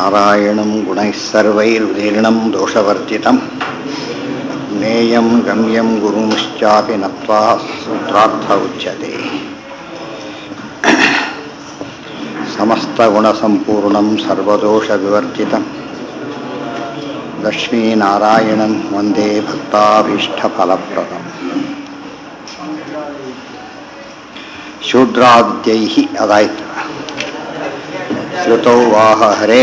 नारायणं गुणैः सर्वैर्वीर्णं दोषवर्जितं ज्ञेयं गम्यं गुरुंश्चापि नत्वा सूत्रार्थ उच्यते समस्तगुणसम्पूर्णं सर्वदोषविवर्जितं लक्ष्मीनारायणं वन्दे भक्ताभीष्टफलप्रदम् ಶೂದ್ರಾದ್ಯೈಃ ಅದಾಯ್ತು ಶ್ರುತೌ ವಾಹ ಹರೇ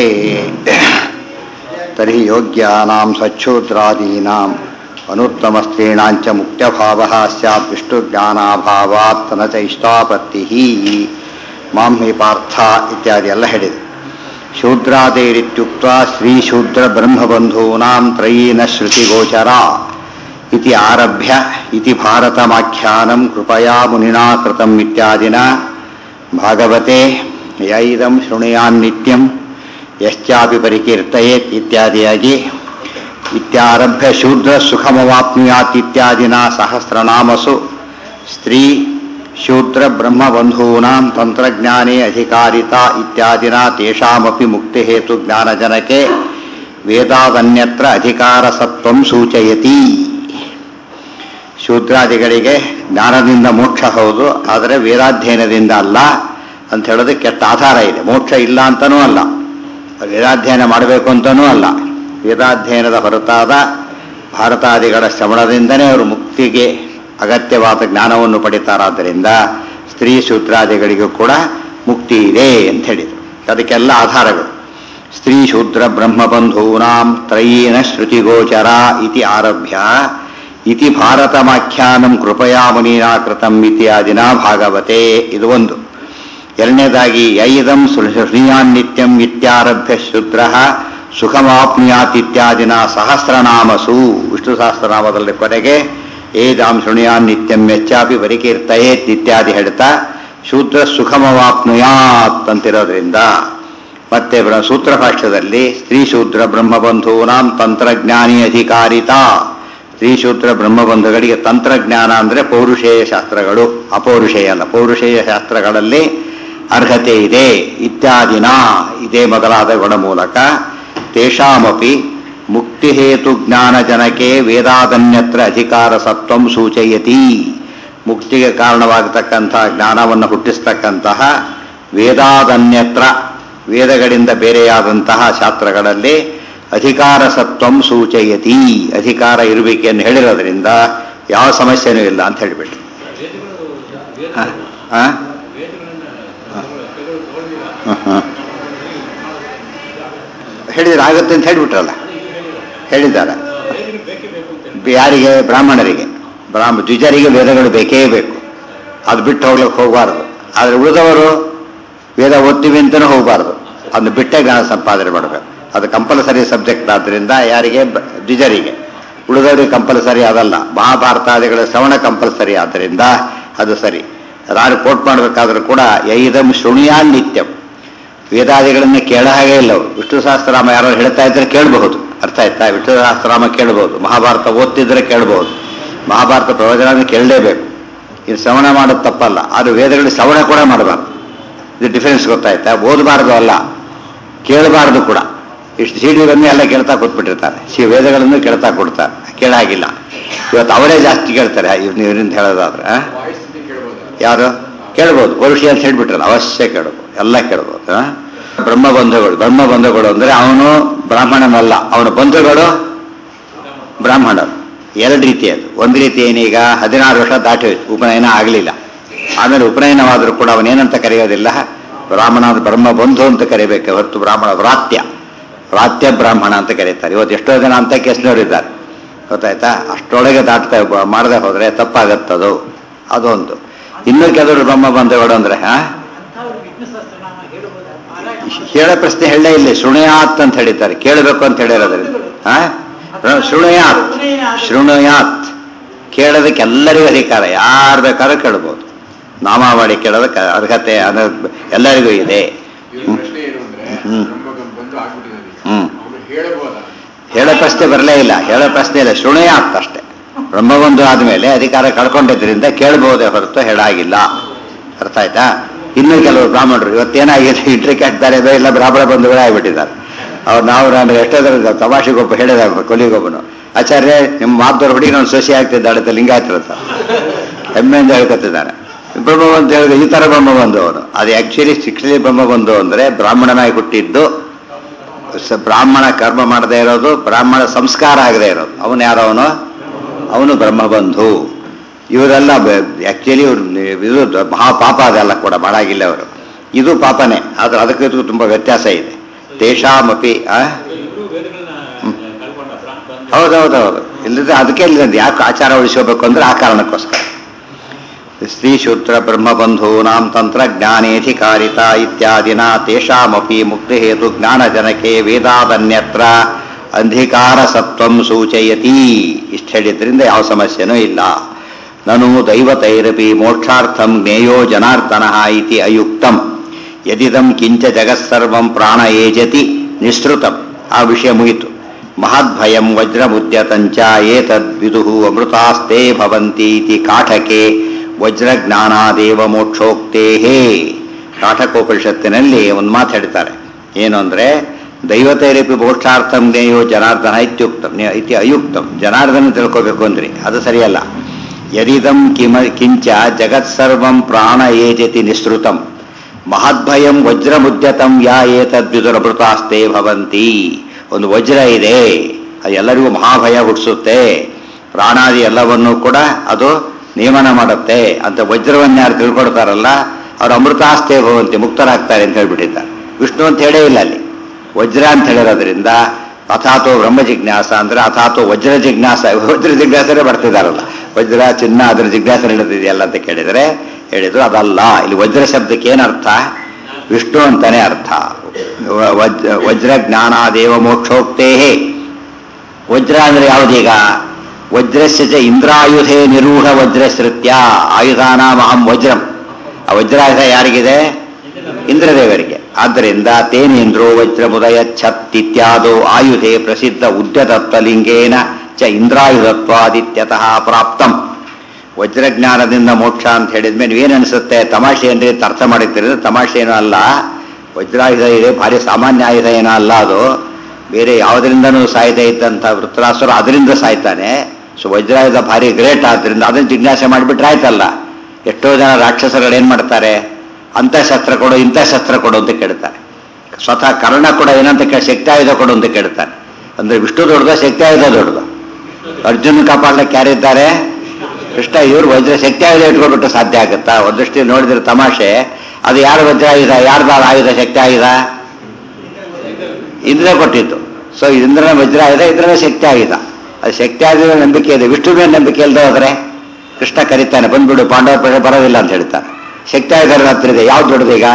ತರ್ಹಿ ಯೋಗ್ಯಾನಾಂ ಸಚ್ಛೂದ್ರಾದೀನಾಂ ಅನುತ್ತಮಸ್ತ್ರೀಣಾಂಚ ಮುಕ್ತಭಾವಃ ಸ್ಯಾತ್ ವಿಷ್ಣುಜ್ಞಾನಾಭಾವಾತ್ ನ ಚ ಇಷ್ಟಾಪತ್ತಿಃ ಮಾಂ ಹಿ ಪಾರ್ಥ ಇತ್ಯಾದಿ ಎಲ್ಲ ಹೇಳಿದೆ ಶೂದ್ರಾದೇರಿತ್ಯುಕ್ತ ಶ್ರೀಶೂದ್ರ ಬ್ರಹ್ಮಬಂಧೂನಾಂ ತ್ರಯೀನ ಶ್ರುತಿಗೋಚರ इति आरभ्य इति भारतमाख्यानं कृपया मुनिना कृतम् इत्यादिना भागवते य इदं शृणुयान्नित्यं यश्चापि परिकीर्तयेत् इत्यादियाಗಿ इत्यारभ्य शूद्रसुखमवाप्नुयात् इत्यादिना सहस्रनामसु स्त्री शूद्रब्रह्मबन्धूनां तन्त्रज्ञाने अधिकारिता इत्यादिना तेषामपि मुक्तिहेतुज्ञानजनके वेदादन्यत्र अधिकारसत्त्वं सूचयति ಶೂದ್ರಾದಿಗಳಿಗೆ ಜ್ಞಾನದಿಂದ ಮೋಕ್ಷ ಹೌದು ಆದರೆ ವೇದಾಧ್ಯಯನದಿಂದ ಅಲ್ಲ ಅಂತ ಹೇಳೋದು ಕೆಟ್ಟ ಆಧಾರ ಇದೆ ಮೋಕ್ಷ ಇಲ್ಲ ಅಂತನೂ ಅಲ್ಲ ವೇದಾಧ್ಯಯನ ಮಾಡಬೇಕು ಅಂತನೂ ಅಲ್ಲ ವೇದಾಧ್ಯಯನದ ಹೊರತಾದ ಭಾರತಾದಿಗಳ ಶ್ರವಣದಿಂದನೇ ಅವರು ಮುಕ್ತಿಗೆ ಅಗತ್ಯವಾದ ಜ್ಞಾನವನ್ನು ಪಡಿತಾರಾದ್ದರಿಂದ ಸ್ತ್ರೀ ಶೂದ್ರಾದಿಗಳಿಗೂ ಕೂಡ ಮುಕ್ತಿ ಇದೆ ಅಂತ ಹೇಳಿದರು ಅದಕ್ಕೆಲ್ಲ ಆಧಾರಗಳು ಸ್ತ್ರೀ ಶೂದ್ರ ಬ್ರಹ್ಮಬಂಧೂನಾಂ ತ್ರಯೀನ ಶ್ರುತಿಗೋಚರ ಇತಿ ಆರಭ್ಯ ಇತಿ ಭಾರತಮಾಖ್ಯಾನಂ ಕೃಪಯಾ ಮುನೀನಾ ಕೃತಂ ಇತ್ಯಾದಿನ ಭಾಗವತೆ ಇದು ಒಂದು ಎರಡನೇದಾಗಿ ಯೈದಂ ಶ್ರೀಯಾನ್ನಿತ್ಯಂ ಇತ್ಯಾರಭ್ಯ ಶುದ್ರ ಸುಖಮಾಪ್ನುಯಾತ್ ಇತ್ಯಾದಿನ ಸಹಸ್ರನಾಮಸು ವಿಷ್ಣು ಸಹಸ್ರನಾಮದಲ್ಲಿ ಕೊನೆಗೆ ಏದಾಂ ಶೃಣುಯಾನ್ನಿತ್ಯಂ ಹೆಚ್ಚಾಪಿ ಪರಿಕೀರ್ತಯೇತ್ ಇತ್ಯಾದಿ ಹೇಳ್ತಾ ಶೂದ್ರ ಸುಖಮವಾಪ್ನುಯಾತ್ ಅಂತಿರೋದ್ರಿಂದ ಮತ್ತೆ ಸೂತ್ರ ಭಾಷ್ಯದಲ್ಲಿ ಸ್ತ್ರೀ ಶೂದ್ರ ಬ್ರಹ್ಮಬಂಧೂನಾಂ ತಂತ್ರಜ್ಞಾನಿ ಅಧಿಕಾರಿತಾ ಸ್ತ್ರೀಶೂದ್ರ ಬ್ರಹ್ಮಬಂಧುಗಳಿಗೆ ತಂತ್ರಜ್ಞಾನ ಅಂದರೆ ಪೌರುಷೇಯ ಶಾಸ್ತ್ರಗಳು ಅಪೌರುಷೇಯ ಅಲ್ಲ ಪೌರುಷೇಯ ಶಾಸ್ತ್ರಗಳಲ್ಲಿ ಅರ್ಹತೆ ಇದೆ ಇತ್ಯಾದಿನ ಇದೇ ಮೊದಲಾದ ಗುಣ ಮೂಲಕ ತೇಷಾಮಪಿ ಮುಕ್ತಿಹೇತು ಜ್ಞಾನಜನಕೆ ವೇದಾದನ್ಯತ್ರ ಅಧಿಕಾರ ಸತ್ವಂ ಸೂಚಯತಿ ಮುಕ್ತಿಗೆ ಕಾರಣವಾಗತಕ್ಕಂತಹ ಜ್ಞಾನವನ್ನು ಹುಟ್ಟಿಸ್ತಕ್ಕಂತಹ ವೇದಾದನ್ಯತ್ರ ವೇದಗಳಿಂದ ಬೇರೆಯಾದಂತಹ ಶಾಸ್ತ್ರಗಳಲ್ಲಿ ಅಧಿಕಾರ ಸತ್ವಂ ಸೂಚಯತಿ ಅಧಿಕಾರ ಇರುವಿಕೆಯನ್ನು ಹೇಳಿರೋದ್ರಿಂದ ಯಾವ ಸಮಸ್ಯೆನೂ ಇಲ್ಲ ಅಂತ ಹೇಳಿಬಿಟ್ಟು ಹೇಳಿದ್ರೆ ಆಗುತ್ತೆ ಅಂತ ಹೇಳಿಬಿಟ್ರಲ್ಲ ಹೇಳಿದ್ದಾರೆ ಯಾರಿಗೆ ಬ್ರಾಹ್ಮಣರಿಗೆ ಬ್ರಾಹ್ಮ ದ್ವಿಜರಿಗೆ ವೇದಗಳು ಬೇಕೇ ಬೇಕು ಅದು ಬಿಟ್ಟು ಹೋಗ್ಲಿಕ್ಕೆ ಹೋಗಬಾರ್ದು ಆದರೆ ಉಳಿದವರು ವೇದ ಓದ್ತೀವಿ ಅಂತಲೂ ಹೋಗಬಾರ್ದು ಅದನ್ನು ಬಿಟ್ಟೇ ಜ್ಞಾನ ಸಂಪಾದನೆ ಮಾಡಬೇಕು ಅದು ಕಂಪಲ್ಸರಿ ಸಬ್ಜೆಕ್ಟ್ ಆದ್ದರಿಂದ ಯಾರಿಗೆ ದ್ವಿಜರಿಗೆ ಉಳಿದವರಿಗೆ ಕಂಪಲ್ಸರಿ ಅದಲ್ಲ ಮಹಾಭಾರತಾದಿಗಳ ಶ್ರವಣ ಕಂಪಲ್ಸರಿ ಆದ್ದರಿಂದ ಅದು ಸರಿ ರಾರು ಕೋಟ್ ಮಾಡಬೇಕಾದ್ರೂ ಕೂಡ ಐದಂ ಶೃಣಿಯಾನ್ ನಿತ್ಯಂ ವೇದಾದಿಗಳನ್ನ ಕೇಳ ಹಾಗೆ ಇಲ್ಲ ಅವರು ವಿಷ್ಣು ಸಹಸ್ರನಾಮ ಯಾರು ಹೇಳ್ತಾ ಇದ್ರೆ ಕೇಳಬಹುದು ಅರ್ಥ ಆಯ್ತಾ ವಿಷ್ಣು ಸಹಸ್ರನಾಮ ಕೇಳಬಹುದು ಮಹಾಭಾರತ ಓದ್ತಿದ್ರೆ ಕೇಳಬಹುದು ಮಹಾಭಾರತ ಪ್ರವಚನ ಕೇಳಲೇಬೇಕು ಇದು ಶ್ರವಣ ಮಾಡೋದು ತಪ್ಪಲ್ಲ ಆದ್ರೆ ವೇದಗಳಿಗೆ ಶ್ರವಣ ಕೂಡ ಮಾಡಬಾರ್ದು ಇದು ಡಿಫರೆನ್ಸ್ ಗೊತ್ತಾಯ್ತಾ ಓದಬಾರ್ದು ಅಲ್ಲ ಕೇಳಬಾರ್ದು ಕೂಡ ಇಷ್ಟು ಸಿಡಿಗಳನ್ನು ಎಲ್ಲ ಕೇಳ್ತಾ ಕೂತ್ಬಿಟ್ಟಿರ್ತಾರೆ ಸಿ ವೇದಗಳನ್ನು ಕೇಳ್ತಾ ಕೊಡ್ತಾರೆ ಕೇಳಾಗಿಲ್ಲ ಇವತ್ತು ಅವರೇ ಜಾಸ್ತಿ ಕೇಳ್ತಾರೆ ಇವರಿಂದ ಹೇಳೋದಾದ್ರೆ ಯಾರು ಕೇಳ್ಬೋದು ಪೌರುಷಿ ಅಂತ ಹೇಳ್ಬಿಟ್ರಲ್ಲ ಅವಶ್ಯ ಕೇಳ್ಬೋದು ಎಲ್ಲ ಕೇಳ್ಬೋದು ಬ್ರಹ್ಮ ಬಂಧುಗಳು ಬ್ರಹ್ಮ ಬಂಧುಗಳು ಅಂದ್ರೆ ಅವನು ಬ್ರಾಹ್ಮಣನಲ್ಲ ಅವನ ಬಂಧುಗಳು ಬ್ರಾಹ್ಮಣರು ಎರಡು ರೀತಿ ಅದು ಒಂದು ರೀತಿ ಏನೀಗ ಹದಿನಾರು ವರ್ಷ ದಾಟಿ ಹೋಯ್ತು ಉಪನಯನ ಆಗಲಿಲ್ಲ ಆಮೇಲೆ ಉಪನಯನವಾದರೂ ಕೂಡ ಅವನೇನಂತ ಕರೆಯೋದಿಲ್ಲ ಬ್ರಾಹ್ಮಣ ಬ್ರಹ್ಮ ಬಂಧು ಅಂತ ಕರಿಬೇಕು ಹೊರತು ಬ್ರಾಹ್ಮಣ ವ್ರಾತ್ಯ ವ್ರಾತ್ಯ ಬ್ರಾಹ್ಮಣ ಅಂತ ಕರೀತಾರೆ ಇವತ್ತು ಎಷ್ಟೋ ಜನ ಅಂತ ಕೇಸ್ನವರಿದ್ದಾರೆ ಗೊತ್ತಾಯ್ತಾ ಅಷ್ಟೊಳಗೆ ದಾಟ್ತಾ ಮಾಡದೆ ಹೋದ್ರೆ ತಪ್ಪಾಗತ್ತದು ಅದೊಂದು ಇನ್ನೂ ಕೆಲವರು ಬ್ರಹ್ಮ ಬಂಧುಗಳು ಅಂದ್ರೆ ಹಾ ಹೇಳೋ ಪ್ರಶ್ನೆ ಹೇಳಲೇ ಇಲ್ಲ ಶೃಣಯಾತ್ ಅಂತ ಹೇಳಿದ್ದಾರೆ ಕೇಳಬೇಕು ಅಂತ ಹೇಳಿರೋದ್ರಿಂದ ಹಾ ಶೃಣಯಾತ್ ಶೃಣಯಾತ್ ಕೇಳೋದಕ್ಕೆ ಎಲ್ಲರಿಗೂ ಅಧಿಕಾರ ಯಾರು ಬೇಕಾದ್ರೂ ಕೇಳ್ಬೋದು ನಾಮಾವಳಿ ಕೇಳೋದಕ್ಕೆ ಅರ್ಹತೆ ಅನ್ನೋದು ಎಲ್ಲರಿಗೂ ಇದೆ ಹ್ಮ್ ಹ್ಮ್ ಹೇಳೋ ಪ್ರಶ್ನೆ ಬರಲೇ ಇಲ್ಲ ಹೇಳೋ ಪ್ರಶ್ನೆ ಇಲ್ಲ ಶೃಣಯಾತ್ ಅಷ್ಟೇ ಬ್ರಹ್ಮಬಂಧು ಆದಮೇಲೆ ಅಧಿಕಾರ ಕಳ್ಕೊಂಡಿದ್ದರಿಂದ ಕೇಳಬಹುದೇ ಹೊರತು ಹೇಳಾಗಿಲ್ಲ ಅರ್ಥ ಆಯ್ತಾ ಇನ್ನು ಕೆಲವರು ಬ್ರಾಹ್ಮಣರು ಇವತ್ತೇನಾಗಿದೆ ಇಂಟ್ರಿಕ್ಯಾಟ್ ಬೇರೆ ಬೇರೆ ಇಲ್ಲ ಬ್ರಾಹ್ಮಣ ಬಂಧುಗಳೇ ಆಗಿಬಿಟ್ಟಿದ್ದಾರೆ ಅವ್ರು ನಾವು ನಾನು ಎಷ್ಟೋದ್ರ ತಮಾಷೆಗೊಬ್ಬ ಹೇಳಿದ ಕೊಲಿಗೊಬ್ಬನು ಆಚಾರ್ಯ ನಿಮ್ಮ ಮಾತುದವ್ರ ಹುಡುಗಿ ನಾನು ಸೊಸೆ ಆಗ್ತಿದ್ದಾಳೆ ಅಂತ ಲಿಂಗಾಯತ್ರ ಅಂತ ಹೆಮ್ಮೆಯಿಂದ ಹೇಳ್ಕೊತಿದ್ದಾನೆ ಬ್ರಹ್ಮಬಂಧು ಹೇಳಿದ್ರೆ ಈ ತರ ಬ್ರಹ್ಮಬಂಧು ಅವನು ಅದು ಆಕ್ಚುಲಿ ಶಿಕ್ಷಲಿ ಬ್ರಹ್ಮಬಂಧು ಅಂದ್ರೆ ಬ್ರಾಹ್ಮಣನಾಗಿ ಹುಟ್ಟಿದ್ದು ಸ- ಬ್ರಾಹ್ಮಣ ಕರ್ಮ ಮಾಡದೇ ಇರೋದು ಬ್ರಾಹ್ಮಣ ಸಂಸ್ಕಾರ ಆಗದೆ ಇರೋದು ಅವನು ಯಾರು ಅವನು ಅವನು ಬ್ರಹ್ಮಬಂಧು ಇವರೆಲ್ಲ ಆಕ್ಚುಲಿ ಇವ್ರು ಇದು ದೊ- ಮಹಾಪಾಪ ಅದೆಲ್ಲ ಕೂಡ ಮಾಡಾಗಿಲ್ಲ ಅವರು ಇದು ಪಾಪನೇ ಆದ್ರೆ ಅದಕ್ಕೂ ಇದಕ್ಕೂ ತುಂಬಾ ವ್ಯತ್ಯಾಸ ಇದೆ ತೇಷಾಮಪಿ ಆ ಇಬ್ರು ವೇದಗಳನ್ನ ಕಳ್ಕೊಂಡ ಬ್ರಾಹ್ಮಣ ಹೌದೌದೌದು ಇಲ್ಲದ್ರೆ ಅದಕ್ಕೆ ಇಲ್ಲದಂತೆ ಯಾಕೆ ಆಚಾರ ಉಳಿಸ್ಕೋಬೇಕು ಅಂದ್ರೆ ಆ ಕಾರಣಕ್ಕೋಸ್ಕರ ಸ್ತ್ರೀ ಶೂದ್ರ ಬ್ರಹ್ಮಬಂಧೂನಾಂ ತಂತ್ರಜ್ಞಾನೇಧಿಕಾರಿತ ಇತ್ಯಾದಿನ ತೇಷಾಮಪಿ ಮುಕ್ತಿಹೇತು ಜ್ಞಾನಜನಕೆ ವೇದಾದನ್ಯತ್ರ ಅಂಧಿಕಾರ ಸತ್ವಂ ಸೂಚಯತಿ ಇಷ್ಟು ಹೇಳಿದ್ರಿಂದ ಯಾವ ಸಮಸ್ಯೆನೂ ಇಲ್ಲ ನನು ದೈವತೈರಪಿ ಮೋಕ್ಷಾರ್ಥಂ ಜ್ಞೇಯೋ ಜನಾರ್ದನಃ ಇತಿ ಅಯುಕ್ತಂ ಯದಿದಂ ಕಿಂಚ ಜಗತ್ಸರ್ವಂ ಪ್ರಾಣ ಏಜತಿ ನಿಸೃತಂ ಆ ವಿಷಯ ಮುಗಿತು ಮಹದ್ಭಯಂ ವಜ್ರಮುದ್ಯತಂಚ ಏತದ್ವಿದುಃ ಅಮೃತಾಸ್ತೆ ಭವಂತಿ ಇತಿ ಕಾಠಕೆ ವಜ್ರಜ್ಞಾನಾದೇವ ಮೋಕ್ಷೋಕ್ತೇಹೇ ಕಾಠಕೋಪನಿಷತ್ತಿನಲ್ಲಿ ಒಂದು ಮಾತು ಹೇಳ್ತಾರೆ ಏನು ಅಂದ್ರೆ ದೈವತೈರಪಿ ಮೋಕ್ಷಾರ್ಥಂ ಜ್ಞೇಯೋ ಜನಾರ್ದನ ಇತ್ಯುಕ್ತಂ ನೆ- ಇತಿ ಅಯುಕ್ತಂ ಜನಾರ್ದನ ತಿಳ್ಕೋಬೇಕು ಅಂದ್ರಿ ಅದು ಸರಿಯಲ್ಲ ಯದಿದಂ ಕಿಮ ಕಿಂಚ ಜಗತ್ಸರ್ವಂ ಪ್ರಾಣ ಏಜತಿ ನಿಸೃತಂ ಮಹದ್ಭಯಂ ವಜ್ರಮುದ್ಯತಂ ಯಾ ಏತದ್ವಿದುರಮೃತಾಸ್ತೆ ಭವಂತಿ ಒಂದು ವಜ್ರ ಇದೆ ಅದು ಎಲ್ಲರಿಗೂ ಮಹಾಭಯ ಹುಟ್ಟಿಸುತ್ತೆ ಪ್ರಾಣಾದಿ ಎಲ್ಲವನ್ನೂ ಕೂಡ ಅದು ನಿಯಮನ ಮಾಡುತ್ತೆ ಅಂತ ವಜ್ರವನ್ನು ಯಾರು ತಿಳ್ಕೊಡ್ತಾರಲ್ಲ ಅವ್ರು ಅಮೃತಾಸ್ತೆ ಭವಂತಿ ಮುಕ್ತರಾಗ್ತಾರೆ ಅಂತ ಹೇಳ್ಬಿಟ್ಟಿದ್ದಾರೆ ವಿಷ್ಣು ಅಂತ ಹೇಳೇ ಇಲ್ಲ ಅಲ್ಲಿ ವಜ್ರ ಅಂತ ಹೇಳಿರೋದ್ರಿಂದ ಅಥಾತೋ ಬ್ರಹ್ಮ ಜಿಜ್ಞಾಸ ಅಂದ್ರೆ ಅಥಾತೋ ವಜ್ರ ಜಿಜ್ಞಾಸ ವಜ್ರ ಜಿಜ್ಞಾಸನೇ ಬರ್ತಿದಾರಲ್ಲ ವಜ್ರ ಚಿನ್ನ ಅದ್ರ ಜಿಜ್ಞಾಸ ನಡೆದಿದೆಯಲ್ಲ ಅಂತ ಕೇಳಿದರೆ ಹೇಳಿದ್ರು ಅದಲ್ಲ ಇಲ್ಲಿ ವಜ್ರ ಶಬ್ದಕ್ಕೆ ಏನರ್ಥ ವಿಷ್ಣು ಅಂತಾನೆ ಅರ್ಥ ವ- ವಜ್ರ ವಜ್ರ ಜ್ಞಾನಾದೇವ ಮೋಕ್ಷೋಕ್ತೇ ವಜ್ರ ಅಂದ್ರೆ ಯಾವುದೀಗ ವಜ್ರಸ್ಯ ಚ ಇಂದ್ರಾಯುಧೇ ನಿರೂಢ ವಜ್ರಶ್ರುತ್ಯ ಆಯುಧಾನಾಂ ಅಹಂ ವಜ್ರಂ ಆ ವಜ್ರಾಯುಧ ಯಾರಿಗಿದೆ ಇಂದ್ರದೇವರಿಗೆ ಆದ್ದರಿಂದ ತೇನೇಂದ್ರೋ ವಜ್ರ ಮುದಯ ಛತ್ ಇತ್ಯಾದೋ ಆಯುಧೆ ಪ್ರಸಿದ್ಧ ಉದ್ಯತತ್ವಲಿಂಗೇನ ಚ ಇಂದ್ರಾಯುಧತ್ವಾದಿತ್ಯತಃ ಪ್ರಾಪ್ತಂ ವಜ್ರಜ್ಞಾನದಿಂದ ಮೋಕ್ಷ ಅಂತ ಹೇಳಿದ್ಮೇಲೆ ನೀವೇನು ಅನಿಸುತ್ತೆ ತಮಾಷೆ ಅಂದ್ರೆ ಅಂತ ಅರ್ಥ ಮಾಡಿದ್ದೀರಿ ತಮಾಷೆ ಏನೂ ಅಲ್ಲ ವಜ್ರಾಯುಧ ಇದೆ ಭಾರಿ ಸಾಮಾನ್ಯ ಆಯುಧ ಏನೋ ಅಲ್ಲ ಅದು ಬೇರೆ ಯಾವುದರಿಂದನೂ ಸಾಯ್ತಾ ಇದ್ದಂಥ ವೃತ್ರಾಸುರ ಅದರಿಂದ ಸಾಯ್ತಾನೆ ಸೊ ವಜ್ರಾಯುಧ ಭಾರಿ ಗ್ರೇಟ್ ಆದ್ರಿಂದ ಅದನ್ನ ಜಿಜ್ಞಾಸೆ ಮಾಡಿಬಿಟ್ರೆ ಆಯ್ತಲ್ಲ ಎಷ್ಟೋ ಜನ ರಾಕ್ಷಸರುಗಳು ಏನ್ ಮಾಡ್ತಾರೆ ಅಂತ ಶಸ್ತ್ರ ಕೊಡು ಇಂಥ ಶಸ್ತ್ರ ಕೊಡು ಅಂತ ಕೇಳ್ತಾರೆ ಸ್ವತಃ ಕರ್ಣ ಕೂಡ ಏನಂತ ಕೇಳಿ ಶಕ್ತಿ ಆಯುಧ ಕೊಡು ಅಂತ ಕೇಳ್ತಾನೆ ಅಂದ್ರೆ ವಿಷ್ಣು ದೊಡ್ಡದ ಶಕ್ತಿ ಆಯುಧ ದೊಡ್ಡದು ಅರ್ಜುನ್ ಕಾಪಾಡ್ಲಿಕ್ಕೆ ಯಾರಿದ್ದಾರೆ ಕೃಷ್ಣ ಇವ್ರು ವಜ್ರ ಶಕ್ತಿ ಆಯುಧ ಇಟ್ಕೊಂಡ್ಬಿಟ್ಟು ಸಾಧ್ಯ ಆಗುತ್ತಾ ಒಂದಷ್ಟು ನೋಡಿದ್ರೆ ತಮಾಷೆ ಅದು ಯಾರ ವಜ್ರ ಆಯುಧ ಯಾರ್ದಾರ ಆಯುಧ ಶಕ್ತಿ ಆಯುಧ ಇಂದ್ರ ಕೊಟ್ಟಿದ್ದು ಸೊ ಇಂದ್ರನ ವಜ್ರ ಆಯುಧ ಇಂದ್ರನ ಶಕ್ತಿ ಆಯುಧ ಅದು ಶಕ್ತಿ ಆಯುಧ ನಂಬಿಕೆ ಇದೆ ವಿಷ್ಣು ಮೇಲೆ ನಂಬಿಕೆ ಇಲ್ಲದೆ ಹೋದ್ರೆ ಕೃಷ್ಣ ಕರೀತಾನೆ ಬಂದ್ಬಿಡು ಪಾಂಡವ ಪ್ರಜೆ ಬರೋದಿಲ್ಲ ಅಂತ ಹೇಳ್ತಾನೆ ಶಕ್ತಿ ಆಯುಧ ಹತ್ರ ಇದೆ ಯಾವ್ದು ದೊಡ್ಡದೀಗ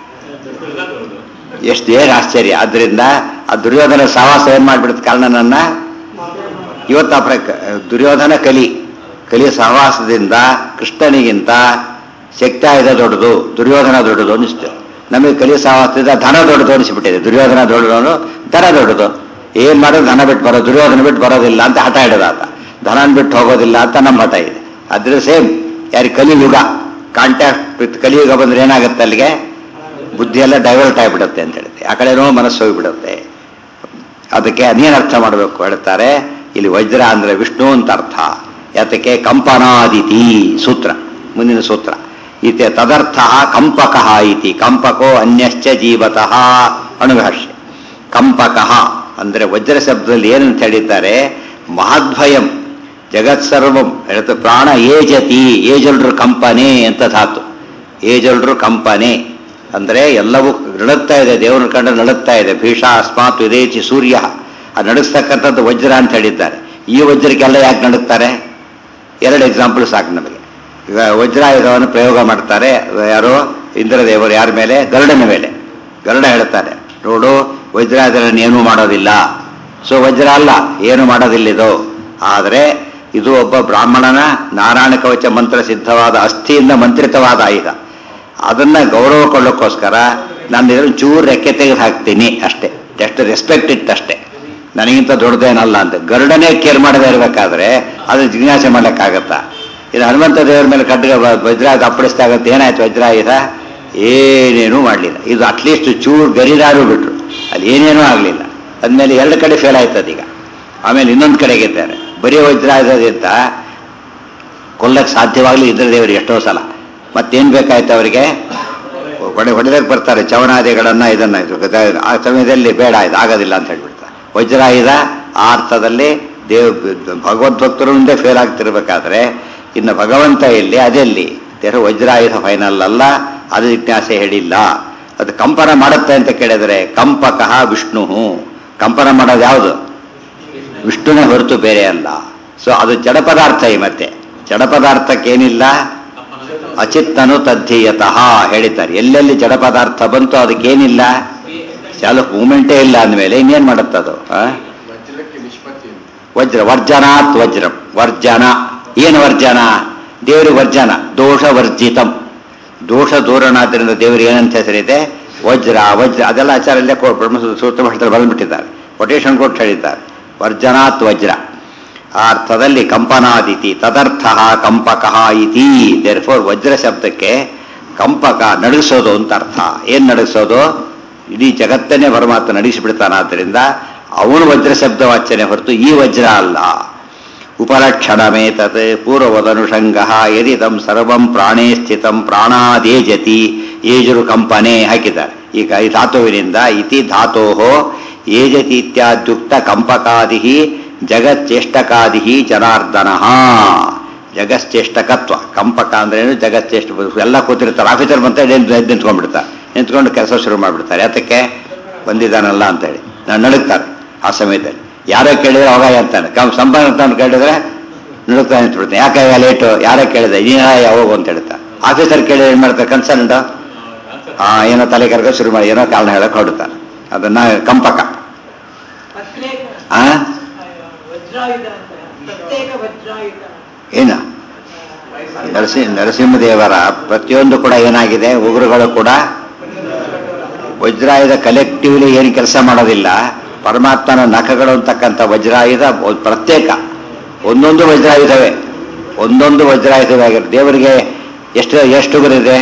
ಎಷ್ಟು ಏನು ಆಶ್ಚರ್ಯ ಆದ್ರಿಂದ ಆ ದುರ್ಯೋಧನ ಸಹವಾಸ ಏನ್ ಮಾಡ್ಬಿಡುತ್ತೆ ಕರ್ಣನನ್ನ ಇವತ್ತು ಆ ಪ್ರಕ- ದುರ್ಯೋಧನ ಕಲಿ ಕಲಿಯ ಸಹವಾಸದಿಂದ ಕೃಷ್ಣನಿಗಿಂತ ಶಕ್ತಿ ಆಯುಧ ದೊಡ್ಡದು ದುರ್ಯೋಧನ ದೊಡ್ಡದು ಅನಿಸ್ತು ನಮಗೆ ಕಲಿಯ ಸಹವಾಸದಿಂದ ಧನ ದೊಡ್ಡದು ಅನಿಸ್ಬಿಟ್ಟಿದೆ ದುರ್ಯೋಧನ ದೊಡ್ಡದವನು ಧನ ದೊಡ್ಡದು ಏನ್ ಮಾಡೋದು ಧನ ಬಿಟ್ಟು ಬರೋದು ದುರ್ಯೋಧನ ಬಿಟ್ಟು ಬರೋದಿಲ್ಲ ಅಂತ ಹಠ ಹಿಡಿದ ಆತ ಧನನ ಬಿಟ್ಟು ಹೋಗೋದಿಲ್ಲ ಅಂತ ನಮ್ಮ ಹಠ ಇದೆ ಅದ್ರ ಸೇಮ್ ಯಾರಿಗೆ ಕಲಿಯುಗ ಕಾಂಟ್ಯಾಕ್ಟ್ ವಿತ್ ಕಲಿಯುಗ ಬಂದ್ರೆ ಏನಾಗುತ್ತೆ ಅಲ್ಲಿಗೆ ಬುದ್ಧಿ ಎಲ್ಲ ಡೈವರ್ಟ್ ಆಗಿಬಿಡುತ್ತೆ ಅಂತ ಹೇಳುತ್ತೆ ಆ ಕಡೆನೋ ಮನಸ್ಸು ಹೋಗಿಬಿಡುತ್ತೆ ಅದಕ್ಕೆ ಅದೇನು ಅರ್ಥ ಮಾಡಬೇಕು ಹೇಳ್ತಾರೆ ಇಲ್ಲಿ ವಜ್ರ ಅಂದ್ರೆ ವಿಷ್ಣು ಅಂತ ಅರ್ಥ ಯಾತಕ್ಕೆ ಕಂಪನಾದಿತಿ ಸೂತ್ರ ಮುಂದಿನ ಸೂತ್ರ ಇತೆ ತದರ್ಥ ಕಂಪಕ ಇತಿ ಕಂಪಕೋ ಅನ್ಯಶ್ಚ ಜೀವತಃ ಅಣುಭಾಷ್ಯ ಕಂಪಕ ಅಂದ್ರೆ ವಜ್ರ ಶಬ್ದದಲ್ಲಿ ಏನಂತ ಹೇಳಿದ್ದಾರೆ ಮಹದ್ಭಯಂ ಜಗತ್ಸರ್ವಂ ಹೇಳ್ತು ಪ್ರಾಣ ಏಜತಿ ಏಜಲ್ರು ಕಂಪನೆ ಅಂತ ಧಾತು ಏಜಲ್ರು ಕಂಪನೆ ಅಂದ್ರೆ ಎಲ್ಲವೂ ನಡುತ್ತಾ ಇದೆ ದೇವರ ಕಂಡ ನಡುತ್ತಾ ಇದೆ ಭೀಷ ಅಸ್ಮಾತ್ ವಿದೇಚಿ ಸೂರ್ಯ ಆ ನಡೆಸ್ತಕ್ಕಂಥದ್ದು ವಜ್ರ ಅಂತ ಹೇಳಿದ್ದಾರೆ ಈ ವಜ್ರಕ್ಕೆಲ್ಲ ಯಾಕೆ ನಡುತ್ತಾರೆ ಎರಡು ಎಕ್ಸಾಂಪಲ್ ಸಾಕು ನಮಗೆ ಈಗ ವಜ್ರಾಯುಧವನ್ನು ಪ್ರಯೋಗ ಮಾಡ್ತಾರೆ ಯಾರು ಇಂದ್ರದೇವರು ಯಾರ ಮೇಲೆ ಗರುಡನ ಮೇಲೆ ಗರುಡ ಹೇಳ್ತಾರೆ ನೋಡು ವಜ್ರಾಯುಧನ ಏನೂ ಮಾಡೋದಿಲ್ಲ ಸೊ ವಜ್ರ ಅಲ್ಲ ಏನು ಮಾಡೋದಿಲ್ಲ ಇದು ಆದರೆ ಇದು ಒಬ್ಬ ಬ್ರಾಹ್ಮಣನ ನಾರಾಯಣ ಕವಚ ಮಂತ್ರ ಸಿದ್ಧವಾದ ಅಸ್ಥಿಯಿಂದ ಮಂತ್ರಿತವಾದ ಆಯುಧ ಅದನ್ನ ಗೌರವ ಕೊಳ್ಳೋಕ್ಕೋಸ್ಕರ ನಾನು ಇದನ್ನು ಚೂರು ರೆಕ್ಕೆ ತೆಗೆದು ಹಾಕ್ತೀನಿ ಅಷ್ಟೇ ಜಸ್ಟ್ ರೆಸ್ಪೆಕ್ಟ್ ಇಟ್ಟಷ್ಟೇ ನನಗಿಂತ ದೊಡ್ಡದೇನಲ್ಲ ಅಂತ ಗರುಡನೇ ಕೇರ್ ಮಾಡದೇ ಇರಬೇಕಾದ್ರೆ ಅದನ್ನ ಜಿಜ್ಞಾಸೆ ಮಾಡ್ಲಿಕ್ಕಾಗತ್ತಾ ಇದು ಹನುಮಂತ ದೇವರ ಮೇಲೆ ಖಡ್ಗ ಬ- ವಜ್ರಾಯುಧ ಅಪ್ಪಳಿಸ್ದಾಗತ್ತೆ ಏನಾಯ್ತು ವಜ್ರಾಯುಧ ಏನೇನೂ ಮಾಡಲಿಲ್ಲ ಇದು ಅಟ್ಲೀಸ್ಟ್ ಚೂರು ಗರಿದಾರು ಬಿಟ್ರು ಅಲ್ಲಿ ಏನೇನೂ ಆಗಲಿಲ್ಲ ಅಂದಮೇಲೆ ಎರಡು ಕಡೆ ಫೇಲ್ ಆಯ್ತದ ಈಗ ಆಮೇಲೆ ಇನ್ನೊಂದು ಕಡೆಗೆ ಇದ್ದಾರೆ ಬರೀ ವಜ್ರಾಯುಧದಿಂದ ಕೊಲ್ಲಕ್ಕೆ ಸಾಧ್ಯವಾಗಲಿ ಇದ್ರೆ ದೇವರು ಎಷ್ಟೋ ಸಲ ಮತ್ತೇನು ಬೇಕಾಯ್ತು ಅವರಿಗೆ ಹೊಡೆ ಹೊಡೆದಕ್ಕೆ ಬರ್ತಾರೆ ಚವನಾದಿಗಳನ್ನ ಇದನ್ನ ಇದು ಗದ- ಆ ಸಮಯದಲ್ಲಿ ಬೇಡ ಇದು ಆಗೋದಿಲ್ಲ ಅಂತ ಹೇಳ್ಬಿಡ್ತಾರೆ ವಜ್ರಾಯುಧ ಆ ಅರ್ಥದಲ್ಲಿ ದೇವ್ ಭಗವದ್ಭಕ್ತರು ಮುಂದೆ ಫೇಲ್ ಆಗ್ತಿರ್ಬೇಕಾದ್ರೆ ಇನ್ನು ಭಗವಂತ ಎಲ್ಲಿ ಅದೆಲ್ಲಿ ದೇವರು ವಜ್ರಾಯುಧ ಫೈನಲ್ ಅಲ್ಲ ಅದು ಜಿಜ್ಞಾಸೆ ಹೇಳಿಲ್ಲ ಅದು ಕಂಪನ ಮಾಡುತ್ತೆ ಅಂತ ಕೇಳಿದರೆ ಕಂಪಕಃ ವಿಷ್ಣು ಕಂಪನ ಮಾಡೋದು ಯಾವುದು ವಿಷ್ಣುನೇ ಹೊರತು ಬೇರೆ ಅಲ್ಲ ಸೊ ಅದು ಜಡ ಪದಾರ್ಥ ಈ ಮತ್ತೆ ಜಡ ಪದಾರ್ಥಕ್ಕೇನಿಲ್ಲ ಅಚಿತ್ತನು ತದ್ಧೀಯತಃ ಹೇಳಿದ್ದಾರೆ ಎಲ್ಲೆಲ್ಲಿ ಜಡ ಪದಾರ್ಥ ಬಂತು ಅದಕ್ಕೇನಿಲ್ಲ ಚಾಲು ಮೂಮೆಂಟೇ ಇಲ್ಲ ಅಂದಮೇಲೆ ಇನ್ನೇನ್ ಮಾಡುತ್ತದು ಆ? ವಜ್ರಕ್ಕೆ ನಿಷ್ಪತ್ತಿ ಅಂತ ವಜ್ರ ವರ್ಜನಾತ್ ವಜ್ರಂ ವರ್ಜನ ಏನು ವರ್ಜನ ದೇವರಿಗೆ ವರ್ಜನ ದೋಷ ವರ್ಜಿತಂ ದೋಷ ದೂರನಾದ್ರಿಂದ ದೇವರು ಏನಂತ ಹೆಸರಿದೆ ವಜ್ರ ವಜ್ರ ಅದೆಲ್ಲ ಆಚಾರ್ಯ ಬ್ರಹ್ಮ ಸೂತ್ರ ಭಾಷೆದಲ್ಲಿ ಬರೆದ್ಬಿಟ್ಟಿದ್ದಾರೆ ಕೊಟೇಶನ್ ಕೊಟ್ಟು ಹೇಳಿದ್ದಾರೆ ವರ್ಜನಾತ್ ವಜ್ರ ಆ ಅರ್ಥದಲ್ಲಿ ಕಂಪನಾದಿತಿ ತದರ್ಥ ಕಂಪಕ ಇತಿ ದೇರ್ ಫೋರ್ ವಜ್ರ ಶಬ್ದಕ್ಕೆ ಕಂಪಕ ನಡಗಿಸೋದು ಅಂತ ಅರ್ಥ ಏನ್ ನಡಗಿಸೋದು ಇಡೀ ಜಗತ್ತನ್ನೇ ಪರಮಾತ್ಮ ನಡೆಸಿಬಿಡ್ತಾನಾದ್ರಿಂದ ಅವನು ವಜ್ರ ಶಬ್ದ ವಾಚನೆ ಹೊರತು ಈ ವಜ್ರ ಅಲ್ಲ ಉಪಲಕ್ಷಣಮೇ ತತ್ ಪೂರ್ವದನುಷಂಗ ಯದಿ ತಂ ಸರ್ವಂ ಪ್ರಾಣೇ ಸ್ಥಿತಂ ಪ್ರಾಣಾದೇಜತಿ ಏಜರು ಕಂಪನೆ ಹಾಕಿದ್ದಾರೆ ಈಗ ಈ ಧಾತುವಿನಿಂದ ಇತಿ ಧಾತೋ ಏಜತಿ ಇತ್ಯಾದ್ಯುಕ್ತ ಕಂಪಕಾದಿ ಜಗಚ್ಚೇಷ್ಟಕಾದಿ ಜನಾರ್ದನ ಜಗಶ್ಚೇಷ್ಟಕತ್ವ ಕಂಪಕ ಅಂದ್ರೇನು ಜಗಶ್ಚೇಷ್ಟ ಎಲ್ಲ ಕೂತಿರ್ತಾರೆ ಆಫೀಸರ್ ಬಂತ ಎದ್ದು ನಿಂತ್ಕೊಂಡ್ಬಿಡ್ತಾರೆ ನಿಂತ್ಕೊಂಡು ಕೆಲಸ ಶುರು ಮಾಡಿಬಿಡ್ತಾರೆ ಯಾತಕ್ಕೆ ಬಂದಿದ್ದಾನಲ್ಲ ಅಂತೇಳಿ ನಾನು ನಡುಕ್ತಾರೆ ಆ ಸಮಯದಲ್ಲಿ ಯಾರೋ ಕೇಳಿದ್ರೆ ಅವಾಗ ಅಂತಾನೆ ಕಮ್ ಸಂಪಾದನೆ ಅಂತ ಕೇಳಿದ್ರೆ ನಡುಕ್ತಾ ನಿಂತ್ಬಿಡ್ತಾನೆ ಯಾಕೆ ಲೇಟು ಯಾರೋ ಕೇಳಿದೆ ನೀನ ಯಾವಾಗ ಅಂತ ಹೇಳ್ತಾ ಆಫೀಸರ್ ಕೇಳಿದ್ರೆ ಏನ್ ಮಾಡ್ತಾರೆ ಕನ್ಸರ್ನ್ಡ್ ಆ ಏನೋ ತಲೆ ಕರ್ಕ ಶುರು ಮಾಡಿ ಏನೋ ಕಾರಣ ಹೇಳಕ್ ಹೊರಡ್ತಾನೆ ಅದನ್ನ ಕಂಪಕ ಪ್ರತ್ಯೇಕ ಆ ವಜ್ರಾಯುಧ ಅಂತ ಪ್ರತ್ಯೇಕ ವಜ್ರಾಯುಧ ಏನ ನರಸಿಂಹ ನರಸಿಂಹದೇವರ ಪ್ರತಿಯೊಂದು ಕೂಡ ಏನಾಗಿದೆ ಉಗುರುಗಳು ಕೂಡ ವಜ್ರಾಯುಧ ಕಲೆಕ್ಟಿವ್ಲಿ ಏನು ಕೆಲಸ ಮಾಡೋದಿಲ್ಲ ಪರಮಾತ್ಮನ ನಖಗಳು ಅಂತಕ್ಕಂಥ ವಜ್ರಾಯುಧ ಒ- ಪ್ರತ್ಯೇಕ ಒಂದೊಂದು ವಜ್ರಾಯುಧವೇ ಒಂದೊಂದು ವಜ್ರಾಯುಧವೇ ಆಗಿರುತ್ತೆ ದೇವರಿಗೆ ಎಷ್ಟು ಎಷ್ಟು ಉಗುರಿದೆ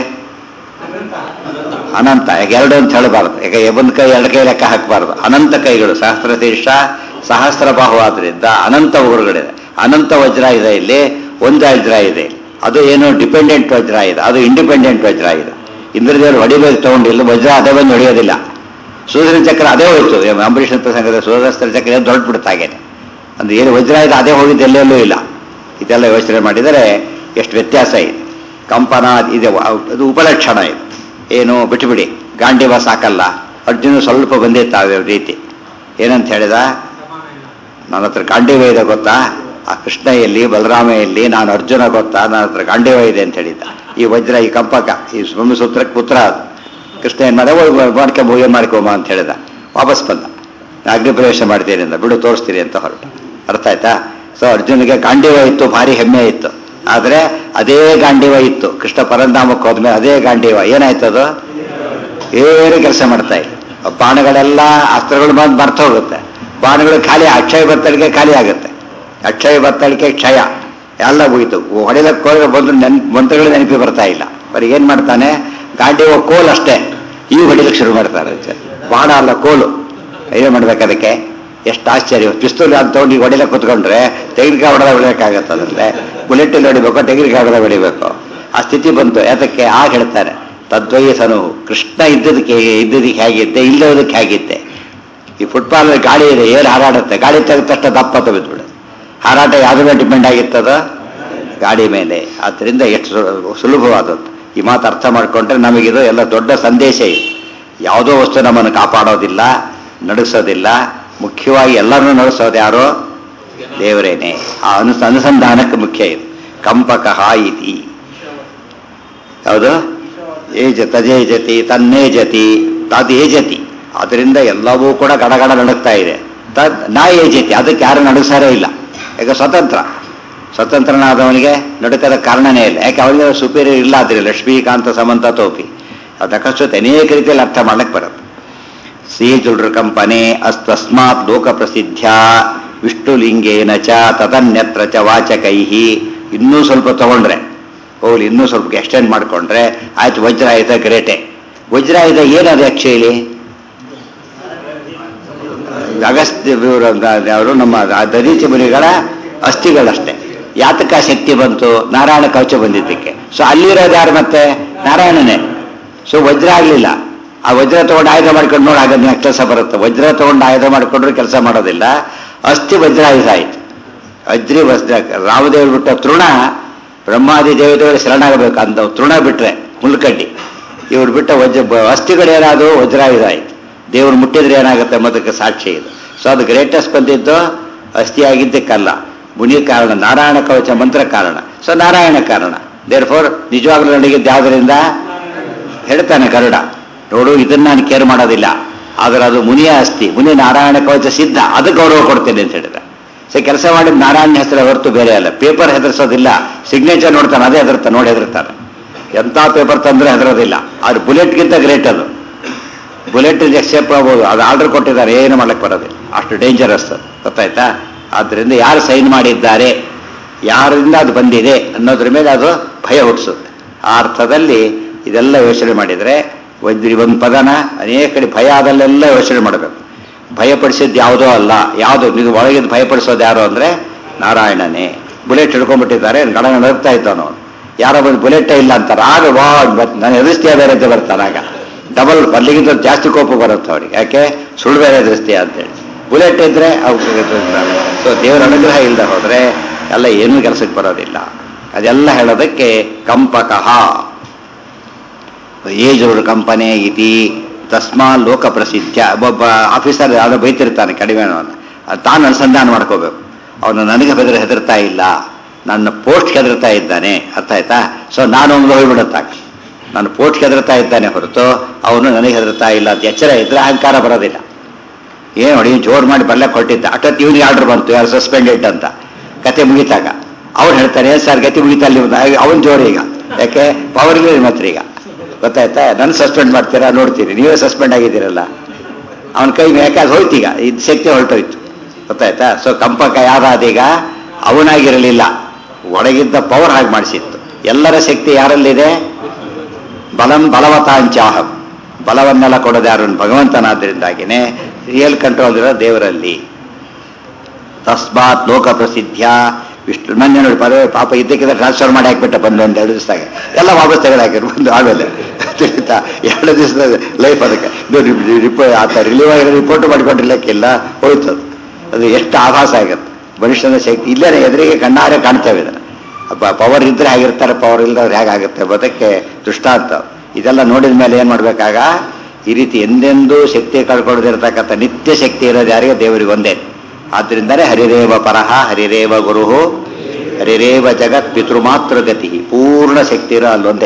ಅನಂತ ಯಾಕೆ ಎರಡು ಅಂತ ಹೇಳಬಾರ್ದು ಯಾಕೆ ಒಂದು ಕೈ ಎರಡು ಕೈ ಲೆಕ್ಕ ಹಾಕಬಾರ್ದು ಅನಂತ ಕೈಗಳು ಸಹಸ್ರ ಶೀರ್ಷ ಸಹಸ್ರ ಬಾಹು ಆದ್ರಿಂದ ಅನಂತ ಉಗುರುಗಳಿದೆ ಅನಂತ ವಜ್ರ ಇದೆ ಇಲ್ಲಿ ಒಂದು ವಜ್ರ ಇದೆ ಅದು ಏನು ಡಿಪೆಂಡೆಂಟ್ ವಜ್ರ ಇದೆ ಅದು ಇಂಡಿಪೆಂಡೆಂಟ್ ವಜ್ರ ಇದೆ ಇಂದ್ರದೇವರು ಹೊಡಿಬೇಕು ತಗೊಂಡಿಲ್ಲ ವಜ್ರ ಅದೇ ಬಂದು ಹೊಡೆಯೋದಿಲ್ಲ ಸೂರ್ಯನ ಚಕ್ರ ಅದೇ ಹೋಯ್ತು ಅಂಬರೀಷನ ಪ್ರಸಂಗದ ಸೂರ್ಯಸ್ತ್ರ ಚಕ್ರ ದೊಡ್ಡ ಬಿಡುತ್ತಾಗೇನೆ ಅಂದ್ರೆ ಏನು ವಜ್ರ ಇದೆ ಅದೇ ಹೋಗಿದ್ದು ಎಲ್ಲೆಲ್ಲೂ ಇಲ್ಲ ಇದೆಲ್ಲ ಯೋಚನೆ ಮಾಡಿದರೆ ಎಷ್ಟು ವ್ಯತ್ಯಾಸ ಇದೆ ಕಂಪನ ಇದೆ ಅದು ಉಪಲಕ್ಷಣ ಇದು ಏನು ಬಿಟ್ಟುಬಿಡಿ ಗಾಂಡಿವ ಸಾಕಲ್ಲ ಅರ್ಜುನ ಸ್ವಲ್ಪ ಬಂದಿತ್ತು ಆ ರೀತಿ ಏನಂತ ಹೇಳಿದ ನನ್ನ ಹತ್ರ ಗಾಂಡಿವ ಇದೆ ಗೊತ್ತಾ ಆ ಕೃಷ್ಣ ಎಲ್ಲಿ ಬಲರಾಮ ಎಲ್ಲಿ ನಾನು ಅರ್ಜುನ ಗೊತ್ತಾ ನನ್ನ ಹತ್ರ ಗಾಂಡಿವ ಇದೆ ಅಂತ ಹೇಳಿದ್ದ ಈ ವಜ್ರ ಈ ಕಂಪಕ ಈ ಬ್ರಹ್ಮಸೂತ್ರಕ್ಕೆ ಪುತ್ರ ಅದು ಕೃಷ್ಣ ಏನ್ ಮಾಡ ಮಾಡ್ಕೊ ಭೂಯ ಮಾಡ್ಕೊಂಬ ಅಂತ ಹೇಳಿದ ವಾಪಸ್ ಬಂದ ಅಗ್ನಿ ಪ್ರವೇಶ ಮಾಡ್ತೀನಿ ಅಂದ ಬಿಡು ತೋರಿಸ್ತೀನಿ ಅಂತ ಹೊರಟ ಅರ್ಥ ಆಯ್ತಾ ಸೊ ಅರ್ಜುನಿಗೆ ಗಾಂಡಿವ ಇತ್ತು ಭಾರಿ ಹೆಮ್ಮೆ ಇತ್ತು ಆದ್ರೆ ಅದೇ ಗಾಂಡಿವ ಇತ್ತು ಕೃಷ್ಣ ಪರಂಧಾಮಕ್ಕೆ ಹೋದ್ಮೇಲೆ ಅದೇ ಗಾಂಡಿವ ಏನಾಯ್ತು ಅದು ಏನು ಕೆಲಸ ಮಾಡ್ತಾ ಇಲ್ಲ ಆ ಬಾಣಗಳೆಲ್ಲ ಅಸ್ತ್ರಗಳು ಬಂದು ಮರ್ತ ಹೋಗುತ್ತೆ ಬಾಣಗಳು ಖಾಲಿ ಅಕ್ಷಯ ಬತ್ತಳಿಕೆ ಖಾಲಿ ಆಗುತ್ತೆ ಅಕ್ಷಯ ಬತ್ತಳಿಕೆ ಕ್ಷಯ ಎಲ್ಲ ಹೋಗಿತ್ತು ಹೊಡೆದಕ್ಕೆ ಹೋದ್ರೆ ಬಂದು ನೆನ್ ಮಂತ್ರಗಳು ನೆನಪಿ ಬರ್ತಾ ಇಲ್ಲ ಬರೀ ಏನ್ ಮಾಡ್ತಾನೆ ಗಾಂಡಿವ ಕೋಲ್ ಅಷ್ಟೇ ಇವು ಹೊಡಿಲಿಕ್ಕೆ ಶುರು ಮಾಡ್ತಾರೆ ಬಾಣ ಅಲ್ಲ ಕೋಲು ಏನ್ ಮಾಡ್ಬೇಕು ಅದಕ್ಕೆ ಎಷ್ಟು ಆಶ್ಚರ್ಯ ಪಿಸ್ತೂಲ್ ಅಂತ ತಗೊಂಡು ಈಗ ಹೊಡಿಲಕ್ಕೆ ಕುತ್ಕೊಂಡ್ರೆ ತೆಂಗಿನಕಾಯಿ ಹೊಡೆದ ಹೊಡಿಬೇಕಾಗತ್ತೆ ಅದ್ರಲ್ಲೇ ಬುಲೆಟ್ ಇಲ್ಲಿ ಹೊಡಿಬೇಕು ತೆಂಗಿನಕಾಯಿ ಹೊಡೆದ ಹೊಡಿಬೇಕು ಆ ಸ್ಥಿತಿ ಬಂತು ಯಾತಕ್ಕೆ ಆಗ ಹೇಳ್ತಾರೆ ತದ್ವಯಸನು ಕೃಷ್ಣ ಇದ್ದದಕ್ಕೆ ಇದ್ದದಕ್ಕೆ ಹೇಗಿದ್ದೆ ಇಲ್ಲದಕ್ಕೆ ಹೇಗಿದ್ದೆ ಈ ಫುಟ್ಬಾಲ್ ಗಾಳಿ ಇದೆ ಏನು ಹಾರಾಡುತ್ತೆ ಗಾಳಿ ತೆಗೆದ ತಕ್ಷಣ ದಪ್ಪ ಬಿದ್ದುಬಿಡುತ್ತೆ ಹಾರಾಟ ಯಾವ್ದ್ರ ಮೇಲೆ ಡಿಪೆಂಡ್ ಆಗಿರ್ತದ ಗಾಡಿ ಮೇಲೆ ಆದ್ದರಿಂದ ಎಷ್ಟು ಸು- ಸುಲಭವಾದದ್ದು ಈ ಮಾತು ಅರ್ಥ ಮಾಡ್ಕೊಂಡ್ರೆ ನಮಗಿದು ಎಲ್ಲ ದೊಡ್ಡ ಸಂದೇಶ ಇದೆ ಯಾವುದೋ ವಸ್ತು ನಮ್ಮನ್ನು ಕಾಪಾಡೋದಿಲ್ಲ ನಡೆಸೋದಿಲ್ಲ ಮುಖ್ಯವಾಗಿ ಎಲ್ಲರನ್ನೂ ನಡೆಸೋದು ಯಾರು ದೇವರೇನೆ ಆ ಅನು ಅನುಸಂಧಾನಕ್ಕೆ ಮುಖ್ಯ ಇದು ಕಂಪಕಃ ಇತಿ ಯಾವುದು ಏಜ ತಜೇಜತಿ ತನ್ನೇಜತಿ ತದೇಜತಿ ಅದರಿಂದ ಎಲ್ಲವೂ ಕೂಡ ಗಡಗಡ ನಡುಗ್ತಾ ಇದೆ ತದ್ ನಾ ಏಜತಿ ಅದಕ್ಕೆ ಯಾರು ನಡುಗ್ಸಾರೇ ಇಲ್ಲ ಯಾಕೆ ಸ್ವತಂತ್ರ ಸ್ವತಂತ್ರನಾದವನಿಗೆ ನಡುಕದ ಕಾರಣನೇ ಇಲ್ಲ ಯಾಕೆ ಅವನಿಗೆ ಸುಪೀರಿಯರ್ ಇಲ್ಲ ಆದ್ರೆ ಲಕ್ಷ್ಮೀಕಾಂತ ಸಮಂತ ತೋಪಿ ಅದಕ್ಕಷ್ಟೊತ್ತು ಅನೇಕ ರೀತಿಯಲ್ಲಿ ಅರ್ಥ ಮಾಡ್ಲಿಕ್ಕೆ ಬರುತ್ತೆ ಶ್ರೀಜುಡ್ರ ಕಂಪನೆ ಅಸ್ತಸ್ಮಾತ್ ಲೋಕ ಪ್ರಸಿದ್ಧ ವಿಷ್ಣುಲಿಂಗೇನ ಚ ತದನ್ಯತ್ರ ಚ ವಾಚಕೈಹಿ ಇನ್ನೂ ಸ್ವಲ್ಪ ತಗೊಂಡ್ರೆ ಹೋಗ್ಲಿ ಇನ್ನೂ ಸ್ವಲ್ಪ ಎಕ್ಸ್ಟೆಂಡ್ ಮಾಡ್ಕೊಂಡ್ರೆ ಆಯ್ತು ವಜ್ರಾಯುಧ ಗ್ರೇಟೆ ವಜ್ರಾಯುಧ ಏನದು ಆಕ್ಚುಲಿ ಅಗಸ್ತ್ಯ ಇವ್ರು ಅವರು ನಮ್ಮ ದದೀಚ ಮುನಿಗಳ ಅಸ್ಥಿಗಳಷ್ಟೇ ಯಾತಕ ಶಕ್ತಿ ಬಂತು ನಾರಾಯಣ ಕವಚ ಬಂದಿದ್ದಕ್ಕೆ ಸೊ ಅಲ್ಲಿರೋದು ಯಾರು ಮತ್ತೆ ನಾರಾಯಣನೇ ಸೊ ವಜ್ರ ಆಗಲಿಲ್ಲ ಆ ವಜ್ರ ತಗೊಂಡು ಆಯುಧ ಮಾಡ್ಕೊಂಡು ನೋಡಿ ಆಗ ಕೆಲಸ ಬರುತ್ತೆ ವಜ್ರ ತಗೊಂಡು ಆಯುಧ ಮಾಡ್ಕೊಂಡ್ರೆ ಕೆಲಸ ಮಾಡೋದಿಲ್ಲ ಅಸ್ಥಿ ವಜ್ರ ಆಯುಧ ಆಯ್ತು ಅಜ್ರಿ ವಜ್ರ ರಾಮದೇವರು ಬಿಟ್ಟ ತೃಣ ಬ್ರಹ್ಮಾದಿ ದೇವತೆಗಳು ಶರಣಾಗಬೇಕು ಅಂತ ತೃಣ ಬಿಟ್ರೆ ಮುಳ್ಕಡ್ಡಿ ಇವ್ರು ಬಿಟ್ಟ ವಜ್ರ ಬ- ಅಸ್ಥಿಗಳೇನಾದ್ರು ವಜ್ರಾಯುಧ ಆಯ್ತು ದೇವ್ರು ಮುಟ್ಟಿದ್ರೆ ಏನಾಗುತ್ತೆ ಮೊದಕ್ಕೆ ಸಾಕ್ಷಿ ಇದು ಸೊ ಅದು ಗ್ರೇಟೆಸ್ಟ್ ಬಂದಿದ್ದು ಅಸ್ಥಿ ಆಗಿದ್ದಕ್ಕಲ್ಲ ಮುನಿ ಕಾರಣ ನಾರಾಯಣ ಕವಚ ಮಂತ್ರ ಕಾರಣ ಸೊ ನಾರಾಯಣ ಕಾರಣ ದೇರ್ ಫೋರ್ ನಿಜವಾಗ್ಲೂ ನಡೆಗಿದ್ದು ಯಾವುದರಿಂದ ಹೇಳ್ತಾನೆ ಗರುಡ ನೋಡು ಇದನ್ನ ನಾನು ಕೇರ್ ಮಾಡೋದಿಲ್ಲ ಆದ್ರೆ ಅದು ಮುನಿಯ ಅಸ್ತಿ ಮುನಿ ನಾರಾಯಣ ಕವಚ ಸಿದ್ಧ ಅದು ಗೌರವ ಕೊಡ್ತೇನೆ ಅಂತ ಹೇಳಿದ ಸೊ ಕೆಲಸ ಮಾಡಿದ ನಾರಾಯಣ ಹೆಸರು ಹೊರತು ಬೇರೆ ಅಲ್ಲ ಪೇಪರ್ ಹೆದರ್ಸೋದಿಲ್ಲ ಸಿಗ್ನೇಚರ್ ನೋಡ್ತಾನೆ ಅದೇ ಹೆದರ್ತಾನೆ ನೋಡಿ ಹೆದರ್ತಾನೆ ಎಂಥ ಪೇಪರ್ ತಂದ್ರೆ ಹೆದರೋದಿಲ್ಲ ಆದ್ರೆ ಬುಲೆಟ್ಗಿಂತ ಗ್ರೇಟ್ ಅದು ಬುಲೆಟ್ ಎಕ್ಸೆಪ್ಟ್ ಆಗ್ಬೋದು ಅದು ಆರ್ಡರ್ ಕೊಟ್ಟಿದ್ದಾರೆ ಏನು ಮಾಡಕ್ಕೆ ಬರೋದಿಲ್ಲ ಅಷ್ಟು ಡೇಂಜರಸ್ ಅದು ಗೊತ್ತಾಯ್ತಾ ಆದ್ದರಿಂದ ಯಾರು ಸೈನ್ ಮಾಡಿದ್ದಾರೆ ಯಾರಿಂದ ಅದು ಬಂದಿದೆ ಅನ್ನೋದ್ರ ಮೇಲೆ ಅದು ಭಯ ಹುಟ್ಟಿಸುತ್ತೆ ಆ ಅರ್ಥದಲ್ಲಿ ಇದೆಲ್ಲ ಯೋಚನೆ ಮಾಡಿದರೆ ಒಂದು ಒಂದು ಪದನ ಅನೇಕ ಕಡೆ ಭಯ ಆದಲ್ಲೆಲ್ಲ ಯೋಚನೆ ಮಾಡಬೇಕು ಭಯಪಡಿಸಿದ್ದು ಯಾವುದೋ ಅಲ್ಲ ಯಾವುದು ನೀವು ಒಳಗಿದ್ದು ಭಯಪಡಿಸೋದು ಯಾರು ಅಂದರೆ ನಾರಾಯಣನೇ ಬುಲೆಟ್ ಹಿಡ್ಕೊಂಡ್ಬಿಟ್ಟಿದ್ದಾರೆ ಗಡ ನಡುತ್ತಾ ಇದ್ದಾನು ಅವನು ಯಾರೋ ಬಂದು ಬುಲೆಟೇ ಇಲ್ಲ ಅಂತಾರೆ ಆಗ ವಾ ನಾನು ಎದುರಿಸ್ತೀಯ ಬೇರೆ ಅಂತ ಬರ್ತಾನೆ ಆಗ ಡಬಲ್ ಅಲ್ಲಿಗಿಂತ ಜಾಸ್ತಿ ಕೋಪ ಬರುತ್ತೆ ಅವ್ರಿಗೆ ಯಾಕೆ ಸುಳ್ಳು ಬೇರೆ ಎದುರಿಸ್ತೀಯ ಅಂತೇಳಿ ಬುಲೆಟ್ ಇದ್ರೆ ಸೊ ದೇವರ ಅನುಗ್ರಹ ಇಲ್ಲದೆ ಹೋದ್ರೆ ಎಲ್ಲ ಏನೂ ಕೆಲಸಕ್ಕೆ ಬರೋದಿಲ್ಲ ಅದೆಲ್ಲ ಹೇಳೋದಕ್ಕೆ ಕಂಪಕಃ ಏಜುರು ಕಂಪನೆ ಇತಿ ತಸ್ಮಾ ಲೋಕ ಪ್ರಸಿದ್ಧ ಒಬ್ಬ ಆಫೀಸರ್ ಯಾರೋ ಬೈತಿರ್ತಾನೆ ಕಡಿಮೆ ತಾನು ಅನುಸಂಧಾನ ಮಾಡ್ಕೋಬೇಕು ಅವನು ನನಗೆ ಬೆದರಿ ಹೆದರ್ತಾ ಇಲ್ಲ ನನ್ನ ಪೋಸ್ಟ್ ಹೆದರ್ತಾ ಇದ್ದಾನೆ ಅರ್ಥ ಆಯ್ತಾ ಸೊ ನಾನು ಒಂದು ಹೋಗ್ಬಿಡುತ್ತಾಗ ನಾನು ಪೋಸ್ಟ್ ಹೆದರ್ತಾ ಇದ್ದಾನೆ ಹೊರತು ಅವನು ನನಗೆ ಹೆದರ್ತಾ ಇಲ್ಲ ಅಂತ ಎಚ್ಚರ ಇದ್ರೆ ಅಹಂಕಾರ ಬರೋದಿಲ್ಲ ಏನು ನೋಡಿ ಜೋರು ಮಾಡಿ ಬರ್ಲಕ್ಕೆ ಹೊರಟಿದ್ದ ಅಟತ್ ಇವನಿಗೆ ಆರ್ಡರ್ ಬಂತು ಯಾರು ಸಸ್ಪೆಂಡೆಡ್ ಅಂತ ಕತೆ ಮುಗಿತಾಗ ಅವ್ನು ಹೇಳ್ತಾನೆ ಸರ್ ಗತಿ ಮುಗಿತಾ ಅಲ್ಲಿ ಅವನ್ ಜೋರು ಈಗ ಯಾಕೆ ಪವರ್ ಇಲ್ಲ ನಿಮ್ಮ ಹತ್ರ ಈಗ ಗೊತ್ತಾಯ್ತಾ ನನ್ನ ಸಸ್ಪೆಂಡ್ ಮಾಡ್ತೀರಾ ನೋಡ್ತೀರಿ ನೀವೇ ಸಸ್ಪೆಂಡ್ ಆಗಿದ್ದೀರಲ್ಲ ಅವನ ಕೈ ಯಾಕೆ ಅದು ಹೋಯ್ತು ಈಗ ಇದು ಶಕ್ತಿ ಹೊರಟೋಯ್ತು ಗೊತ್ತಾಯ್ತಾ ಸೊ ಕಂಪಕ ಯಾರಾದೀಗ ಅವನಾಗಿರಲಿಲ್ಲ ಒಳಗಿದ್ದ ಪವರ್ ಹಾಗೆ ಮಾಡಿಸಿತ್ತು ಎಲ್ಲರ ಶಕ್ತಿ ಯಾರಲ್ಲಿದೆ ಬಲಂ ಬಲವತಾಂಚಾಹಂ ಬಲವನ್ನೆಲ್ಲ ಕೊಡೋದು ಯಾರು ಭಗವಂತನಾದ್ದರಿಂದಾಗಿನೇ ರಿಯಲ್ ಕಂಟ್ರೋಲ್ ಇರೋ ದೇವರಲ್ಲಿ ತಸ್ಮಾತ್ ಲೋಕ ಪ್ರಸಿದ್ಧ ವಿಷ್ಣು ಮೊನ್ನೆ ನೋಡಿ ಪದವಿ ಪಾಪ ಇದ್ದಕ್ಕಿದ್ದ ಟ್ರಾನ್ಸ್ಫರ್ ಮಾಡಿ ಹಾಕ್ಬಿಟ್ಟ ಬಂದು ಒಂದು ಎರಡು ದಿವಸದಾಗ ಎಲ್ಲ ವಾಪಸ್ ತೆಗೆದಾಕಿರು ಬಂದು ಆಮೇಲೆ ತಿಳಿತಾ ಎರಡು ದಿವಸದ ಲೈಫ್ ಅದಕ್ಕೆ ಇದು ರಿಪೋ ಆತ ರಿಲೀವ್ ಆಗಿರೋ ರಿಪೋರ್ಟ್ ಮಾಡಿಕೊಂಡಿರ್ಲಿಕ್ಕಿಲ್ಲ ಹೋಯ್ತು ಅದು ಅದು ಎಷ್ಟು ಆಭಾಸ ಆಗುತ್ತೆ ಮನುಷ್ಯನ ಶಕ್ತಿ ಇಲ್ಲೇ ಎದುರಿಗೆ ಕಣ್ಣಾರೆ ಕಾಣ್ತೇವೆ ಇದನ್ನು ಪವರ್ ಇದ್ರೆ ಆಗಿರ್ತಾರೆ ಪವರ್ ಇಲ್ಲದವ್ರು ಹೇಗಾಗುತ್ತೆ ಅದಕ್ಕೆ ದೃಷ್ಟಾಂತ ಇದೆಲ್ಲ ನೋಡಿದ ಮೇಲೆ ಏನ್ ಮಾಡ್ಬೇಕಾಗ ಈ ರೀತಿ ಎಂದೆಂದೂ ಶಕ್ತಿ ಕಳ್ಕೊಳ್ಳದಿರ್ತಕ್ಕಂಥ ನಿತ್ಯ ಶಕ್ತಿ ಇರೋದು ಯಾರಿಗೆ ದೇವರಿಗೆ ಒಂದೇ ಆದ್ರಿಂದಲೇ ಹರಿರೇವ ಪರಹ ಹರಿರೇವ ಗುರು ಹರಿರೇವ ಜಗತ್ ಪಿತೃಮಾತೃ ಗತಿ ಪೂರ್ಣ ಶಕ್ತಿ ಇರೋ ಅಲ್ಲೊಂದೇ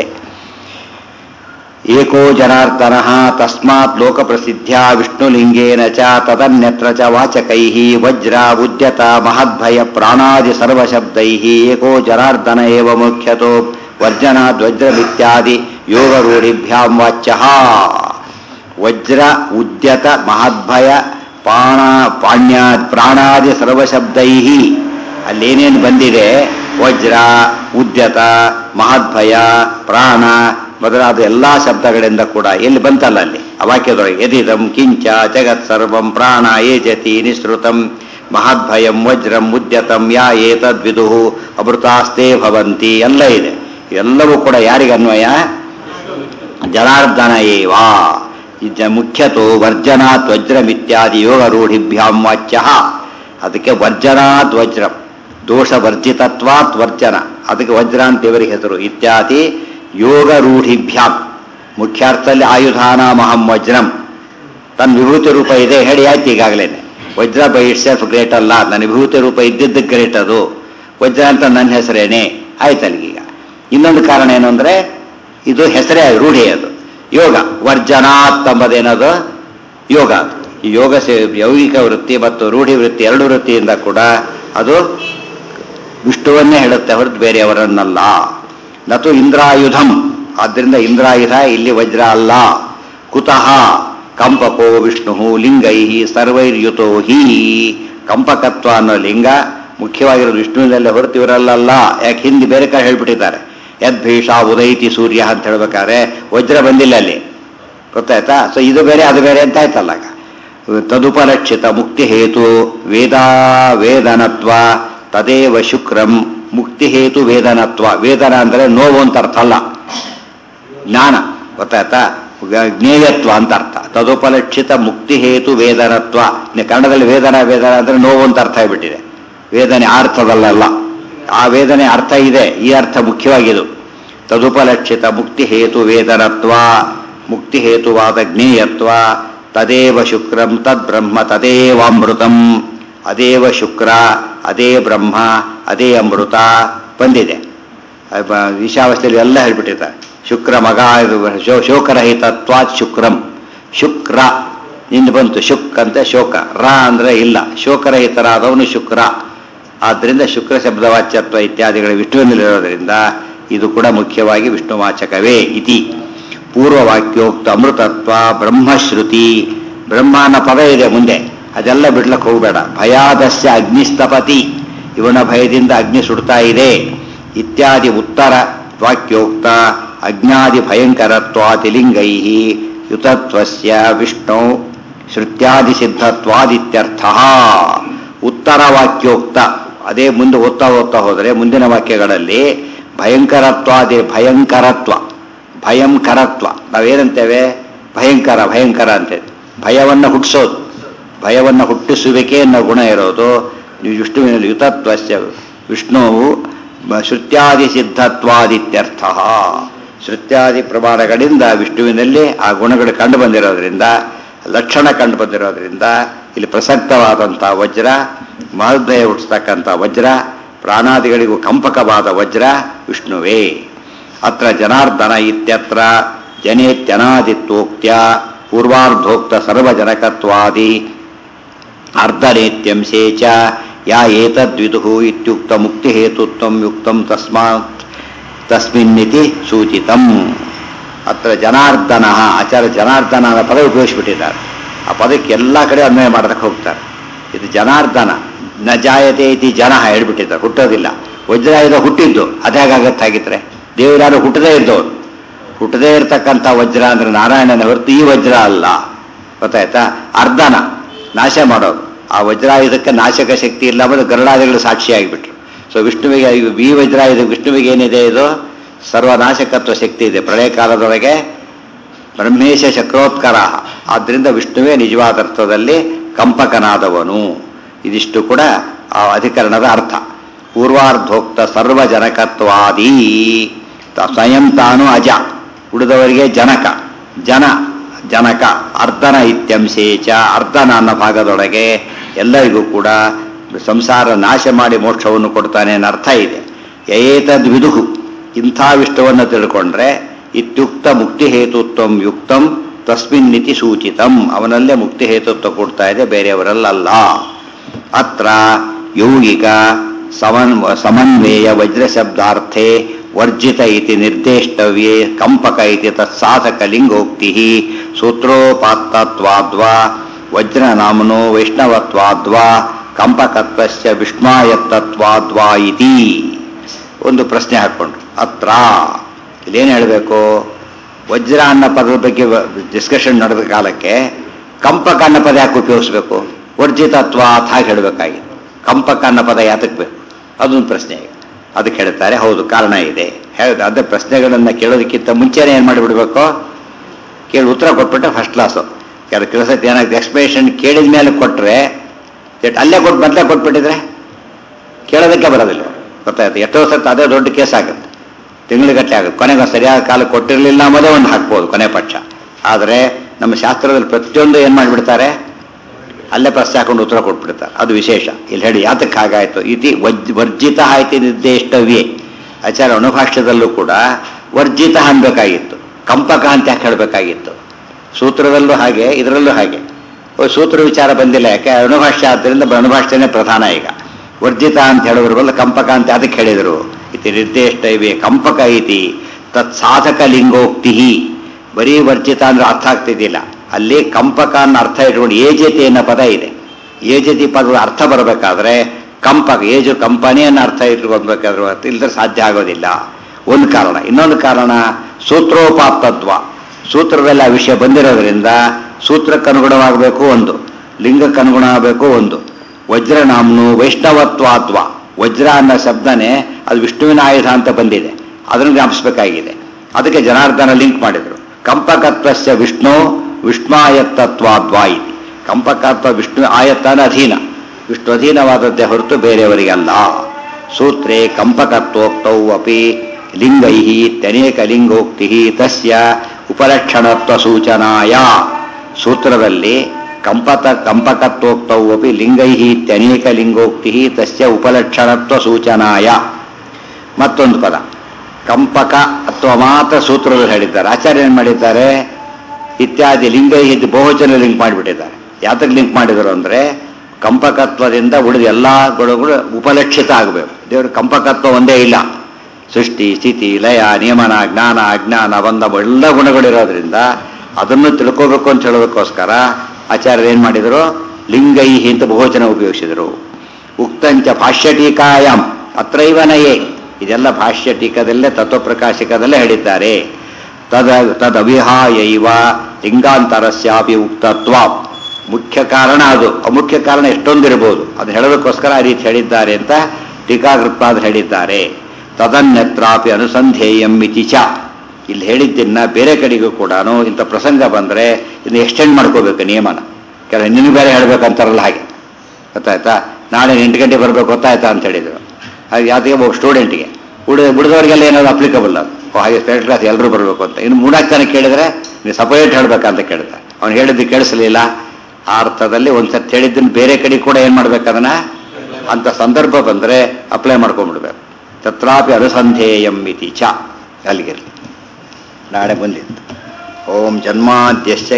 ಏಕೋ ಜನಾರ್ದನ ತಸ್ಮಾತ್ ಲೋಕ ಪ್ರಸಿದ್ಧ ವಿಷ್ಣುಲಿಂಗೇನ ಚ ತದನ್ಯತ್ರ ಚ ವಾಚಕೈ ವಜ್ರ ಉದ್ಯತ ಮಹದ್ಭಯ ಪ್ರಾಣಾದಿ ಸರ್ವಶಬ್ದೈ ಏಕೋ ಜನಾರ್ದನ ಏವ ಮುಖ್ಯತೋ ವರ್ಜನಾದ್ ವಜ್ರಮಿತ್ಯಾದಿ ಯೋಗರೂಢಿಭ್ಯಾಂ ವಾಚ್ಯ ವಜ್ರ ಉದ್ಯತ ಮಹದ್ಭಯ ಪಾಣ ಪಾಣ್ಯ ಪ್ರಾಣಾದಿ ಸರ್ವಶಬ್ದೈ ಅಲ್ಲೇನೇನು ಬಂದಿದೆ ವಜ್ರ ಉದ್ಯತ ಮಹದ್ಭಯ ಪ್ರಾಣ ಮೊದಲಾದ ಎಲ್ಲಾ ಶಬ್ದಗಳಿಂದ ಕೂಡ ಎಲ್ಲಿ ಬಂತಲ್ಲ ಅಲ್ಲಿ ಆ ವಾಕ್ಯದೊಳಗೆ ಯದಿದಂ ಕಿಂಚ ಜಗತ್ ಸರ್ವಂ ಪ್ರಾಣ ಏಜತಿ ನಿಸೃತಂ ಮಹದ್ಭಯಂ ವಜ್ರಂ ಉದ್ಯತಂ ಯಾ ಏತದ್ವಿದು ಅಮೃತಾಸ್ತೆ ಭವಂತಿ ಎಲ್ಲ ಇದೆ ಎಲ್ಲವೂ ಕೂಡ ಯಾರಿಗೆ ಅನ್ವಯ ಜನಾರ್ದನ ಏವಾ ಇಜ ಮುಖ್ಯತೋ ವರ್ಜನಾತ್ ವಜ್ರಮಿತ್ಯಾದಿ ಯೋಗ ರೂಢಿಭ್ಯಾಂ ವಾಚ್ಯ ಅದಕ್ಕೆ ವರ್ಜನಾತ್ ವಜ್ರಂ ದೋಷ ವರ್ಜಿತತ್ವಾತ್ ವರ್ಜನ ಅದಕ್ಕೆ ವಜ್ರ ಅಂತ ದೇವರಿಗೆ ಹೆಸರು ಇತ್ಯಾದಿ ಯೋಗ ರೂಢಿಭ್ಯಾಂ ಮುಖ್ಯಾರ್ಥದಲ್ಲಿ ಆಯುಧಾನ ಮಹಂ ವಜ್ರಂ ತನ್ನ ವಿಭೂತಿ ರೂಪ ಇದೆ ಹೇಳಿ ಆಯ್ತು ಈಗಾಗಲೇ ವಜ್ರ ಬೈ ಇಟ್ ಸೆಲ್ಫ್ ಗ್ರೇಟ್ ಅಲ್ಲ ನನ್ನ ವಿಭೂತಿ ರೂಪ ಇದ್ದಿದ್ದಕ್ಕೆ ಗ್ರೇಟ್ ಅದು ವಜ್ರ ಅಂತ ನನ್ನ ಹೆಸರೇನೆ ಆಯ್ತು ಅಲ್ಲಿಗೀಗ ಇನ್ನೊಂದು ಕಾರಣ ಏನು ಅಂದ್ರೆ ಇದು ಹೆಸರೇ ರೂಢಿ ಅದು ಯೋಗ ವರ್ಜನಾತ್ ಎಂಬುದೇನದು ಯೋಗ ಅದು ಈ ಯೋಗ ಸೇ ಯೌಗಿಕ ವೃತ್ತಿ ಮತ್ತು ರೂಢಿ ವೃತ್ತಿ ಎರಡು ವೃತ್ತಿಯಿಂದ ಕೂಡ ಅದು ವಿಷ್ಣುವನ್ನೇ ಹೇಳುತ್ತೆ ಹೊರತು ಬೇರೆಯವರನ್ನಲ್ಲ ನತು ಇಂದ್ರಾಯುಧಂ ಆದ್ದರಿಂದ ಇಂದ್ರಾಯುಧ ಇಲ್ಲಿ ವಜ್ರ ಅಲ್ಲ ಕುತಃ ಕಂಪಕೋ ವಿಷ್ಣು ಲಿಂಗೈ ಸರ್ವೈರ್ಯುತೋ ಹಿ ಕಂಪಕತ್ವ ಅನ್ನೋ ಲಿಂಗ ಮುಖ್ಯವಾಗಿರೋದು ವಿಷ್ಣುವಿನಲ್ಲೇ ಹೊರತು ಇವರಲ್ಲ ಯಾಕೆ ಹಿಂದೆ ಬೇರೆ ಕಡೆ ಹೇಳ್ಬಿಟ್ಟಿದ್ದಾರೆ ಯದ್ಭೀಷ ಉದೈತಿ ಸೂರ್ಯ ಅಂತ ಹೇಳ್ಬೇಕಾದ್ರೆ ವಜ್ರ ಬಂದಿಲ್ಲ ಅಲ್ಲಿ ಗೊತ್ತಾಯ್ತಾ ಸೊ ಇದು ಬೇರೆ ಅದು ಬೇರೆ ಅಂತ ಆಯ್ತಲ್ಲ ಆಗ ತದುಪಲಕ್ಷಿತ ಮುಕ್ತಿ ಹೇತು ವೇದಾ ವೇದನತ್ವ ತದೇವ ಶುಕ್ರಂ ಮುಕ್ತಿ ಹೇತು ವೇದನತ್ವ ವೇದನ ಅಂದರೆ ನೋವು ಅಂತ ಅರ್ಥ ಅಲ್ಲ ಜ್ಞಾನ ಗೊತ್ತಾಯ್ತಾ ಗ- ಜ್ಞೇಯತ್ವ ಅಂತ ಅರ್ಥ ತದುಪಲಕ್ಷಿತ ಮುಕ್ತಿ ಹೇತು ವೇದನತ್ವ ಇನ್ನು ಕನ್ನಡದಲ್ಲಿ ವೇದನ ವೇದನ ಅಂದ್ರೆ ನೋವು ಅಂತ ಅರ್ಥ ಆಗಿಬಿಟ್ಟಿದೆ ವೇದನೆ ಆ ಅರ್ಥದಲ್ಲಲ್ಲ ಆ ವೇದನೆ ಅರ್ಥ ಇದೆ ಈ ಅರ್ಥ ಮುಖ್ಯವಾಗಿದು ತದುಪಲಕ್ಷಿತ ಮುಕ್ತಿ ಹೇತು ವೇದನತ್ವ ಮುಕ್ತಿ ಹೇತುವಾದ ಜ್ಞೇಯತ್ವ ತದೇವ ಶುಕ್ರಂ ತದ್ ಬ್ರಹ್ಮ ತದೇವಾಮೃತಂ ಅದೇವ ಶುಕ್ರ ಅದೇ ಬ್ರಹ್ಮ ಅದೇ ಅಮೃತ ಬಂದಿದೆ ಅಬ್ಬ- ಈಶಾವಾಸ್ಯದಲ್ಲಿ ಎಲ್ಲ ಹೇಳ್ಬಿಟ್ಟಿದ್ದಾರೆ ಶುಕ್ರ ಮಗ ಇದು ಶೋ- ಶೋಕರಹಿತತ್ವಾತ್ ಶುಕ್ರಂ ಶುಕ್ರ ನಿಂದು ಬಂತು ಶುಕ್ ಅಂತ ಶೋಕ ರ ಅಂದ್ರೆ ಇಲ್ಲ ಶೋಕರಹಿತರಾದವನು ಶುಕ್ರ ಆದ್ದರಿಂದ ಶುಕ್ರ ಶಬ್ದವಾಚ್ಯತ್ವ ಇತ್ಯಾದಿಗಳ ವಿಷ್ಣುವಿನಲ್ಲಿರೋದ್ರಿಂದ ಇದು ಕೂಡ ಮುಖ್ಯವಾಗಿ ವಿಷ್ಣುವಾಚಕವೇ ಇತಿ ಪೂರ್ವವಾಕ್ಯೋಕ್ತ ಅಮೃತತ್ವ ಬ್ರಹ್ಮಶ್ರುತಿ ಬ್ರಹ್ಮನ ಪದ ಇದೆ ಮುಂದೆ ಅದೆಲ್ಲ ಬಿಡ್ಲಕ್ಕೆ ಹೋಗಬೇಡ ಭಯಾದಸ್ಯ ಅಗ್ನಿಸ್ತಪತಿ ಇವನ ಭಯದಿಂದ ಅಗ್ನಿ ಸುಡ್ತಾ ಇದೆ ಇತ್ಯಾದಿ ಉತ್ತರ ವಾಕ್ಯೋಕ್ತ ಅಜ್ಞಾದಿ ಭಯಂಕರತ್ವಾದಿ ಲಿಂಗೈ ಯುತತ್ವಸ್ಯ ವಿಷ್ಣು ಶ್ರುತ್ಯಾದಿ ಸಿದ್ಧತ್ವಾದಿತ್ಯರ್ಥ ಉತ್ತರ ವಾಕ್ಯೋಕ್ತ ಅದೇ ಮುಂದೆ ಓದ್ತಾ ಓದ್ತಾ ಹೋದರೆ ಮುಂದಿನ ವಾಕ್ಯಗಳಲ್ಲಿ ಭಯಂಕರತ್ವಾದಿ ಭಯಂಕರತ್ವ ಭಯಂಕರತ್ವ ನಾವೇನಂತೇವೆ ಭಯಂಕರ ಭಯಂಕರ ಅಂತೇವೆ ಭಯವನ್ನು ಹುಟ್ಟಿಸೋದು ಭಯವನ್ನು ಹುಟ್ಟಿಸುವಿಕೆ ಅನ್ನೋ ಗುಣ ಇರೋದು ನೀವು ವಿಷ್ಣುವಿನಲ್ಲಿ ಯುತತ್ವಸ್ಯ ವಿಷ್ಣುವು ಬ- ಶ್ರುತ್ಯಾದಿ ಸಿದ್ಧತ್ವಾದಿತ್ಯರ್ಥ ಶ್ರುತ್ಯಾದಿ ಪ್ರಮಾಣಗಳಿಂದ ವಿಷ್ಣುವಿನಲ್ಲಿ ಆ ಗುಣಗಳು ಕಂಡು ಬಂದಿರೋದ್ರಿಂದ ಲಕ್ಷಣ ಕಂಡು ಬಂದಿರೋದ್ರಿಂದ ಇಲ್ಲಿ ಪ್ರಸಕ್ತವಾದಂಥ ವಜ್ರ ಮಹೋದಯ ಹುಟ್ಟಿಸ್ತಕ್ಕಂಥ ವಜ್ರ ಪ್ರಾಣಾದಿಗಳಿಗೂ ಕಂಪಕವಾದ ವಜ್ರ ವಿಷ್ಣುವೇ ಅತ್ರ ಜನಾರ್ದನ ಇತ್ಯತ್ರ ಜನೇತ್ಯನಾದಿತ್ವೋಕ್ತ್ಯ ಪೂರ್ವಾರ್ಧೋಕ್ತ ಸರ್ವಜನಕತ್ವಾದಿ ಅರ್ಧನೇತ್ಯಂಶೇ ಚ ಯಾ ಏತದ್ವಿದುಃ ಇತ್ಯುಕ್ತ ಮುಕ್ತಿ ಹೇತುತ್ವಂ ಯುಕ್ತಂ ತಸ್ಮಾತ್ ತಸ್ಮಿನ್ನಿತಿ ಸೂಚಿತಂ ಅತ್ರ ಜನಾರ್ದನ ಆಚಾರ್ಯ ಜನಾರ್ದನ ಅನ್ನೋ ಪದ ಉಪಯೋಗಿಸ್ಬಿಟ್ಟಿದ್ದಾರೆ ಆ ಪದಕ್ಕೆ ಎಲ್ಲ ಕಡೆ ಅನ್ವಯ ಮಾಡೋದಕ್ಕೆ ಹೋಗ್ತಾರೆ ಇದು ಜನಾರ್ದನ ನ ಜಾಯತೆ ಇತಿ ಜನ ಹೇಳ್ಬಿಟ್ಟಿದ್ದಾರೆ ಹುಟ್ಟೋದಿಲ್ಲ ವಜ್ರಾಯುಧ ಹುಟ್ಟಿದ್ದು ಅದ್ಯಾಗತ್ತಾಗಿದ್ರೆ ದೇವರಾರು ಹುಟ್ಟದೇ ಇದ್ದವರು ಹುಟ್ಟದೇ ಇರತಕ್ಕಂಥ ವಜ್ರ ಅಂದ್ರೆ ನಾರಾಯಣನ ಹೊರತು ಈ ವಜ್ರ ಅಲ್ಲ ಗೊತ್ತಾಯ್ತಾ ಅರ್ಧನ ನಾಶ ಮಾಡೋದು ಆ ವಜ್ರಾಯುಧಕ್ಕೆ ನಾಶಕ ಶಕ್ತಿ ಇಲ್ಲ ಮತ್ತು ಗರುಡಾದಿಗಳು ಸಾಕ್ಷಿಯಾಗಿಬಿಟ್ರು ಸೊ ವಿಷ್ಣುವಿಗೆ ಈ ವಜ್ರಾಯುಧ ವಿಷ್ಣುವಿಗೆ ಏನಿದೆ ಇದು ಸರ್ವನಾಶಕತ್ವ ಶಕ್ತಿ ಇದೆ ಪ್ರಳಯ ಕಾಲದೊಳಗೆ ಬ್ರಹ್ಮೇಶ ಚಕ್ರೋತ್ಕರ ಆದ್ದರಿಂದ ವಿಷ್ಣುವೇ ನಿಜವಾದ ಅರ್ಥದಲ್ಲಿ ಕಂಪಕನಾದವನು ಇದಿಷ್ಟು ಕೂಡ ಆ ಅಧಿಕರಣದ ಅರ್ಥ ಪೂರ್ವಾರ್ಧೋಕ್ತ ಸರ್ವಜನಕತ್ವಾದಿ ತ- ಸ್ವಯಂ ತಾನು ಅಜ ಉಳಿದವರಿಗೆ ಜನಕ ಜನ ಜನಕ ಅರ್ಧನ ಇತ್ಯಂಶೇಚ ಅರ್ಧನ ಅನ್ನೋ ಭಾಗದೊಳಗೆ ಎಲ್ಲರಿಗೂ ಕೂಡ ಸಂಸಾರ ನಾಶ ಮಾಡಿ ಮೋಕ್ಷವನ್ನು ಕೊಡ್ತಾನೆ ಅನ್ನೋ ಅರ್ಥ ಇದೆ ಏತದ್ ವಿದುಹು ಇಂಥ ವಿಷ್ಣುವನ್ನು ತಿಳ್ಕೊಂಡ್ರೆ ಇತ್ಯುಕ್ತ ಮುಕ್ತಿ ಹೇತುತ್ವಂ ಯುಕ್ತಂ ತಸ್ಮಿನ್ನಿತಿ ಸೂಚಿತಂ ಅವನಲ್ಲೇ ಮುಕ್ತಿ ಹೇತುತ್ವ ಕೊಡ್ತಾ ಇದೆ ಬೇರೆಯವರಲ್ಲ ಅತ್ರ ಯೌಗಿಕ ಸಮನ್ ಸಮನ್ವಯ ವಜ್ರಶಬ್ದಾರ್ಥೆ ವರ್ಜಿತ ಇತಿ ನಿರ್ದೇಷ್ಟವ್ಯೆ ಕಂಪಕ ಇತಿ ತತ್ಸಾಧಕ ಲಿಂಗೋಕ್ತಿ ಸೂತ್ರೋಪಾತ್ತತ್ವಾದ್ವಾ ವಜ್ರನಾಮನೋ ವೈಷ್ಣವತ್ವಾದ್ವಾ ಕಂಪಕತ್ವಸ್ಯ ವಿಷ್ಮಾಯತ್ತತ್ವಾದ್ವಾ ಇತಿ ಒಂದು ಪ್ರಶ್ನೆ ಹಾಕ್ಕೊಂಡ್ರು ಅತ್ರ ಇಲ್ಲೇನು ಹೇಳಬೇಕು ವಜ್ರ ಅನ್ನೋ ಪದದ ಬಗ್ಗೆ ಡಿಸ್ಕಷನ್ ನಡೆದ ಕಾಲಕ್ಕೆ ಕಂಪಕ ಅನ್ನೋ ಪದ ಯಾಕೆ ಉಪಯೋಗಿಸ್ಬೇಕು ವರ್ಜಿತತ್ವ ಅಂತ ಹಾಗೆ ಹೇಳಬೇಕಾಗಿತ್ತು ಕಂಪಕ ಅನ್ನೋ ಪದ ಯಾತಕ್ಕೆ ಬೇಕು ಅದೊಂದು ಪ್ರಶ್ನೆ ಈಗ ಅದಕ್ಕೆ ಹೇಳ್ತಾರೆ ಹೌದು ಕಾರಣ ಇದೆ ಹೇಳಿದ ಅದೇ ಪ್ರಶ್ನೆಗಳನ್ನು ಕೇಳೋದಕ್ಕಿಂತ ಮುಂಚೆನೇ ಏನು ಮಾಡಿಬಿಡ್ಬೇಕು ಕೇಳಿ ಉತ್ತರ ಕೊಟ್ಬಿಟ್ರೆ ಫಸ್ಟ್ ಕ್ಲಾಸು ಕೆಲವು ಕೆಲಸ ಏನಾಗುತ್ತೆ ಎಕ್ಸ್ಪ್ಲೇಷನ್ ಕೇಳಿದ ಮೇಲೆ ಕೊಟ್ಟರೆ ಅಲ್ಲೇ ಕೊಟ್ಟು ಮೊದಲೇ ಕೊಟ್ಬಿಟ್ಟಿದ್ರೆ ಕೇಳೋದಕ್ಕೆ ಬರೋದಿಲ್ಲ ಗೊತ್ತಾಯ್ತು ಎಷ್ಟೋ ಸರ್ತಿ ಅದೇ ದೊಡ್ಡ ಕೇಸ್ ಆಗುತ್ತೆ ತಿಂಗಳಿಗಟ್ಟಲೆ ಆಗುತ್ತೆ ಕೊನೆಗೆ ಒಂದು ಸರಿಯಾದ ಕಾಲ ಕೊಟ್ಟಿರಲಿಲ್ಲ ಅನ್ನೋದೇ ಒಂದು ಹಾಕ್ಬೋದು ಕೊನೆ ಪಕ್ಷ ಆದರೆ ನಮ್ಮ ಶಾಸ್ತ್ರದಲ್ಲಿ ಪ್ರತಿಯೊಂದು ಏನು ಮಾಡಿಬಿಡ್ತಾರೆ ಅಲ್ಲೇ ಪ್ರಶ್ನೆ ಹಾಕೊಂಡು ಉತ್ತರ ಕೊಟ್ಬಿಡ್ತಾರೆ ಅದು ವಿಶೇಷ ಇಲ್ಲಿ ಹೇಳಿ ಯಾತಕ್ಕೆ ಹಾಗಾಯ್ತು ಇತಿ ವಜ್ ವರ್ಜಿತ ಆಯ್ತು ನಿರ್ದೇಷ್ಟವ್ಯೇ ಆಚಾರ್ಯ ಅನುಭಾಷ್ಯದಲ್ಲೂ ಕೂಡ ವರ್ಜಿತ ಅನ್ಬೇಕಾಗಿತ್ತು ಕಂಪಕ ಅಂತ ಯಾಕೆ ಹೇಳಬೇಕಾಗಿತ್ತು ಸೂತ್ರದಲ್ಲೂ ಹಾಗೆ ಇದರಲ್ಲೂ ಹಾಗೆ ಓ, ಸೂತ್ರ ವಿಚಾರ ಬಂದಿಲ್ಲ ಯಾಕೆ ಅನುಭಾಷ್ಯ ಆದ್ದರಿಂದ ಅನುಭಾಷ್ಯನೇ ಪ್ರಧಾನ ಈಗ ವರ್ಜಿತ ಅಂತ ಹೇಳಿದ್ರು ಕಂಪಕ ಅಂತ ಅದಕ್ಕೆ ಹೇಳಿದರು ಇತಿ ನಿರ್ದೇಷ್ಟ ಇವೆ ಕಂಪಕ ಇತಿ ತತ್ ಸಾಧಕ ಲಿಂಗೋಕ್ತಿ ಬರೀ ವರ್ಜಿತ ಅಂದ್ರೆ ಅರ್ಥ ಆಗ್ತಿದ್ದಿಲ್ಲ ಅಲ್ಲಿ ಕಂಪಕ ಅನ್ನೋ ಅರ್ಥ ಇಟ್ಕೊಂಡು ಏಜತಿ ಅನ್ನೋ ಪದ ಇದೆ ಏಜತಿ ಪದದ ಅರ್ಥ ಬರಬೇಕಾದ್ರೆ ಕಂಪಕ ಏಜು ಕಂಪನಿ ಅನ್ನೋ ಅರ್ಥ ಇಟ್ಕೊಳ್ಬೇಕಾದ್ರೆ ಹೊರ್ತು ಇಲ್ದ್ರೆ ಸಾಧ್ಯ ಆಗೋದಿಲ್ಲ ಒಂದು ಕಾರಣ ಇನ್ನೊಂದು ಕಾರಣ ಸೂತ್ರೋಪಾತ್ತತ್ವ ಸೂತ್ರದಲ್ಲಿ ಆ ವಿಷಯ ಬಂದಿರೋದ್ರಿಂದ ಸೂತ್ರಕ್ಕೆ ಅನುಗುಣವಾಗಬೇಕು ಒಂದು ಲಿಂಗಕ್ಕೆ ಅನುಗುಣ ಆಗಬೇಕು ಒಂದು ವಜ್ರ ನಾಮ್ನು ವೈಷ್ಣವತ್ವಾದ್ವ ವಜ್ರ ಅನ್ನೋ ಶಬ್ದನೇ ಅದು ವಿಷ್ಣುವಿನ ಆಯುಧ ಅಂತ ಬಂದಿದೆ ಅದನ್ನು ಜ್ಞಾಪಿಸಬೇಕಾಗಿದೆ ಅದಕ್ಕೆ ಜನಾರ್ದನ ಲಿಂಕ್ ಮಾಡಿದರು ಕಂಪಕತ್ವಸ್ಯ ವಿಷ್ಣು ವಿಷ್ಣಾಯತ್ತತ್ವಾದ್ವಾ ಇತಿ ಕಂಪಕತ್ವ ವಿಷ್ಣು ಆಯತ್ತನ ಅಧೀನ ವಿಷ್ಣು ಅಧೀನವಾದದ್ದೇ ಹೊರತು ಬೇರೆಯವರಿಗಲ್ಲ ಸೂತ್ರೇ ಕಂಪಕತ್ವೋಕ್ತೌ ಅಪಿ ಲಿಂಗೈ ತನೇಕ ಲಿಂಗೋಕ್ತಿ ತಸ್ಯ ಉಪಲಕ್ಷಣತ್ವ ಸೂಚನಾಯ ಸೂತ್ರದಲ್ಲಿ ಕಂಪತ ಕಂಪಕತ್ವೋಕ್ತೌ ಅಪಿ ಲಿಂಗೈ ತನೇಕ ಲಿಂಗೋಕ್ತಿ ತಸ್ಯ ಉಪಲಕ್ಷಣತ್ವ ಸೂಚನಾಯ ಮತ್ತೊಂದು ಪದ ಕಂಪಕ ಅಥವಾ ಮಾತ್ರ ಸೂತ್ರದಲ್ಲಿ ಹೇಳಿದ್ದಾರೆ ಆಚಾರ್ಯ ಏನ್ ಮಾಡಿದ್ದಾರೆ ಇತ್ಯಾದಿ ಲಿಂಗ ಇದ್ದು ಬಹುವಚನ ಲಿಂಕ್ ಮಾಡಿಬಿಟ್ಟಿದ್ದಾರೆ ಯಾತಕ್ಕೆ ಲಿಂಕ್ ಮಾಡಿದರು ಅಂದ್ರೆ ಕಂಪಕತ್ವದಿಂದ ಉಳಿದ ಎಲ್ಲಾ ಗುಣಗಳು ಉಪಲಕ್ಷಿತ ಆಗಬೇಕು ದೇವರು ಕಂಪಕತ್ವ ಒಂದೇ ಇಲ್ಲ ಸೃಷ್ಟಿ ಸ್ಥಿತಿ ಲಯ ನಿಯಮನ ಜ್ಞಾನ ಅಜ್ಞಾನ ಬಂದ ಎಲ್ಲ ಗುಣಗಳಿರೋದ್ರಿಂದ ಅದನ್ನು ತಿಳ್ಕೋಬೇಕು ಅಂತ ಹೇಳೋದಕ್ಕೋಸ್ಕರ ಆಚಾರ್ಯರು ಏನ್ ಮಾಡಿದರು ಲಿಂಗೈಹಿ ಅಂತ ಬಹುವಚನ ಉಪಯೋಗಿಸಿದರು ಉಕ್ತಂಚ ಭಾಷ್ಯ ಟೀಕಾಯಾಮ್ ಅತ್ರೈವ ನಯೇ ಇದೆಲ್ಲ ಭಾಷ್ಯ ಟೀಕದಲ್ಲೇ ತತ್ವಪ್ರಕಾಶಿಕದಲ್ಲೇ ಹೇಳಿದ್ದಾರೆ ತದ ತದವಿಹಾಯೈವ ಲಿಂಗಾಂತರಸ್ಯಾಪಿ ಉಕ್ತತ್ವ ಮುಖ್ಯ ಕಾರಣ ಅದು ಅಮುಖ್ಯ ಕಾರಣ ಎಷ್ಟೊಂದಿರಬಹುದು ಅದು ಹೇಳೋದಕ್ಕೋಸ್ಕರ ಆ ರೀತಿ ಹೇಳಿದ್ದಾರೆ ಅಂತ ಟೀಕಾಕೃತ್ಪಾದರು ಹೇಳಿದ್ದಾರೆ ತದನ್ಯತ್ರಾಪಿ ಅನುಸಂಧೇಯಂ ಇತಿ ಚ ಇಲ್ಲಿ ಹೇಳಿದ್ದನ್ನ ಬೇರೆ ಕಡೆಗೂ ಕೂಡ ಇಂಥ ಪ್ರಸಂಗ ಬಂದ್ರೆ ಇದನ್ನ ಎಕ್ಸ್ಟೆಂಡ್ ಮಾಡ್ಕೋಬೇಕು ನಿಯಮನ ಕೆಲವು ನಿನ್ನ ಬೇರೆ ಹೇಳ್ಬೇಕಂತಾರಲ್ಲ ಹಾಗೆ ಗೊತ್ತಾಯ್ತಾ ನಾಳೆ ಎಂಟು ಗಂಟೆ ಬರಬೇಕು ಗೊತ್ತಾಯ್ತಾ ಅಂತ ಹೇಳಿದ್ರು ಹಾಗೆ ಯಾವ್ದಿಗೆ ಒಬ್ಬ ಸ್ಟೂಡೆಂಟ್ಗೆ ಉಳಿದ ಉಳಿದವರಿಗೆಲ್ಲ ಏನಾದ್ರು ಅಪ್ಲಿಕಬಲ್ ಅದು ಓ, ಹಾಗೆ ಸ್ಪೆಷಲ್ ಕ್ಲಾಸ್ ಎಲ್ಲರೂ ಬರಬೇಕು ಅಂತ ಇನ್ನು ಮೂರ್ನಾಲ್ಕು ಜನ ಕೇಳಿದ್ರೆ ನೀವು ಸಪರೇಟ್ ಹೇಳ್ಬೇಕಂತ ಕೇಳ್ತಾರೆ ಅವ್ನು ಹೇಳಿದ್ದು ಕೇಳಿಸಲಿಲ್ಲ ಆ ಅರ್ಥದಲ್ಲಿ ಒಂದ್ಸತಿ ಹೇಳಿದ್ದನ್ನು ಬೇರೆ ಕಡೆ ಕೂಡ ಏನ್ ಮಾಡ್ಬೇಕು ಅದನ್ನ ಅಂತ ಸಂದರ್ಭ ಬಂದ್ರೆ ಅಪ್ಲೈ ಮಾಡ್ಕೊಂಡ್ಬಿಡ್ಬೇಕು ತತ್ರಾಪಿ ಅನುಸಂಧೇಯಂ ಇತಿ ಚ ಅಲ್ಲಿಗಿರಲಿ ನಾಳೆ ಬಂದಿತ್ತು ಓಂ ಜನ್ಮಾದ್ಯಶ್ಚ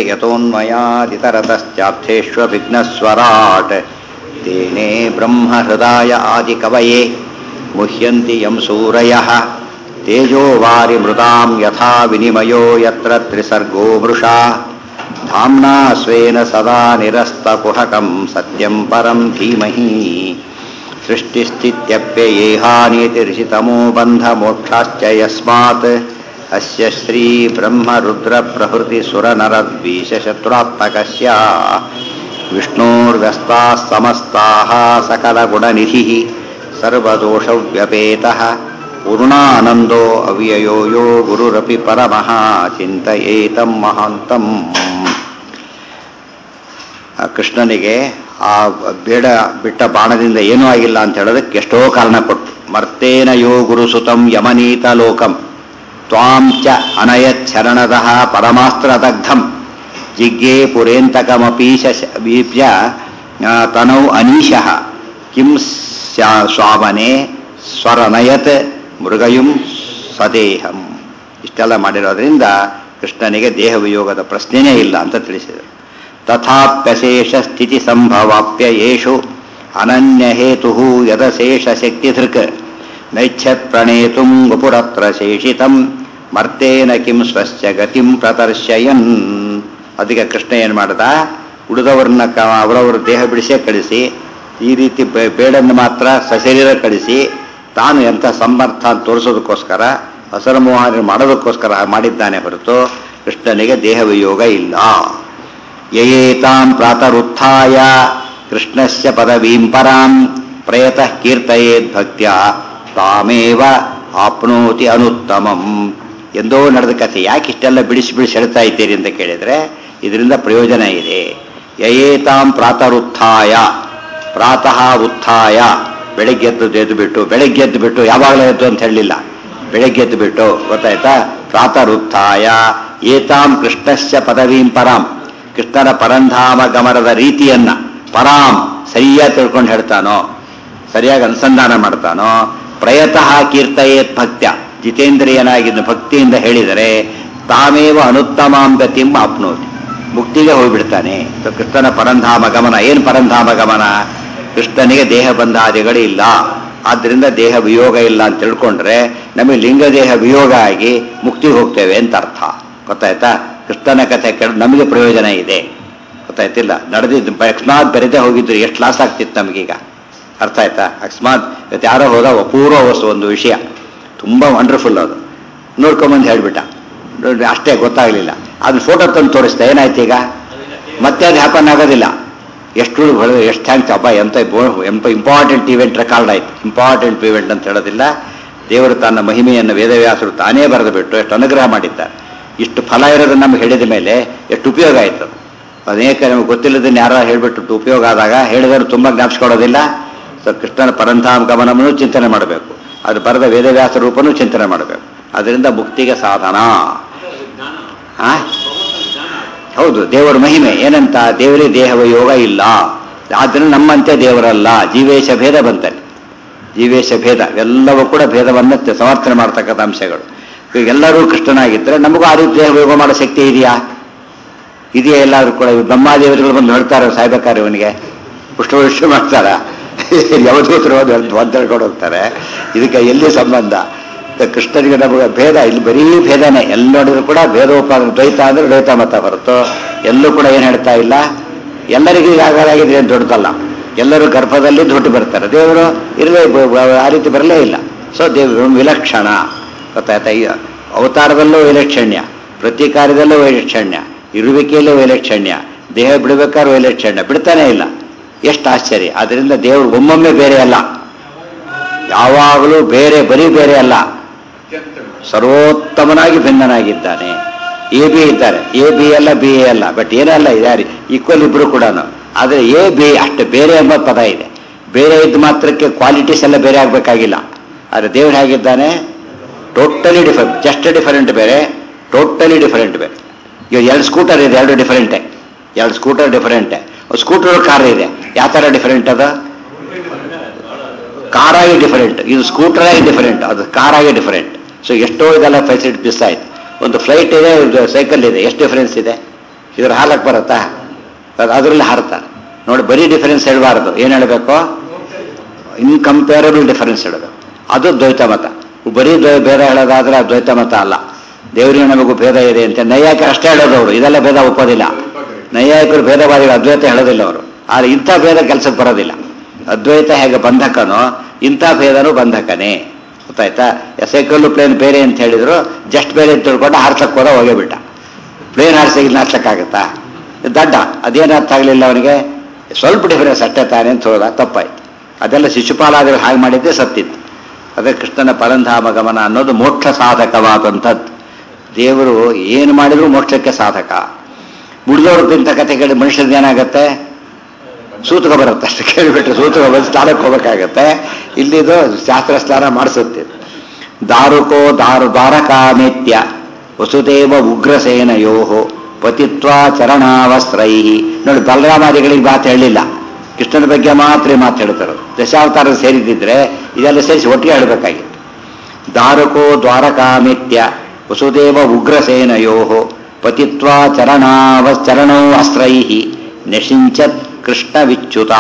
ಯತೋನ್ಮಯಾದಿತರತಶ್ಚಾರ್ಥೇಷ್ವಭಿಘ್ನಸ್ವರಾಟ್ ತೇನೇ ಬ್ರಹ್ಮ ಹೃದಯ ಆದಿ ಕವಯೇ ಮುಹ್ಯಂತಿ ಯಂ ಸೂರಯಃ ತೇಜೋ ವಾರಿ ಮೃತಾಂ ಯಥಾ ವಿನಿಮಯೋ ಯತ್ರ ತ್ರಿಸರ್ಗೋ ಮೃಷಾ ಧಾಮ್ನಾ ಸ್ವೇನ ಸದಾ ನಿರಸ್ತಕುಹಕಂ ಸತ್ಯಂ ಪರಂ ಧೀಮಹಿ ಸೃಷ್ಟಿಸ್ಥಿತ್ಯಪ್ಯಯೇಹಾನೇತಿರಿಷಿತಮೋ ಬಂಧಮೋಕ್ಷಾಶ್ಚ ಯಸ್ಮಾತ್ ಅಸ್ಯ ಶ್ರೀ ಬ್ರಹ್ಮ ರುದ್ರ ಪ್ರಭೃತಿ ಸುರನರದ್ವೀಶಶತ್ರುತ್ಮಕಸ್ಯ ವಿಷ್ಣೋರ್ವ್ಯಸ್ತಾः ಸಮಸ್ತಾः सकलगुणनिधिः सर्वदोषव्यपेतः पूर्णानन्दो अव्ययो यो गुरुरपि परमः चिन्तयेतं महान्तम् ಆ ಕೃಷ್ಣನಿಗೆ ಆ ಬೇಡ ಬಿಟ್ಟ ಬಾಣದಿಂದ ಏನೂ ಆಗಿಲ್ಲ ಅಂತ ಹೇಳೋದಕ್ಕೆ ಎಷ್ಟೋ ಕಾರಣ ಕೊಟ್ಟು ಮರ್ತೇನ ಯೋ ಗುರುಸುತಂ ಯಮನೀತ ಲೋಕಂ ತ್ವಾಂ ಚ ಅನಯಚ್ಛರಣದಃ ಪರಮಾಸ್ತ್ರದಗ್ಧಂ ಜಿಗ್ಗೇ ಪುರೇಂತಕಮಪೀಶ ವೀಪ್ಯ ಆ, ತನೌ ಅನೀಶಃ ಕಿಂ ಸ್ಯಾ- ಸ್ವಾಮನೆ ಸ್ವರನಯತ್ ಮೃಗಯುಂ ಸದೇಹಂ ಇಷ್ಟೆಲ್ಲ ಮಾಡಿರೋದ್ರಿಂದ ಕೃಷ್ಣನಿಗೆ ದೇಹ ವಿಯೋಗದ ಪ್ರಶ್ನೆನೇ ಇಲ್ಲ ಅಂತ ತಿಳಿಸಿದರು ತಥಾಪ್ಯಶೇಷ ಸ್ಥಿತಿ ಸಂಭವಾಪ್ಯ ಯೇಷು ಅನನ್ಯ ಹೇತು ಯದಶೇಷ ಶಕ್ತಿಧೃಕ್ ನೈಚ್ಛತ್ ಪ್ರಣೇತುಂ ವಪುರತ್ರ ಶೇಷಿತಂ ಮರ್ತೇನ ಕಿಂ ಸ್ವಸ್ಯ ಗತಿಂ ಪ್ರದರ್ಶಯನ್ ಅದಕ್ಕೆ ಕೃಷ್ಣ ಏನ್ ಮಾಡ್ದ ಉಳಿದವ್ರನ್ನ ಕ ಅವರವರ ದೇಹ ಬಿಡಿಸೇ ಕಳಿಸಿ ಈ ರೀತಿ ಬೇ- ಬೇಡನ್ನು ಮಾತ್ರ ಸಶರೀರ ಕಳಿಸಿ ತಾನು ಎಂಥ ಸಮರ್ಥ ಅಂತ ತೋರಿಸೋದಕ್ಕೋಸ್ಕರ ಅಸರಮೋಹನ ಮಾಡೋದಕ್ಕೋಸ್ಕರ ಮಾಡಿದ್ದಾನೆ ಹೊರತು ಕೃಷ್ಣನಿಗೆ ದೇಹ ವಿಯೋಗ ಇಲ್ಲ ಯಯೇತಾಂ ಪ್ರಾತರುತ್ಥಾಯ ಕೃಷ್ಣಸ್ಯ ಪದವೀಂ ಪರಾಂ ಪ್ರಯತಃ ಕೀರ್ತಯೇದ್ ಭಕ್ತ್ಯ ತಾಮೇವ ಆಪ್ನೋತಿ ಅನುತ್ತಮಂ ಎಂದೋ ನಡೆದ ಕಥೆ ಯಾಕೆ ಇಷ್ಟೆಲ್ಲ ಬಿಡಿಸಿ ಬಿಡಿಸಿ ಹೇಳ್ತಾ ಇದ್ದೀರಿ ಅಂತ ಕೇಳಿದ್ರೆ ಇದರಿಂದ ಪ್ರಯೋಜನ ಇದೆ ಯಯೇತಾಂ ಪ್ರಾತರುತ್ಥಾಯ ಪ್ರಾತಃ ಉತ್ಥಾಯ ಬೆಳಗ್ಗೆ ಎದ್ದು ಎದ್ದು ಬಿಟ್ಟು ಬೆಳಗ್ಗೆ ಎದ್ದು ಬಿಟ್ಟು ಯಾವಾಗಲೂ ಎದ್ದು ಅಂತ ಹೇಳಲಿಲ್ಲ ಬೆಳಗ್ಗೆ ಎದ್ದು ಬಿಟ್ಟು ಗೊತ್ತಾಯ್ತಾ ಪ್ರಾತರುತ್ಥಾಯ ಏತಾಂ ಕೃಷ್ಣಸ್ಯ ಪದವೀಂ ಪರಾಂ ಕೃಷ್ಣನ ಪರಂಧಾಮ ಗಮನದ ರೀತಿಯನ್ನ ಪರಾಂ ಸರಿಯಾಗಿ ತಿಳ್ಕೊಂಡು ಹೇಳ್ತಾನೋ ಸರಿಯಾಗಿ ಅನುಸಂಧಾನ ಮಾಡ್ತಾನೋ ಪ್ರಯತಃ ಕೀರ್ತಯೇತ್ ಭಕ್ತ್ಯ ಜಿತೇಂದ್ರಿಯನಾಗಿದ್ದು ಭಕ್ತಿಯಿಂದ ಹೇಳಿದರೆ ತಾಮೇವ ಅನುತ್ತಮಾಂ ಗತಿಂ ಆಪ್ನೋತಿ ಮುಕ್ತಿಗೆ ಹೋಗ್ಬಿಡ್ತಾನೆ ಸೊ ಕೃಷ್ಣನ ಪರಂಧಾಮ ಗಮನ ಏನು ಪರಂಧಾಮ ಗಮನ ಕೃಷ್ಣನಿಗೆ ದೇಹ ಬಂಧಾದಿಗಳು ಇಲ್ಲ ಆದ್ರಿಂದ ದೇಹ ವಿಯೋಗ ಇಲ್ಲ ಅಂತ ತಿಳ್ಕೊಂಡ್ರೆ ನಮಗೆ ಲಿಂಗ ದೇಹ ವಿಯೋಗ ಆಗಿ ಮುಕ್ತಿಗೆ ಹೋಗ್ತೇವೆ ಅಂತ ಅರ್ಥ ಗೊತ್ತಾಯ್ತಾ ಕೃಷ್ಣನ ಕಥೆ ಕೇಳ ನಮಗೆ ಪ್ರಯೋಜನ ಇದೆ ಗೊತ್ತಾಯ್ತಿಲ್ಲ ನಡೆದಿದ್ದು ಅಕಸ್ಮಾತ್ ಬೆರೆದೇ ಹೋಗಿದ್ರು ಎಷ್ಟು ಲಾಸ್ ಆಗ್ತಿತ್ತು ನಮಗೀಗ ಅರ್ಥ ಆಯ್ತಾ ಅಕಸ್ಮಾತ್ ಇವತ್ತು ಯಾರೋ ಹೋದ ಅಪೂರ್ವ ವಸ್ತು ಒಂದು ವಿಷಯ ತುಂಬಾ ವಂಡರ್ಫುಲ್ ಅದು ನೋಡ್ಕೊಂಬಂದು ಹೇಳ್ಬಿಟ್ಟ ನೋಡ್ರಿ ಅಷ್ಟೇ ಗೊತ್ತಾಗ್ಲಿಲ್ಲ ಅದು ಫೋಟೋ ತಂದು ತೋರಿಸ್ತಾ ಏನಾಯ್ತು ಈಗ ಮತ್ತೆ ಅದು ಹ್ಯಾಪನ್ ಆಗೋದಿಲ್ಲ ಎಷ್ಟು ಹೊಡೆದು ಎಷ್ಟು ಥ್ಯಾಂಕ್ಸ್ ಹಬ್ಬ ಎಂತ ಬೋ- ಎಂಪ ಇಂಪಾರ್ಟೆಂಟ್ ಇವೆಂಟ್ ರೆಕಾರ್ಡ್ ಆಯ್ತು ಇಂಪಾರ್ಟೆಂಟ್ ಇವೆಂಟ್ ಅಂತ ಹೇಳೋದಿಲ್ಲ ದೇವರು ತನ್ನ ಮಹಿಮೆಯನ್ನು ವೇದವ್ಯಾಸರು ತಾನೇ ಬರೆದು ಬಿಟ್ಟು ಎಷ್ಟು ಅನುಗ್ರಹ ಮಾಡಿದ್ದಾರೆ ಇಷ್ಟು ಫಲ ಇರೋದು ನಮ್ಗೆ ಹೇಳಿದ ಮೇಲೆ ಎಷ್ಟು ಉಪಯೋಗ ಆಯ್ತು ಅದು. ಅನೇಕ ನಮಗೆ ಗೊತ್ತಿಲ್ಲದನ್ನ ಯಾರು ಹೇಳ್ಬಿಟ್ಟು ಉಪಯೋಗ ಆದಾಗ ಹೇಳಿದವರು ತುಂಬ ಜ್ಞಾಪಿಸ್ಕೊಳ್ಳೋದಿಲ್ಲ ಸೊ ಕೃಷ್ಣನ ಪರಂಧಾಮ ಗಮನವನ್ನು ಚಿಂತನೆ ಮಾಡಬೇಕು ಅದು ಬರೆದ ವೇದವ್ಯಾಸ ರೂಪನೂ ಚಿಂತನೆ ಮಾಡಬೇಕು ಅದರಿಂದ ಮುಕ್ತಿಗೆ ಸಾಧನ ಅದು ಜ್ಞಾನ ಆ? ಭಗವಂತನ ಜ್ಞಾನ ಹೌದು ದೇವರ ಮಹಿಮೆ ಏನಂತ ದೇವರೇ ದೇಹವ ಯೋಗ ಇಲ್ಲ ಆದ್ದರಿಂದ ನಮ್ಮಂತೆ ದೇವರಲ್ಲ ಜೀವೇಶ ಭೇದ ಬಂತಲ್ಲಿ ಜೀವೇಶ ಭೇದ ಎಲ್ಲವೂ ಕೂಡ ಭೇದವನ್ನು ತ- ಸಮರ್ಥನೆ ಮಾಡ್ತಕ್ಕಂಥ ಅಂಶಗಳು ಈಗ ಎಲ್ಲರೂ ಕೃಷ್ಣನಾಗಿದ್ದರೆ ನಮಗೂ ಆ ರೀತಿ ದೇಹ ಯೋಗ ಮಾಡೋ ಶಕ್ತಿ ಇದೆಯಾ ಇದೆಯಾ ಎಲ್ಲರೂ ಕೂಡ ಇವ್ ಬ್ರಹ್ಮಾದೇವರುಗಳು ಬಂದು ಹೇಳ್ತಾರೆ ಸಾಯ್ಬೇಕಾದ್ರೆ ಇವನಿಗೆ ಪುಷ್ಪವೃಷ್ಟಿ ಮಾಡ್ತಾರ ಯಾವತ್ತೂತರು ಅಂತ ಹೇಳ್ಕೊಂಡು ಹೋಗ್ತಾರೆ ಇದಕ್ಕೆ ಎಲ್ಲಿ ಸಂಬಂಧ ಕೃಷ್ಣನಿಗೆ ನಮಗೆ ಭೇದ ಇಲ್ಲಿ ಬರೀ ಭೇದನೇ ಎಲ್ಲಿ ನೋಡಿದ್ರು ಕೂಡ ಭೇದೋಪಾದ ದ್ವೈತ ಅಂದ್ರೆ ದ್ವೈತ ಮತ ಹೊರತು ಎಲ್ಲೂ ಕೂಡ ಏನು ಹೇಳ್ತಾ ಇಲ್ಲ ಎಲ್ಲರಿಗೂ ಯಾಗಾಗಿದ್ರೆ ಏನು ದೊಡ್ಡದಲ್ಲ ಎಲ್ಲರೂ ಗರ್ಭದಲ್ಲಿ ದುಡ್ಡು ಬರ್ತಾರೆ ದೇವರು ಇರಲೇ ಬ- ಬ- ಆ ರೀತಿ ಬರಲೇ ಇಲ್ಲ ಸೊ ದೇವರು ವಿಲಕ್ಷಣ ಗೊತ್ತಾಯ್ತಾ ಈ ಅವತಾರದಲ್ಲೂ ವೈಲಕ್ಷಣ್ಯ ಪ್ರತಿ ಕಾರ್ಯದಲ್ಲೂ ವೈಲಕ್ಷಣ್ಯ ಇರುವಿಕೆಯಲ್ಲೂ ವೈಲಕ್ಷಣ್ಯ ದೇಹ ಬಿಡಬೇಕಾದ್ರೂ ವೈಲಕ್ಷಣ್ಯ ಬಿಡ್ತಾನೆ ಇಲ್ಲ ಎಷ್ಟು ಆಶ್ಚರ್ಯ ಅದರಿಂದ ದೇವರು ಒಮ್ಮೊಮ್ಮೆ ಬೇರೆ ಅಲ್ಲ ಯಾವಾಗಲೂ ಬೇರೆ ಬರೀ ಬೇರೆ ಅಲ್ಲ ಅತ್ಯಂತ ಸರ್ವೋತ್ತಮನಾಗಿ ಭಿನ್ನನಾಗಿದ್ದಾನೆ ಎ ಬಿ ಇದ್ದಾರೆ ಎ ಬಿ ಅಲ್ಲ ಬಿ ಎ ಅಲ್ಲ ಬಟ್ ಏನಲ್ಲ ಇದಾರೆ ಈಕ್ವಲ್ ಇಬ್ರು ಕೂಡ ಆದರೆ ಎ ಬಿ ಅಷ್ಟು ಬೇರೆ ಎಂಬ ಪದ ಇದೆ ಬೇರೆ ಇದ್ದ ಮಾತ್ರಕ್ಕೆ ಕ್ವಾಲಿಟೀಸ್ ಎಲ್ಲ ಬೇರೆ ಆಗಬೇಕಾಗಿಲ್ಲ ಆದರೆ ದೇವ್ರು ಹೇಗಿದ್ದಾನೆ ಟೋಟಲಿ ಡಿಫರೆಂಟ್ ಜಸ್ಟ್ ಡಿಫರೆಂಟ್ ಬೇರೆ ಟೋಟಲಿ ಡಿಫರೆಂಟ್ ಬೇರೆ ಈಗ ಎರಡು ಸ್ಕೂಟರ್ ಇದೆ ಎರಡು ಡಿಫರೆಂಟೇ ಎರಡು ಸ್ಕೂಟರ್ ಡಿಫರೆಂಟೇ ಸ್ಕೂಟರ್ ಕಾರ್ ಇದೆ ಯಾವ ಥರ ಡಿಫರೆಂಟ್ ಅದು ಕಾರಾಗಿ ಡಿಫರೆಂಟ್ ಇದು ಸ್ಕೂಟರ್ ಆಗಿ ಡಿಫರೆಂಟ್ ಅದು ಕಾರಾಗಿ ಡಿಫರೆಂಟ್ ಸೊ ಎಷ್ಟೋ ಇದೆಲ್ಲ ಫೆಸಿಲಿಟಿ ಮಿಸ್ ಆಯ್ತು ಒಂದು ಫ್ಲೈಟ್ ಇದೆ ಒಂದು ಸೈಕಲ್ ಇದೆ ಎಷ್ಟು ಡಿಫರೆನ್ಸ್ ಇದೆ ಇದ್ರ ಹಾಲಕ್ಕೆ ಬರುತ್ತಾ ಅದು ಅದರಲ್ಲಿ ಹಾರ್ತಾರೆ ನೋಡಿ ಬರೀ ಡಿಫರೆನ್ಸ್ ಹೇಳಬಾರ್ದು ಏನು ಹೇಳಬೇಕು ಇನ್ಕಂಪೇರಬಲ್ ಡಿಫರೆನ್ಸ್ ಹೇಳಬೇಕು ಅದು ದ್ವೈತ ಮತ ಬರೀ ದ್ವೈ- ಭೇದ ಹೇಳೋದಾದ್ರೆ ಅದು ದ್ವೈತ ಮತ ಅಲ್ಲ ದೇವರಿಗೆ ನಮಗೂ ಭೇದ ಇದೆ ಅಂತ ನೈಯಾಯಿಕರು ಅಷ್ಟೇ ಹೇಳೋದು ಅವರು ಇದೆಲ್ಲ ಭೇದ ಒಪ್ಪೋದಿಲ್ಲ ನೈಯಾಯಿಕರು ಭೇದವಾದಿಗಳು ಅದ್ವೈತ ಹೇಳೋದಿಲ್ಲ ಅವರು ಆದರೆ ಇಂಥ ಭೇದ ಕೆಲಸಕ್ಕೆ ಬರೋದಿಲ್ಲ ಅದ್ವೈತ ಹೇಗೆ ಬಂಧಕನೋ ಇಂಥ ಭೇದನೂ ಬಂಧಕನೇ ಗೊತ್ತಾಯ್ತಾ ಸೈಕಲ್ಲು ಪ್ಲೇನ್ ಬೇರೆ ಅಂತ ಹೇಳಿದ್ರು ಜಸ್ಟ್ ಬೇರೆ ಅಂತ ತಿಳ್ಕೊಂಡು ಹಾರ್ಸಕ್ಕೆ ಹೋದ ಹೋಗೇ ಬಿಟ್ಟ ಪ್ಲೇನ್ ಹಾರಿಸಿ ಇಲ್ಲಿ ನಾಚಕ್ಕಾಗತ್ತಾ ದಡ್ಡ ಅದೇನು ಅರ್ಥ ಆಗಲಿಲ್ಲ ಅವನಿಗೆ ಸ್ವಲ್ಪ ಡಿಫರೆನ್ಸ್ ಅಷ್ಟೇ ತಾನೇ ಅಂತ ಹೋದ ತಪ್ಪಾಯ್ತು ಅದೆಲ್ಲ ಶಿಶುಪಾಲಾದಿಗಳು ಹಾಗೆ ಮಾಡಿದ್ದೆ ಸತ್ತಿತ್ತು ಅದೇ ಕೃಷ್ಣನ ಪರಂಧಾಮ ಗಮನ ಅನ್ನೋದು ಮೋಕ್ಷ ಸಾಧಕವಾದಂಥದ್ದು ದೇವರು ಏನು ಮಾಡಿದ್ರು ಮೋಕ್ಷಕ್ಕೆ ಸಾಧಕ ಉಳಿದವ್ರದ್ದಿಂತ ಕತೆ ಕೇಳಿ ಮನುಷ್ಯದ ಏನಾಗತ್ತೆ ಸೂತಕ ಬರುತ್ತೆ ಅಷ್ಟು ಕೇಳಿಬಿಟ್ರೆ ಸೂತಕ ಬಂದು ಸ್ನಾನಕ್ಕೆ ಹೋಗ್ಬೇಕಾಗತ್ತೆ ಇಲ್ಲಿದು ಶಾಸ್ತ್ರ ಸ್ನಾನ ಮಾಡಿಸುತ್ತೆ ದಾರುಕೋ ದಾರು ದ್ವಾರಕಾಮೇತ್ಯ ವಸುದೇವ ಉಗ್ರಸೇನಯೋ ಪತಿತ್ವ ಚರಣಾವಸ್ತ್ರೈ ನೋಡಿ ಬಲರಾಮಾದಿಗಳಿಗೆ ಮಾತು ಹೇಳಿಲ್ಲ ಕೃಷ್ಣನ ಬಗ್ಗೆ ಮಾತ್ರ ಮಾತು ಹೇಳ್ತಾರೆ ದಶಾವತಾರ ಸೇರಿದ್ದಿದ್ರೆ ಇದೆಲ್ಲ ಸೇರಿಸಿ ಒಟ್ಟಿಗೆ ಹೇಳಬೇಕಾಗಿತ್ತು ದಾರುಕೋ ದ್ವಾರಕಾಮಿತ್ಯ ವಸುದೇವ ಉಗ್ರಸೇನಯೋ ಪತಿತ್ವ ಚರಣಾವ ಚರಣೋ ಅಸ್ತ್ರೈ ನಶಿಂಚತ್ ಕೃಷ್ಣವಿಚ್ಯುತ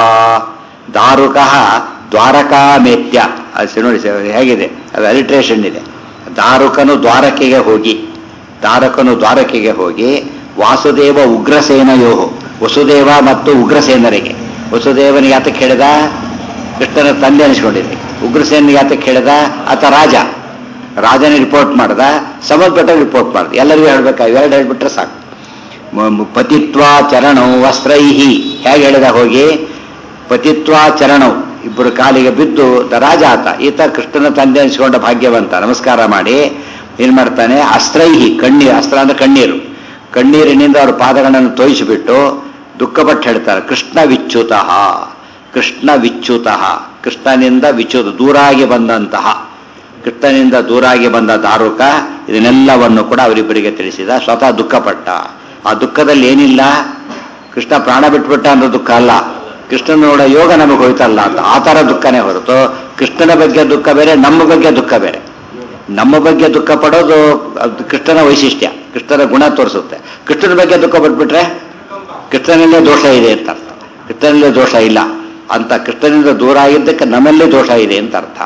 ದಾರುಕ ದ್ವಾರಕಾಮೇತ್ಯ ಅದು ನೋಡಿ ಸರ್, ಹೇಗಿದೆ ಅದು ಅಲಿಟ್ರೇಷನ್ ಇದೆ ದಾರುಕನು ದ್ವಾರಕೆಗೆ ಹೋಗಿ ದಾರಕನು ದ್ವಾರಕೆಗೆ ಹೋಗಿ ವಾಸುದೇವ ಉಗ್ರಸೇನಯೋ ವಸುದೇವ ಮತ್ತು ಉಗ್ರಸೇನರಿಗೆ ವಸುದೇವನಿಗೆ ಆತಕ್ಕೆ ಹೇಳಿದ ಕೃಷ್ಣನ ತಂದೆ ಅನಿಸ್ಕೊಂಡಿದೆ ಉಗ್ರಸೇನಿಗೆ ಆತಕ್ಕೆ ಹೇಳಿದ ಆತ ರಾಜ ರಾಜನ ರಿಪೋರ್ಟ್ ಮಾಡ್ದ ಸಂಬಂಧಪಟ್ಟ ರಿಪೋರ್ಟ್ ಮಾಡ್ದ ಎಲ್ಲರಿಗೂ ಹೇಳ್ಬೇಕಾ ಇವೆರಡು ಹೇಳ್ಬಿಟ್ರೆ ಸಾಕು ಮ- ಮ- ಪತಿತ್ವ ಚರಣವು ವಸ್ತ್ರೈಹಿ ಹೇಗೆ ಹೇಳಿದ ಹೋಗಿ ಪತಿತ್ವ ಚರಣವು ಇಬ್ಬರು ಕಾಲಿಗೆ ಬಿದ್ದು ದ ರಾಜ ಆತ ಈತ ಕೃಷ್ಣನ ತಂದೆ ಅನಿಸ್ಕೊಂಡ ಭಾಗ್ಯವಂತ ನಮಸ್ಕಾರ ಮಾಡಿ ಏನ್ ಮಾಡ್ತಾನೆ ಅಸ್ತ್ರೈಹಿ ಕಣ್ಣೀರು ಅಸ್ತ್ರ ಅಂದ್ರೆ ಕಣ್ಣೀರು ಕಣ್ಣೀರಿನಿಂದ ಅವ್ರ ಪಾದಗಳನ್ನು ತೋಯಿಸಿಬಿಟ್ಟು ದುಃಖಪಟ್ಟು ಹೇಳ್ತಾರೆ ಕೃಷ್ಣ ವಿಚ್ಯುತಃ ಕೃಷ್ಣ ವಿಚ್ಯುತಃ ಕೃಷ್ಣನಿಂದ ವಿಚ್ಯುತ ದೂರಾಗಿ ಬಂದಂತಹ ಕೃಷ್ಣನಿಂದ ದೂರಾಗಿ ಬಂದ ದಾರುಕ ಇದನ್ನೆಲ್ಲವನ್ನು ಕೂಡ ಅವರಿಬ್ಬರಿಗೆ ತಿಳಿಸಿದ ಸ್ವತಃ ದುಃಖಪಟ್ಟ ಆ ದುಃಖದಲ್ಲಿ ಏನಿಲ್ಲ ಕೃಷ್ಣ ಪ್ರಾಣ ಬಿಟ್ಬಿಟ್ಟ ಅನ್ನೋ ದುಃಖ ಅಲ್ಲ ಕೃಷ್ಣನ ನೋಡೋ ಯೋಗ ನಮಗೆ ಹೋಯ್ತಲ್ಲ ಅಂತ ಆ ಥರ ದುಃಖನೇ ಹೊರತು ಕೃಷ್ಣನ ಬಗ್ಗೆ ದುಃಖ ಬೇರೆ ನಮ್ಮ ಬಗ್ಗೆ ದುಃಖ ಬೇರೆ ನಮ್ಮ ಬಗ್ಗೆ ದುಃಖ ಪಡೋದು ಅದು ಕೃಷ್ಣನ ವೈಶಿಷ್ಟ್ಯ ಕೃಷ್ಣನ ಗುಣ ತೋರಿಸುತ್ತೆ ಕೃಷ್ಣನ ಬಗ್ಗೆ ದುಃಖ ಪಟ್ಬಿಟ್ರೆ ಕೃಷ್ಣನಲ್ಲೇ ದೋಷ ಇದೆ ಅಂತ ಅರ್ಥ ಕೃಷ್ಣನಲ್ಲೇ ದೋಷ ಇಲ್ಲ ಅಂತ ಕೃಷ್ಣನಿಂದ ದೂರ ಆಗಿದ್ದಕ್ಕೆ ನಮ್ಮಲ್ಲೇ ದೋಷ ಇದೆ ಅಂತ ಅರ್ಥ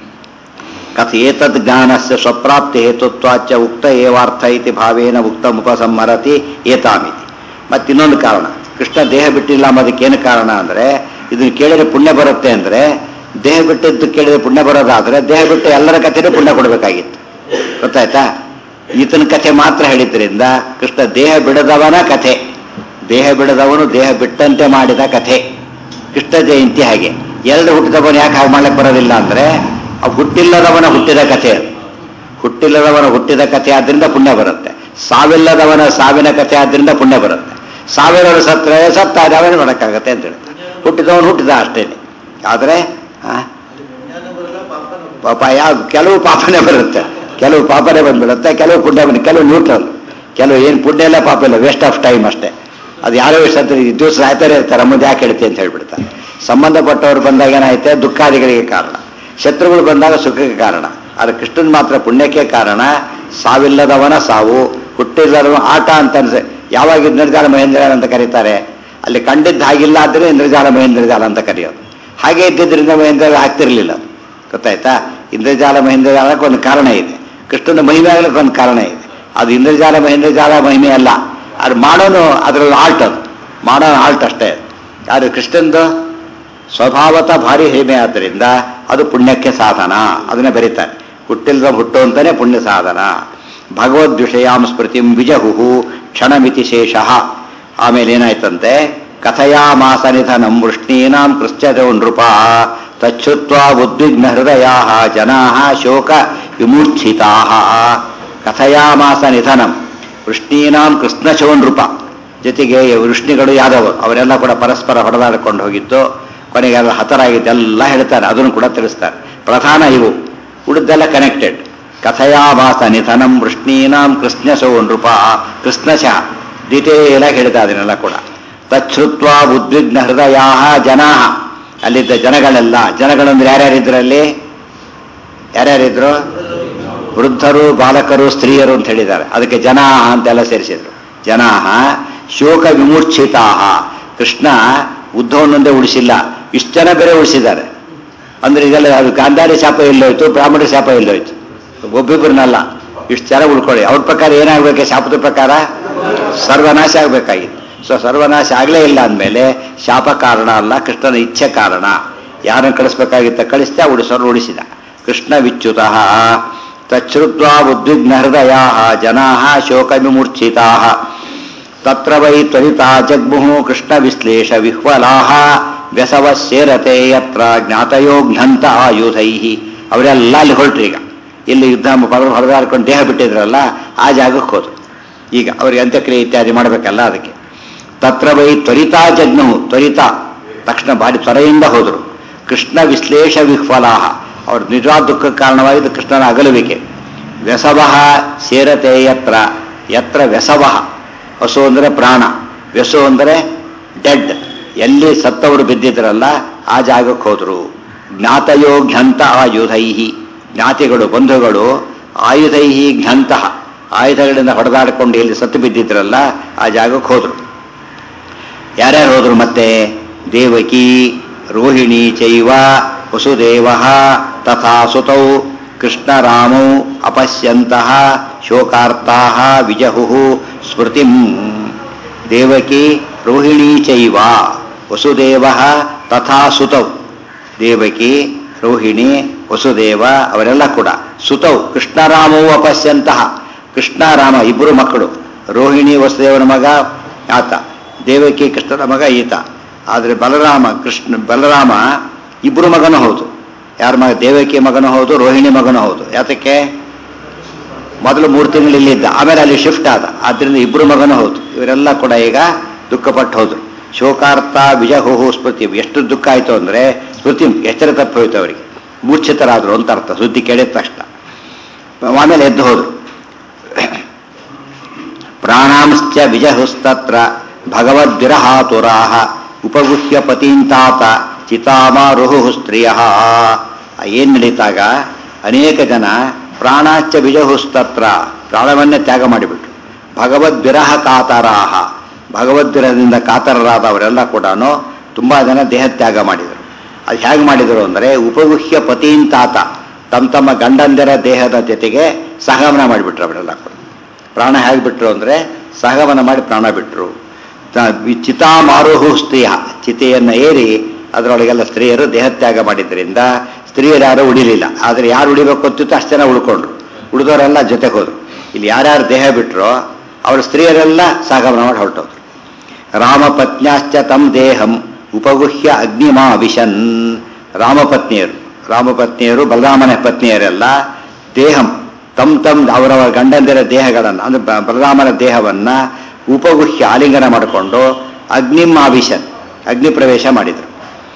ಕಥ ಏತದ್ ಜ್ಞಾನಸ್ಯ ಸ್ವಪ್ರಾಪ್ತಿ ಹೇತುತ್ವಾಚ ಉಕ್ತ ಏವಾರ್ಥ ಇತಿ ಭಾವೇನ ಉಕ್ತ ಉಪಸಂಹರತಿ ಏತಾಮಿತಿ ಮತ್ತಿನ್ನೊಂದು ಕಾರಣ ಕೃಷ್ಣ ದೇಹ ಬಿಟ್ಟಿಲ್ಲ ಅನ್ನೋದಕ್ಕೇನು ಕಾರಣ ಅಂದರೆ ಇದನ್ನು ಕೇಳಿದ್ರೆ ಪುಣ್ಯ ಬರುತ್ತೆ ಅಂದರೆ ದೇಹ ಬಿಟ್ಟಿದ್ದು ಕೇಳಿದ್ರೆ ಪುಣ್ಯ ಬರೋದಾದ್ರೆ ದೇಹ ಬಿಟ್ಟು ಎಲ್ಲರ ಕಥೆನೂ ಪುಣ್ಯ ಕೊಡಬೇಕಾಗಿತ್ತು ಗೊತ್ತಾಯ್ತಾ ಈತನ ಕಥೆ ಮಾತ್ರ ಹೇಳಿದ್ರಿಂದ ಕೃಷ್ಣ ದೇಹ ಬಿಡದವನ ಕಥೆ ದೇಹ ಬಿಡದವನು ದೇಹ ಬಿಟ್ಟಂತೆ ಮಾಡಿದ ಕಥೆ ಕೃಷ್ಣ ಜಯಂತಿ ಹಾಗೆ ಎರಡು ಹುಟ್ಟಿದವನು ಯಾಕೆ ಹಾಗೆ ಮಾಡ್ಲಿಕ್ಕೆ ಬರೋದಿಲ್ಲ ಅಂದ್ರೆ ಆ ಹುಟ್ಟಿಲ್ಲದವನ ಹುಟ್ಟಿದ ಕಥೆ ಅದು ಹುಟ್ಟಿಲ್ಲದವನ ಹುಟ್ಟಿದ ಕಥೆ ಆದ್ರಿಂದ ಪುಣ್ಯ ಬರುತ್ತೆ ಸಾವಿಲ್ಲದವನ ಸಾವಿನ ಕಥೆ ಆದ್ರಿಂದ ಪುಣ್ಯ ಬರುತ್ತೆ ಸಾವಿರವರು ಸತ್ತರೆ ಸತ್ತ ನಾವೇನು ಮಾಡೋಕ್ಕಾಗತ್ತೆ ಅಂತ ಹೇಳ್ತಾರೆ ಹುಟ್ಟಿದವನು ಹುಟ್ಟಿದ ಅಷ್ಟೇನೆ ಆದರೆ ಆ, ಪಾಪ ಯಾವ ಕೆಲವು ಪಾಪನೇ ಬರುತ್ತೆ ಕೆಲವು ಪಾಪನೇ ಬಂದ್ಬಿಡುತ್ತೆ ಕೆಲವು ಪುಣ್ಯ ಬಂದು ಕೆಲವು ನ್ಯೂಟ್ರಲ್ ಕೆಲವು ಏನು ಪುಣ್ಯ ಇಲ್ಲ ಪಾಪ ಇಲ್ಲ ವೇಸ್ಟ್ ಆಫ್ ಟೈಮ್ ಅಷ್ಟೇ ಅದು ಯಾರೋ ಸತ್ತ ದಿವಸ ಸಾಯ್ತಾರೆ ಇರ್ತಾರೆ ಮುಂದೆ ಯಾಕೆ ಹೇಳ್ತಿ ಅಂತ ಹೇಳ್ಬಿಡ್ತಾರೆ ಸಂಬಂಧಪಟ್ಟವರು ಬಂದಾಗ ಏನಾಯ್ತೆ ದುಃಖಾದಿಗಳಿಗೆ ಕಾರಣ ಶತ್ರುಗಳು ಬಂದಾಗ ಸುಖಕ್ಕೆ ಕಾರಣ ಆದರೆ ಕೃಷ್ಣನ್ ಮಾತ್ರ ಪುಣ್ಯಕ್ಕೆ ಕಾರಣ ಸಾವಿಲ್ಲದವನ ಸಾವು ಹುಟ್ಟಿಲ್ಲದವನ ಆಟ ಅಂತ ಅನ್ಸ ಯಾವಾಗ ಇಂದ್ರಜಾಲ ಮಹೇಂದ್ರಜಾಲ ಅಂತ ಕರೀತಾರೆ ಅಲ್ಲಿ ಕಂಡಿದ್ದ ಹಾಗಿಲ್ಲ ಆದರೆ ಇಂದ್ರಜಾಲ ಮಹೇಂದ್ರಜಾಲ ಅಂತ ಕರೆಯೋದು ಹಾಗೆ ಇದ್ದಿದ್ರಿಂದ ಮಹೇಂದ್ರ ಆಗ್ತಿರ್ಲಿಲ್ಲ ಅದು. ಗೊತ್ತಾಯ್ತಾ ಇಂದ್ರಜಾಲ ಮಹೇಂದ್ರಜಾಲಕ್ಕೆ ಒಂದು ಕಾರಣ ಇದೆ ಕೃಷ್ಣನ ಮಹಿಮೆ ಆಗ್ಲಿಕ್ಕೆ ಒಂದು ಕಾರಣ ಇದೆ ಅದು ಇಂದ್ರಜಾಲ ಮಹೇಂದ್ರಜಾಲ ಮಹಿಮೆ ಅಲ್ಲ ಅದು ಮಾಡೋನು ಅದರಲ್ಲಿ ಆಲ್ಟ್ ಅದು ಮಾಡೋನು ಆಲ್ಟ್ ಅಷ್ಟೇ ಆದರೆ ಕೃಷ್ಣಂದು ಸ್ವಭಾವತ ಭಾರಿ ಹಿಮೆ ಆದ್ದರಿಂದ ಅದು ಪುಣ್ಯಕ್ಕೆ ಸಾಧನ ಅದನ್ನ ಬರೀತಾರೆ ಹುಟ್ಟಿಲ್ದ ಹುಟ್ಟು ಅಂತಾನೆ ಪುಣ್ಯ ಸಾಧನ ಭಗವದ್ ವಿಷಯಾಂ ಸ್ಮೃತಿಂ ವಿಜಹುಹು ಕ್ಷಣಮಿತಿ ಶೇಷಃ ಆಮೇಲೆ ಏನಾಯ್ತಂತೆ ಕಥಯಾಮಾಸ ನಿಧನಂ ವೃಷ್ಣೀನಾಂ ಕೃಶ್ಚದೋ ನೃಪ ತಚ್ಛುತ್ವ ಉದ್ವಿಗ್ನ ಹೃದಯ ಜನಾ ಶೋಕ ವಿಮೂರ್ಛಿತಾ ಕಥಯಾಮಾಸ ನಿಧನಂ ವೃಷ್ಣೀನಾಂ ಕೃಷ್ಣಶೋ ನೃಪ ಜೊತೆಗೆ ವೃಷ್ಣಿಗಳು ಯಾದವರು ಅವರೆಲ್ಲ ಕೂಡ ಪರಸ್ಪರ ಹೊಡೆದಾಡಿಕೊಂಡು ಹೋಗಿದ್ದು ಕೊನೆಗೆ ಅದು ಹತರಾಗಿದ್ದೆಲ್ಲ ಹೇಳ್ತಾರೆ ಅದನ್ನು ಕೂಡ ತಿಳಿಸ್ತಾರೆ ಪ್ರಧಾನ ಇವು ಉಳಿದೆಲ್ಲ ಕನೆಕ್ಟೆಡ್ ಕಥಯಾಭಾಸ ನಿಧನಂ ವೃಷ್ಣೀನಾಂ ಕೃಷ್ಣಶೋ ನೃಪ ಕೃಷ್ಣಶಃ ಡಿಟೇಲ್ ಆಗಿ ಹೇಳ್ತಾ ಅದನ್ನೆಲ್ಲ ಕೂಡ ತಚ್ಛ್ರುತ್ವ ಉದ್ವಿಗ್ನ ಹೃದಯ ಜನಾ ಅಲ್ಲಿದ್ದ ಜನಗಳೆಲ್ಲ ಜನಗಳಂದ್ರೆ ಯಾರ್ಯಾರಿದ್ರಲ್ಲಿ ಯಾರ್ಯಾರಿದ್ರು ವೃದ್ಧರು ಬಾಲಕರು ಸ್ತ್ರೀಯರು ಅಂತ ಹೇಳಿದ್ದಾರೆ ಅದಕ್ಕೆ ಜನಾ ಅಂತೆಲ್ಲ ಸೇರಿಸಿದ್ರು ಜನಾ ಶೋಕ ವಿಮೂರ್ಛಿತಾ ಕೃಷ್ಣ ಉದ್ಧವನೊಂದೇ ಉಳಿಸಿಲ್ಲ ಇಷ್ಟು ಜನ ಬೇರೆ ಉಳಿಸಿದ್ದಾರೆ ಅಂದ್ರೆ ಇದೆಲ್ಲ ಅದು ಗಾಂಧಾರಿ ಶಾಪ ಎಲ್ಲೋಯ್ತು ಬ್ರಾಹ್ಮಣ ಶಾಪ ಎಲ್ಲೋಯ್ತು ಒಬ್ಬಿಬ್ಬರನ್ನಲ್ಲ ಇಷ್ಟು ಜನ ಉಳ್ಕೊಳ್ಳಿ ಅವ್ರ ಪ್ರಕಾರ ಏನಾಗಬೇಕು ಶಾಪದ ಪ್ರಕಾರ ಸರ್ವನಾಶ ಆಗಬೇಕಾಗಿತ್ತು ಸೊ ಸರ್ವನಾಶ ಆಗಲೇ ಇಲ್ಲ ಅಂದಮೇಲೆ ಶಾಪ ಕಾರಣ ಅಲ್ಲ ಕೃಷ್ಣನ ಇಚ್ಛೆ ಕಾರಣ ಯಾರನ್ನು ಕಳಿಸ್ಬೇಕಾಗಿತ್ತ ಕಳಿಸ್ತಾ ಉಳಿಸೋರು ಉಳಿಸಿದ ಕೃಷ್ಣ ವಿಚ್ಯುತ ತಚ್ಛ್ರುತ್ವ ಉದ್ವಿಗ್ನ ಹೃದಯ ಜನಾ ಶೋಕ ವಿಮೂರ್ಛಿತಾ ತತ್ರ ವೈ ತ್ವರಿತಾ ಜಗ್ಮುಹು ಕೃಷ್ಣ ವಿಶ್ಲೇಷ ವಿಹ್ವಲಾಹ ವ್ಯಸವ ಸೇರತೆ ಯತ್ರ ಜ್ಞಾತಯೋ ಘ್ನಂತ ಆಯುಧೈ ಅವರೆಲ್ಲ ಅಲ್ಲಿ ಹೊರಟ್ರು ಈಗ ಇಲ್ಲಿ ಯುದ್ಧ ಪರ್ವ ಹೊಡೆದಾಡ್ಕೊಂಡು ದೇಹ ಬಿಟ್ಟಿದ್ರಲ್ಲ ಆ ಜಾಗಕ್ಕೆ ಹೋದ್ರು ಈಗ ಅವ್ರಿಗೆ ಅಂತ್ಯಕ್ರಿಯೆ ಇತ್ಯಾದಿ ಮಾಡಬೇಕಲ್ಲ ಅದಕ್ಕೆ ತತ್ರ ವೈ ತ್ವರಿತಾ ಜಗ್ಮುಹು ತ್ವರಿತ ತಕ್ಷಣ ಭಾರಿ ತ್ವರೆಯಿಂದ ಹೋದರು ಕೃಷ್ಣ ವಿಶ್ಲೇಷ ವಿಹ್ವಲಾಹ ಅವ್ರ ನಿಜವಾದ ದುಃಖಕ್ಕೆ ಕಾರಣವಾಗಿದ್ದು ಕೃಷ್ಣನ ಅಗಲುವಿಕೆ ವ್ಯಸವಃ ಸೇರತೆ ಯತ್ರ ಯತ್ರ ವ್ಯಸವಃ ಹಸು ಅಂದರೆ ಪ್ರಾಣ ವ್ಯಸು ಅಂದರೆ ಡೆಡ್ ಎಲ್ಲಿ ಸತ್ತವರು ಬಿದ್ದಿದ್ರಲ್ಲ ಆ ಜಾಗಕ್ಕೆ ಹೋದರು ಜ್ಞಾತಯೋ ಘ್ಯಂತ ಆಯುಧೈಹಿ ಜ್ಞಾತಿಗಳು ಬಂಧುಗಳು ಆಯುಧೈಹಿ ಘ್ಯಂತಹ ಆಯುಧಗಳಿಂದ ಹೊಡೆದಾಡಿಕೊಂಡು ಎಲ್ಲಿ ಸತ್ತು ಬಿದ್ದಿದ್ರಲ್ಲ ಆ ಜಾಗಕ್ಕೆ ಹೋದರು ಯಾರ್ಯಾರು ಹೋದ್ರು ಮತ್ತೆ ದೇವಕಿ ರೋಹಿಣಿ ಚೈವ ವಸುದೇವ ತಥಾ ಸುತೌ ಕೃಷ್ಣರಾಮೌ ಅಪಶ್ಯಂತಹ ಶೋಕಾರ್ತಾ ವಿಜಹು ಸ್ಮೃತಿಂ ದೇವಕಿ ರೋಹಿಣಿ ಚೈವ ವಸುದೇವ ತಥಾ ಸುತೌ ದೇವಕಿ ರೋಹಿಣಿ ವಸುದೇವ ಅವರೆಲ್ಲ ಕೂಡ ಸುತೌ ಕೃಷ್ಣರಾಮವು ಅಪಶ್ಯಂತಹ ಕೃಷ್ಣರಾಮ ಇಬ್ಬರು ಮಕ್ಕಳು ರೋಹಿಣಿ ವಸುದೇವನ ಮಗ ಆತ ದೇವಕಿ ಕೃಷ್ಣನ ಮಗ ಈತ ಆದರೆ ಬಲರಾಮ ಕೃಷ್ಣ ಬಲರಾಮ ಇಬ್ಬರು ಮಗನೂ ಹೌದು ಯಾರ ಮಗ ದೇವಕಿ ಮಗನೂ ಹೌದು ರೋಹಿಣಿ ಮಗನೂ ಹೌದು ಯಾತಕ್ಕೆ ಮೊದಲು ಮೂರು ತಿಂಗಳು ಇಲ್ಲಿದ್ದ ಆಮೇಲೆ ಅಲ್ಲಿ ಶಿಫ್ಟ್ ಆದ ಆದ್ರಿಂದ ಇಬ್ಬರು ಮಗನೂ ಹೌದು ಇವರೆಲ್ಲ ಕೂಡ ಈಗ ದುಃಖಪಟ್ಟು ಹೋದ್ರು ಶೋಕಾರ್ಥ ವಿಜಹುಹು ಸ್ಮೃತಿ ಎಷ್ಟು ದುಃಖ ಆಯಿತು ಅಂದ್ರೆ ಸ್ಮೃತಿ ಎಚ್ಚರ ತಪ್ಪಿ ಹೋಯ್ತು ಅವರಿಗೆ ಮೂರ್ಛಿತರಾದ್ರು ಅಂತ ಅರ್ಥ ಸುದ್ದಿ ಕೇಳಿದ ತಕ್ಷಣ ಆಮೇಲೆ ಎದ್ದು ಹೋದ್ರು ಪ್ರಾಣಾಂಶ್ಚ ವಿಜಹುಸ್ತತ್ರ ಭಗವದ್ವಿರಹಾತುರಾಹ ಉಪಗುಹ್ಯ ಪತೀಂತಾತ ಚಿತಾಮಾರುಹು ಸ್ತ್ರೀಯ ಏನ್ ನಡೀತಾಗ ಅನೇಕ ಜನ ಪ್ರಾಣಾಚ್ಚ ವಿಜಹುಸ್ತತ್ರ ಪ್ರಾಣವನ್ನೇ ತ್ಯಾಗ ಮಾಡಿಬಿಟ್ರು ಭಗವದ್ವಿರಹ ಕಾತರಾಹ ಭಗವದ್ವಿರಹದಿಂದ ಕಾತರರಾದವರೆಲ್ಲ ಕೂಡ ತುಂಬಾ ಜನ ದೇಹ ತ್ಯಾಗ ಮಾಡಿದರು ಅದು ಹೇಗೆ ಮಾಡಿದರು ಅಂದರೆ ಉಪಗುಹ್ಯ ಪತೀಂತಾತ ತಮ್ಮ ತಮ್ಮ ಗಂಡಂದರ ದೇಹದ ಜೊತೆಗೆ ಸಹಗಮನ ಮಾಡಿಬಿಟ್ರು ಅವರೆಲ್ಲ ಕೂಡ ಪ್ರಾಣ ಹೇಗೆ ಬಿಟ್ರು ಅಂದ್ರೆ ಸಹಗಮನ ಮಾಡಿ ಪ್ರಾಣ ಬಿಟ್ರು ಚಿತಾಮಾರುಹು ಸ್ತ್ರೀಯ ಚಿತೆಯನ್ನು ಏರಿ ಅದರೊಳಗೆಲ್ಲ ಸ್ತ್ರೀಯರು ದೇಹತ್ಯಾಗ ಮಾಡಿದ್ರಿಂದ ಸ್ತ್ರೀಯರು ಯಾರು ಉಳಿಲಿಲ್ಲ ಆದರೆ ಯಾರು ಉಳಿಬೇಕು ಅಂತಿತ್ತು ಅಷ್ಟು ಜನ ಉಳ್ಕೊಂಡ್ರು ಉಳಿದವರೆಲ್ಲ ಜೊತೆಗೆ ಹೋದ್ರು ಇಲ್ಲಿ ಯಾರ್ಯಾರು ದೇಹ ಬಿಟ್ರೋ ಅವ್ರ ಸ್ತ್ರೀಯರೆಲ್ಲ ಸಹಗಮನ ಮಾಡಿ ಹೊರಟೋದ್ರು ರಾಮಪತ್ನ್ಯಾಶ್ಚ ತಂ ದೇಹಂ ಉಪಗುಹ್ಯ ಅಗ್ನಿಮಾವಿಶನ್ ರಾಮಪತ್ನಿಯರು ರಾಮಪತ್ನಿಯರು ಬಲರಾಮನ ಪತ್ನಿಯರೆಲ್ಲ ದೇಹಂ ತಮ್ ತಮ್ ಅವರವರ ಗಂಡಂದಿರ ದೇಹಗಳನ್ನು ಅಂದ್ರೆ ಬ- ಬಲರಾಮನ ದೇಹವನ್ನ ಉಪಗುಹ್ಯ ಆಲಿಂಗನ ಮಾಡಿಕೊಂಡು ಅಗ್ನಿಮಾವಿಶನ್ ಅಗ್ನಿ ಪ್ರವೇಶ ಮಾಡಿದರು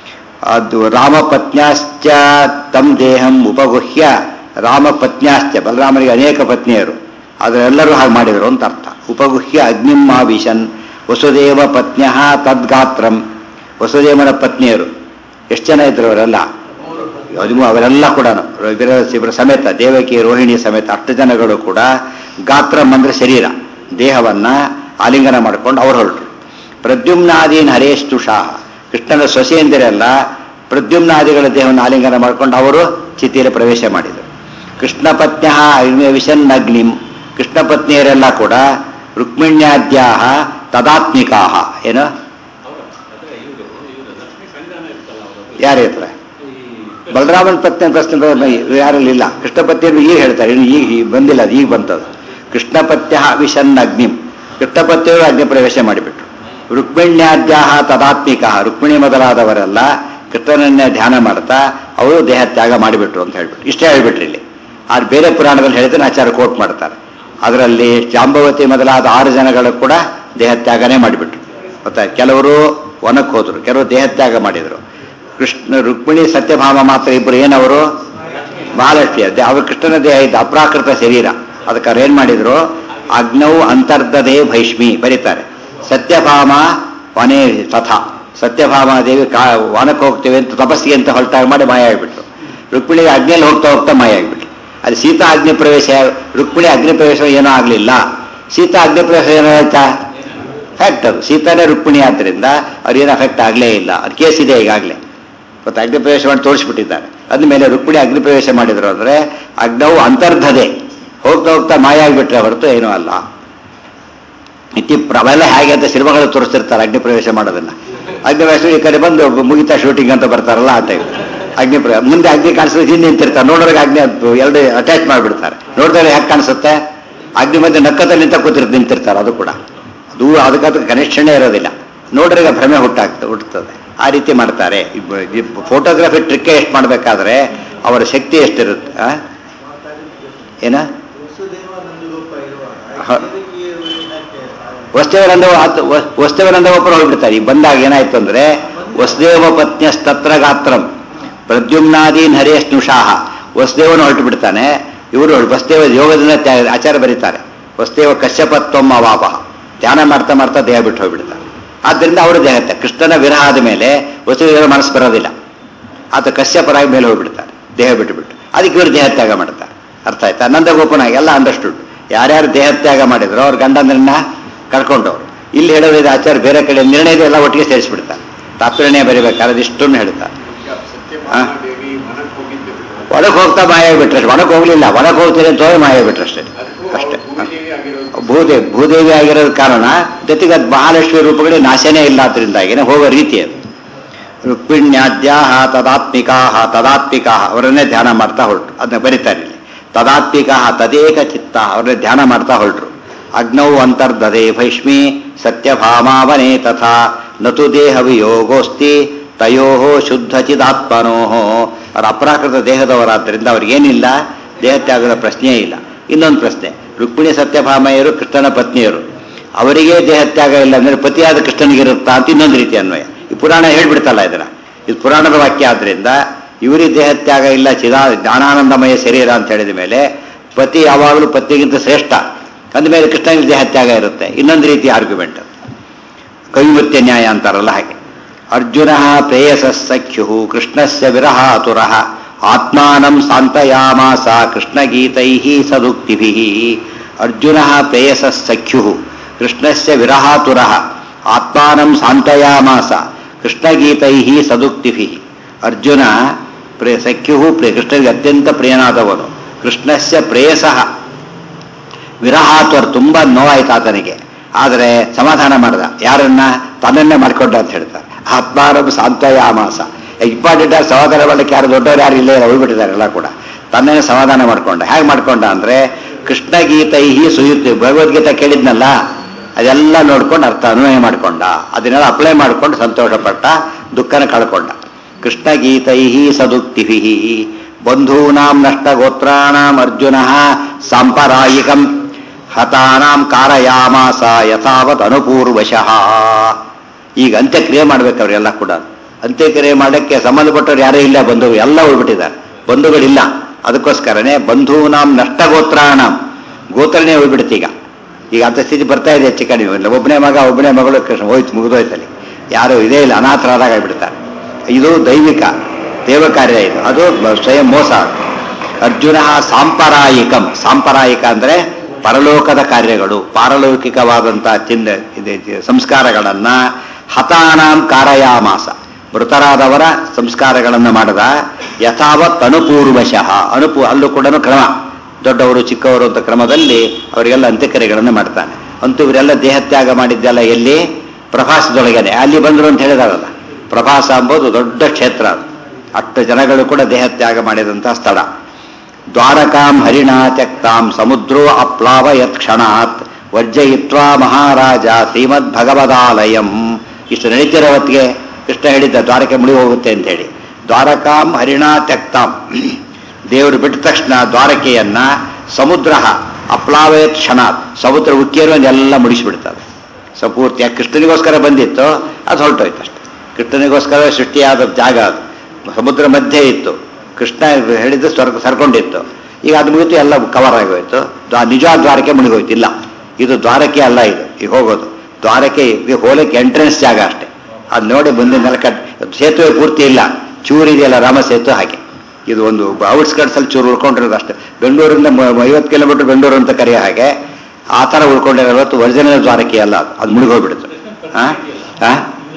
ಅದು ರಾಮಪತ್ನ್ಯಾಶ್ಚ ತಮ್ ದೇಹಂ ಉಪಗುಹ್ಯ ರಾಮಪತ್ನ್ಯಾಶ್ಚ ಬಲರಾಮನಿಗೆ ಅನೇಕ ಪತ್ನಿಯರು ಅದರೆಲ್ಲರೂ ಹಾಗೆ ಮಾಡಿದರು ಅಂತ ಅರ್ಥ ಉಪಗುಹ್ಯ ಅಗ್ನಿಮಾವಿಶನ್ ವಸುದೇವ ಪತ್ನ್ಯ ತದ್ಗಾತ್ರಂ ವಸುದೇವನ ಪತ್ನಿಯರು ಎಷ್ಟು ಜನ ಇದ್ರು ಅವರೆಲ್ಲ ಹದಿಮೂ ಅವರೆಲ್ಲ ಕೂಡ ಇವರ ಇವರ ಸಮೇತ ದೇವಕಿ ರೋಹಿಣಿ ಸಮೇತ ಅಷ್ಟು ಜನಗಳು ಕೂಡ ಗಾತ್ರ ಅಂದ್ರೆ ಶರೀರ ದೇಹವನ್ನ ಆಲಿಂಗನ ಮಾಡ್ಕೊಂಡು ಅವ್ರು ಹೊರಟರು ಪ್ರದ್ಯುಮ್ನಾದೀನ್ ಹರೇಸ್ತುಷಾ ಕೃಷ್ಣನ ಸೊಸೆಯಂದಿರೆಲ್ಲ ಪ್ರದ್ಯುಮ್ನಾದಿಗಳ ದೇಹವನ್ನು ಆಲಿಂಗನ ಮಾಡ್ಕೊಂಡು ಅವರು ಚಿತಿಯಲ್ಲಿ ಪ್ರವೇಶ ಮಾಡಿದರು ಕೃಷ್ಣ ಪತ್ನ್ಯ ವಿಶನ್ ಅಗ್ನಿಂ ಕೃಷ್ಣ ಪತ್ನಿಯರೆಲ್ಲ ಕೂಡ ರುಕ್ಮಿಣ್ಯಾದ್ಯಾ ತದಾತ್ಮಿಕಾ ಏನು ಅವರು ಅಂದ್ರೆ ಇವರು ಇವರು ಲಕ್ಷ್ಮೀ ಸಂಧಾನ ಇರ್ತಲ್ಲ ಅವರು ಯಾರು ಹೇಳ್ತಾರೆ ಈ ಬಲರಾಮನ ಪತ್ನಿ ಪ್ರಶ್ನೆ ಯಾರಲ್ಲಿ ಇಲ್ಲ ಕೃಷ್ಣ ಪತ್ನಿಯನ್ನು ಈಗ ಹೇಳ್ತಾರೆ ಇನ್ನು ಈಗ ಈಗ ಬಂದಿಲ್ಲ ಅದು ಈಗ ಬಂತದು ಕೃಷ್ಣ ಪತ್ಯ ವಿಷನ್ ಅಗ್ನಿಂ ಕೃಷ್ಣ ಪತ್ಯರು ಅಗ್ನಿ ಪ್ರವೇಶ ಮಾಡಿಬಿಟ್ರು ರುಕ್ಮಿಣ್ಯಾದ್ಯಾ ತದಾತ್ಮಿಕ ರುಕ್ಮಿಣಿ ಮೊದಲಾದವರೆಲ್ಲ ಕೃಷ್ಣನನ್ನೇ ಧ್ಯಾನ ಮಾಡ್ತಾ ಅವರು ದೇಹ ತ್ಯಾಗ ಮಾಡಿಬಿಟ್ರು ಅಂತ ಹೇಳ್ಬಿಟ್ಟು ಇಷ್ಟೇ ಹೇಳ್ಬಿಟ್ರಿ ಇಲ್ಲಿ ಆದ್ರೆ ಬೇರೆ ಪುರಾಣದಲ್ಲಿ ಹೇಳಿದ್ರೆ ಆಚಾರ ಕೋಟ್ ಮಾಡ್ತಾರೆ ಅದರಲ್ಲಿ ಜಾಂಬವತಿ ಮೊದಲಾದ ಆರು ಜನಗಳು ಕೂಡ ದೇಹ ತ್ಯಾಗನೇ ಮಾಡಿಬಿಟ್ರು ಗೊತ್ತಾ ಕೆಲವರು ವನಕ್ಕೆ ಹೋದ್ರು ಕೆಲವರು ದೇಹ ತ್ಯಾಗ ಮಾಡಿದ್ರು ಕೃಷ್ಣ ರುಕ್ಮಿಣಿ ಸತ್ಯಭಾಮ ಮಾತ್ರ ಇಬ್ಬರು ಏನವರು ಮಹಾಲಕ್ಷ್ಮಿ ಅದೇ ಅವರು ಕೃಷ್ಣನ ದೇಹ ಇದ್ದ ಅಪ್ರಾಕೃತ ಶರೀರ ಅದಕ್ಕೆ ಅವ್ರು ಏನ್ ಮಾಡಿದ್ರು ಅಗ್ನೌ ಅಂತರ್ಧದೇ ಭೈಷ್ಮಿ ಬರೀತಾರೆ ಸತ್ಯಭಾಮ ವನೇ ತಥಾ ಸತ್ಯಭಾಮ ದೇವಿ ಕಾ ವನಕ್ಕೆ ಹೋಗ್ತೇವೆ ಅಂತ ತಪಸ್ಸಿಗೆ ಅಂತ ಹೊರಟಾಗ ಮಾಡಿ ಮಾಯ ಆಗಿಬಿಟ್ರು ರುಕ್ಮಿಣಿಗೆ ಅಗ್ನಿಯಲ್ಲಿ ಹೋಗ್ತಾ ಹೋಗ್ತಾ ಮಾಯ ಆಗಿಬಿಟ್ರು ಅಲ್ಲಿ ಸೀತಾ ಅಗ್ನಿ ಪ್ರವೇಶ ರುಕ್ಮಿಣಿ ಅಗ್ನಿ ಪ್ರವೇಶ ಏನೂ ಆಗಲಿಲ್ಲ ಸೀತಾ ಅಗ್ನಿ ಪ್ರವೇಶ ಏನಾಯ್ತಾ ಫ್ಯಾಕ್ಟ್ ಅದು ಸೀತಾನೇ ರುಕ್ಮಿಣಿ ಆದ್ದರಿಂದ ಅವ್ರಿಗೇನು ಅಫೆಕ್ಟ್ ಆಗಲೇ ಇಲ್ಲ ಅದು ಕೇಸ್ ಇದೆ ಈಗಾಗಲೇ ಮತ್ತು ಅಗ್ನಿ ಪ್ರವೇಶ ಮಾಡಿ ತೋರಿಸ್ಬಿಟ್ಟಿದ್ದಾರೆ ಅದ್ಮೇಲೆ ರುಕ್ಮಿಣಿ ಅಗ್ನಿ ಪ್ರವೇಶ ಮಾಡಿದ್ರು ಅಂದ್ರೆ ಅಗ್ನವು ಅಂತರ್ಧದೆ ಹೋಗ್ತಾ ಹೋಗ್ತಾ ಮಾಯ ಆಗಿಬಿಟ್ರೆ ಹೊರತು ಏನೂ ಅಲ್ಲ ಇತಿ ಪ್ರ- ಅವೆಲ್ಲ ಹೇಗೆ ಅಂತ ಸಿನಿಮಾಗಳು ತೋರಿಸ್ತಿರ್ತಾರೆ ಅಗ್ನಿ ಪ್ರವೇಶ ಮಾಡೋದನ್ನ ಅಗ್ನಿ ಪ್ರವೇಶ ಈ ಕಡೆ ಬಂದು ಮುಗಿತಾ ಶೂಟಿಂಗ್ ಅಂತ ಬರ್ತಾರಲ್ಲ ಆ ಟೈಮ್ ಅಗ್ನಿ ಪ್ರ ಮುಂದೆ ಅಗ್ನಿ ಕಾಣಿಸಿದ್ರೆ ಹಿಂದೆ ನಿಂತಿರ್ತಾರೆ ನೋಡೋರಿಗೆ ಅಗ್ನಿ ಅದು ಎರಡು ಅಟ್ಯಾಚ್ ಮಾಡಿಬಿಡ್ತಾರೆ ನೋಡಿದ್ರೆ ಹೇಗೆ ಕಾಣಿಸುತ್ತೆ ಅಗ್ನಿ ಮಧ್ಯೆ ನಕ್ಕದಲ್ಲಿ ನಿಂತ ಕೂತಿರ್ ನಿಂತಿರ್ತಾರೆ ಅದು ಕೂಡ ಅದು ಅದಕ್ಕೆ ಕನೆಕ್ಷನ್ನೇ ಇರೋದಿಲ್ಲ ನೋಡ್ರಿಗೆ ಭ್ರಮೆ ಹುಟ್ಟಾಗ್ತದೆ ಹುಟ್ಟುತ್ತದೆ ಆ ರೀತಿ ಮಾಡ್ತಾರೆ ಫೋಟೋಗ್ರಫಿ ಟ್ರಿಕ್ ಎಷ್ಟು ಮಾಡಬೇಕಾದ್ರೆ ಅವರ ಶಕ್ತಿ ಎಷ್ಟಿರುತ್ತೆ ಆ? ಏನ ವಸುದೇವ ನಂದಗೋಪ ಇರುವಾಗ ಹ. ದೇವಕಿ ಯಾಕೆ ವಸ್ತುವಿನಂದ ವಸ್ತುವಿನಂದ ಒಬ್ಬರು ಹೋಗ್ಬಿಡ್ತಾರೆ ಈಗ ಬಂದಾಗ ಏನಾಯ್ತು ಅಂದ್ರೆ ವಸುದೇವ ಪತ್ನ್ಯಸ್ತತ್ರ ಗಾತ್ರಂ ಪ್ರದ್ಯುಮ್ನಾದೀನ್ ಹರೇಶ್ನುಷಾಹ ವಸುದೇವನು ಹೊರಟು ಬಿಡ್ತಾನೆ ಇವರು ವಸುದೇವ ಯೋಗದಿಂದ ತ್ಯಾ- ಆಚಾರ ಬರೀತಾರೆ ವಸುದೇವ ಕಶ್ಯಪತ್ವಂ ಅವಾಪ ಧ್ಯಾನ ಮಾಡ್ತಾ ಮಾಡ್ತಾ ದೇಹ ಬಿಟ್ಟು ಹೋಗ್ಬಿಡ್ತಾರೆ ಆದ್ದರಿಂದ ಅವರು ದೇಹ ತ್ಯಾಗ. ಕೃಷ್ಣನ ವಿರಹ ಆದ ಮೇಲೆ ವಸುದೇವರ ಮನಸ್ಸು ಬರೋದಿಲ್ಲ ಆತ ಕಶ್ಯಪರಾಗಿ ಮೇಲೆ ಹೋಗ್ಬಿಡ್ತಾರೆ ದೇಹ ಬಿಟ್ಟು ಬಿಟ್ಟು ಅದಕ್ಕೆ ಇವರು ದೇಹ ತ್ಯಾಗ ಮಾಡ್ತಾರೆ ಅರ್ಥ ಆಯ್ತಾ ನಂದಗೋಪನ ಎಲ್ಲ ಅಂಡರ್ಸ್ಟುಡ್ ಯಾರ್ಯಾರು ದೇಹ ತ್ಯಾಗ ಮಾಡಿದ್ರು ಅವ್ರ ಗಂಡಂದ್ರನ್ನ ಕಳ್ಕೊಂಡವ್ರು ಇಲ್ಲಿ ಹೇಳೋದು ಆಚಾರ ಬೇರೆ ಕಡೆ ನಿರ್ಣಯದ ಎಲ್ಲ ಒಟ್ಟಿಗೆ ಸೇರಿಸ್ಬಿಡ್ತಾರೆ ತಾತ್ಪರ್ಯ ಬರೀಬೇಕಾದ್ರೆ ಅದಿಷ್ಟನ್ನು ಹೇಳ್ತಾರೆ ಸತ್ಯಭಾಮ ದೇವಿ ಮನಕ್ಕೆ ಹೋಗಿದ್ದು ಒಳಗೆ ಹೋಗ್ತಾ ಮಾಯ ಆಗ್ಬಿಟ್ರೆ ಒಳಗೆ ಹೋಗ್ಲಿಲ್ಲ ಒಳಗೆ ಹೋಗ್ತೀನಿ ಅಂತ ಹೋಗಿ ಮಾಯ ಆಗ್ಬಿಟ್ರೆ ಅಷ್ಟೇ ಅದಕ್ಕೂ ಅಷ್ಟೇ ಅವ್ರು ಭೂಮಿದೇವಿ ಆಗಿರೋದು ಭೂದೇವಿ ಭೂದೇವಿ ಆಗಿರೋದ್ ಕಾರಣ ಜೊತೆಗೆ ಅದು ಮಹಾಲಕ್ಷ್ಮಿ ರೂಪಗಳಿಗೆ ನಾಶನೇ ಇಲ್ಲ ಅದರಿಂದಾಗಿನೇ ಹೋಗೋ ರೀತಿ ಅದು ರುಕ್ಮಿಣ್ಯಾದ್ಯಾ ತದಾತ್ಮಿಕಾ ತದಾತ್ಮಿಕಾ ಅವರನ್ನೇ ಧ್ಯಾನ ಮಾಡ್ತಾ ಹೊರಟರು ಅದನ್ನ ಬರೀತಾರೆ ಇಲ್ಲಿ ತದಾತ್ಮಿಕಾ ತದೇಕ ಚಿತ್ತ ಅವರನ್ನೇ ಧ್ಯಾನ ಮಾಡ್ತಾ ಹೊರಟರು ಅಗ್ನೌ ಅಂತರ್ಧದೆ ಭೈಷ್ಮಿ ಸತ್ಯಭಾಮಾವನೇ ತಥಾ ನತು ದೇಹ ವಿಯೋಗೋಸ್ತಿ ತಯೋ ಶುದ್ಧ ಚಿದಾತ್ಮನೋ ಅವರ ಅಪ್ರಾಕೃತ ದೇಹದವರಾದ್ದರಿಂದ ಅವ್ರಿಗೇನಿಲ್ಲ ದೇಹತ್ಯಾಗದ ಪ್ರಶ್ನೆಯೇ ಇಲ್ಲ ಇನ್ನೊಂದು ಪ್ರಶ್ನೆ ರುಕ್ಮಿಣಿ ಸತ್ಯಭಾಮೆಯರು ಕೃಷ್ಣನ ಪತ್ನಿಯರು ಅವರಿಗೆ ದೇಹತ್ಯಾಗ ಇಲ್ಲ ಅಂದ್ರೆ ಪತಿಯಾದ ಕೃಷ್ಣನಿಗಿರುತ್ತಾ ಅಂತ ಇನ್ನೊಂದು ರೀತಿ ಅನ್ವಯ ಈ ಪುರಾಣ ಹೇಳ್ಬಿಡ್ತಲ್ಲ ಇದನ್ನ ಇದು ಪುರಾಣದ ವಾಕ್ಯ ಆದ್ರಿಂದ ಇವರಿಗೆ ದೇಹತ್ಯಾಗ ಇಲ್ಲ ಚಿದಾ ಜ್ಞಾನಾನಂದಮಯ ಶರೀರ ಅಂತ ಹೇಳಿದ ಮೇಲೆ ಪತಿ ಯಾವಾಗಲೂ ಪತ್ನಿಗಿಂತ ಶ್ರೇಷ್ಠ ಅಂದಮೇಲೆ ಕೃಷ್ಣನಿಗೆ ದೇಹತ್ಯಾಗ ಇರುತ್ತೆ ಇನ್ನೊಂದು ರೀತಿ ಆರ್ಗ್ಯುಮೆಂಟ್ ಕೈಮೃತ್ಯ ನ್ಯಾಯ ಅಂತಾರಲ್ಲ ಹಾಗೆ ಅರ್ಜುನ ಪ್ರೇಯಸ ಸಖ್ಯು ಕೃಷ್ಣಸ್ಯ ವಿರಹಾತುರ ಆತ್ಮಾನಂ ಸಾಂತಯಾಮಾಸ ಕೃಷ್ಣಗೀತೈ ಸದುಕ್ತಿಭಿ ಅರ್ಜುನ ಪ್ರೇಯಸ ಸಖ್ಯು ಕೃಷ್ಣಸ್ಯ ವಿರಹಾತುರ ಆತ್ಮಾನಂ ಸಾಂತಯಾಮಾಸ ಕೃಷ್ಣಗೀತೈ ಸದುಕ್ತಿಭಿ ಅರ್ಜುನ ಪ್ರೇ ಸಖ್ಯು ಪ್ರೇ ಕೃಷ್ಣನಿಗೆ ಅತ್ಯಂತ ಪ್ರಿಯನಾದವನು ಕೃಷ್ಣಸ್ಯ ಪ್ರೇಯಸಃ ವಿರಹಾತ್ವರ್ ತುಂಬಾ ನೋವಾಯ್ತು ಆತನಿಗೆ ಆದರೆ ಸಮಾಧಾನ ಮಾಡ್ದ ಯಾರನ್ನ ತನ್ನನ್ನೇ ಮಾಡ್ಕೊಂಡ ಅಂತ ಹೇಳ್ತಾರೆ ಆತ್ಮಾರಂ ಸಾಂತಯಾಮಾಸ ಇಂಪಾರ್ಟೆಂಟ್ ಆಗಿ ಸಮಾಧಾನ ಮಾಡ್ಲಿಕ್ಕೆ ಯಾರು ದೊಡ್ಡವರು ಯಾರು ಇಲ್ಲೇ ಹೋಗ್ಬಿಟ್ಟಿದ್ದಾರೆ ಎಲ್ಲ ಕೂಡ ತನ್ನೇ ಸಮಾಧಾನ ಮಾಡ್ಕೊಂಡ ಹೇಗೆ ಮಾಡ್ಕೊಂಡ ಅಂದ್ರೆ ಕೃಷ್ಣ ಗೀತೈ ಸುಯುಕ್ತಿ ಭಗವದ್ಗೀತೆ ಕೇಳಿದ್ನಲ್ಲ ಅದೆಲ್ಲ ನೋಡ್ಕೊಂಡು ಅರ್ಥ ಅನ್ವಯ ಮಾಡ್ಕೊಂಡ ಅದನ್ನೆಲ್ಲ ಅಪ್ಲೈ ಮಾಡ್ಕೊಂಡು ಸಂತೋಷಪಟ್ಟ ದುಃಖನ ಕಳ್ಕೊಂಡ ಕೃಷ್ಣ ಗೀತೈ ಸದುಕ್ತಿಭಿ ಬಂಧೂನಾಂ ನಷ್ಟ ಗೋತ್ರಾಣಾಂ ಅರ್ಜುನ ಸಾಂಪರಾಯಿಕಂ ಹತಾನಾಂ ಕಾರಯಾಮಾಸ ಯಥಾವತ್ ಅನುಪೂರ್ವಶಃ ಈಗ ಅಂತ್ಯಕ್ರಿಯೆ ಮಾಡ್ಬೇಕು ಅವರೆಲ್ಲ ಕೂಡ ಅಂತ್ಯಕ್ರಿಯೆ ಮಾಡಕ್ಕೆ ಸಂಬಂಧಪಟ್ಟವ್ರು ಯಾರೂ ಇಲ್ಲ ಬಂಧು ಎಲ್ಲ ಉಳ್ಬಿಟ್ಟಿದ್ದಾರೆ ಬಂಧುಗಳಿಲ್ಲ ಅದಕ್ಕೋಸ್ಕರನೇ ಬಂಧೂನಾಂ ನಷ್ಟ ಗೋತ್ರಾಣಾಂ ಗೋತ್ರನೇ ಹೋಗ್ಬಿಡುತ್ತೆ ಈಗ ಈಗ ಅಂತ ಸ್ಥಿತಿ ಬರ್ತಾ ಇದೆ ಹೆಚ್ಚು ಕಡಿಮೆ ಇಲ್ಲ ಒಬ್ಬನೇ ಮಗ ಒಬ್ಬನೇ ಮಗಳು ಕೃಷ್ಣ ಹೋಯ್ತು ಮುಗಿದೋಯ್ತಲ್ಲಿ ಯಾರು ಇದೇ ಇಲ್ಲ ಅನಾಥರಾದಾಗ ಆಗ್ಬಿಡ್ತಾರೆ ಇದು ದೈವಿಕ ದೇವ ಕಾರ್ಯ ಇದು ಅದು ಸ್ವಯಂ ಮೋಸ ಅರ್ಜುನ ಸಾಂಪರಾಯಿಕಂ ಸಾಂಪರಾಯಿಕ ಅಂದ್ರೆ ಪರಲೋಕದ ಕಾರ್ಯಗಳು ಪಾರಲೌಕಿಕವಾದಂತಹ ಚಿನ್ನ ಇದೆ ಇದೆ ಸಂಸ್ಕಾರಗಳನ್ನ ಹತಾನಾಂ ಕಾರಯಾಮಾಸ ಮೃತರಾದವರ ಸಂಸ್ಕಾರಗಳನ್ನು ಮಾಡದ ಯಥಾವತ್ ಅನುಪೂರ್ವಶಃ ಅನುಪೂ ಅಲ್ಲೂ ಕೂಡ ಕ್ರಮ ದೊಡ್ಡವರು ಚಿಕ್ಕವರು ಅಂತ ಕ್ರಮದಲ್ಲಿ ಅವರಿಗೆಲ್ಲ ಅಂತ್ಯಕ್ರಿಯೆಗಳನ್ನು ಮಾಡ್ತಾನೆ ಅಂತೂ ಇವರೆಲ್ಲ ದೇಹತ್ಯಾಗ ಮಾಡಿದ್ದೆಲ್ಲ ಎಲ್ಲಿ ಪ್ರಭಾಸದೊಳಗೇನೆ ಅಲ್ಲಿ ಬಂದರು ಅಂತ ಹೇಳಿದಾರಲ್ಲ ಪ್ರಭಾಸ ಎಂಬುದು ದೊಡ್ಡ ಕ್ಷೇತ್ರ ಅದು ಅಷ್ಟು ಜನಗಳು ಕೂಡ ದೇಹತ್ಯಾಗ ಮಾಡಿದಂತಹ ಸ್ಥಳ ದ್ವಾರಕಾಂ ಹರಿಣಾ ತ್ಯಕ್ತಾಂ ಸಮುದ್ರೋ ಅಪ್ಲಾವಯತ್ ಕ್ಷಣಾತ್ ವರ್ಜಯಿತ್ವಾ ಮಹಾರಾಜ ಶ್ರೀಮದ್ ಭಗವದಾಲಯಂ ಇಷ್ಟು ನಡೀತಿರೋ ಹೊತ್ತಿಗೆ ಕೃಷ್ಣ ಹೇಳಿದ್ದ ದ್ವಾರಕೆ ಮುಳಿ ಹೋಗುತ್ತೆ ಅಂತ ಹೇಳಿ ದ್ವಾರಕಾಂ ಹರಿಣಾ ತ್ಯಕ್ತಾಂ ದೇವರು ಬಿಟ್ಟ ತಕ್ಷಣ ದ್ವಾರಕೆಯನ್ನ ಸಮುದ್ರ ಅಪ್ಲಾವಯತ್ ಕ್ಷಣಾತ್ ಸಮುದ್ರ ಉಕ್ಕೇರು ಎಲ್ಲ ಮುಡಿಸಿಬಿಡ್ತದೆ ಸಂಪೂರ್ತಿ ಯಾಕೆ ಕೃಷ್ಣನಿಗೋಸ್ಕರ ಬಂದಿತ್ತು ಅದು ಹೊರಟೋಯ್ತು ಅಷ್ಟೆ ಕೃಷ್ಣನಿಗೋಸ್ಕರ ಸೃಷ್ಟಿಯಾದ ಜಾಗ ಅದು ಸಮುದ್ರ ಮಧ್ಯೆ ಇತ್ತು ಕೃಷ್ಣ ಹೇಳಿದ್ದು ಸ್ವರ್ಗ ಸರ್ಕೊಂಡಿತ್ತು ಈಗ ಅದು ಮುಗಿತು ಎಲ್ಲ ಕವರ್ ಆಗೋಯ್ತು ದ್ವಾ- ನಿಜವಾದ ದ್ವಾರಕೆ ಮುಳುಗೋಯ್ತು ಇಲ್ಲ ಇದು ದ್ವಾರಕೆ ಅಲ್ಲ ಇದು ಈಗ ಹೋಗೋದು ದ್ವಾರಕೆ ಇದು ಹೋಲಕ್ಕೆ ಎಂಟ್ರೆನ್ಸ್ ಜಾಗ ಅಷ್ಟೇ ಅದು ನೋಡಿ ಮುಂದಿನ ಕಟ್ ಸೇತುವೆ ಪೂರ್ತಿ ಇಲ್ಲ ಚೂರು ಇದೆಯಲ್ಲ ರಾಮ ಸೇತು ಹಾಗೆ ಇದು ಒಂದು ಔಟ್ಸ್ಕರ್ಟ್ಸ್ ಅಲ್ಲಿ ಚೂರು ಉಳ್ಕೊಂಡಿರೋದು ಅಷ್ಟೇ ಬೆಂಗಳೂರಿಂದ ಮ- ಐವತ್ತು ಕಿಲೋಮೀಟರ್ ಬೆಂಗಳೂರು ಅಂತ ಕರೆಯೋ ಹಾಗೆ ಆ ಥರ ಉಳ್ಕೊಂಡಿರೋ ಹೊತ್ತು ಒರಿಜಿನಲ್ ದ್ವಾರಕೆ ಅಲ್ಲ ಅದು ಅದು ಮುಳುಗೋಗ್ಬಿಡುತ್ತೆ ಆ ಆ?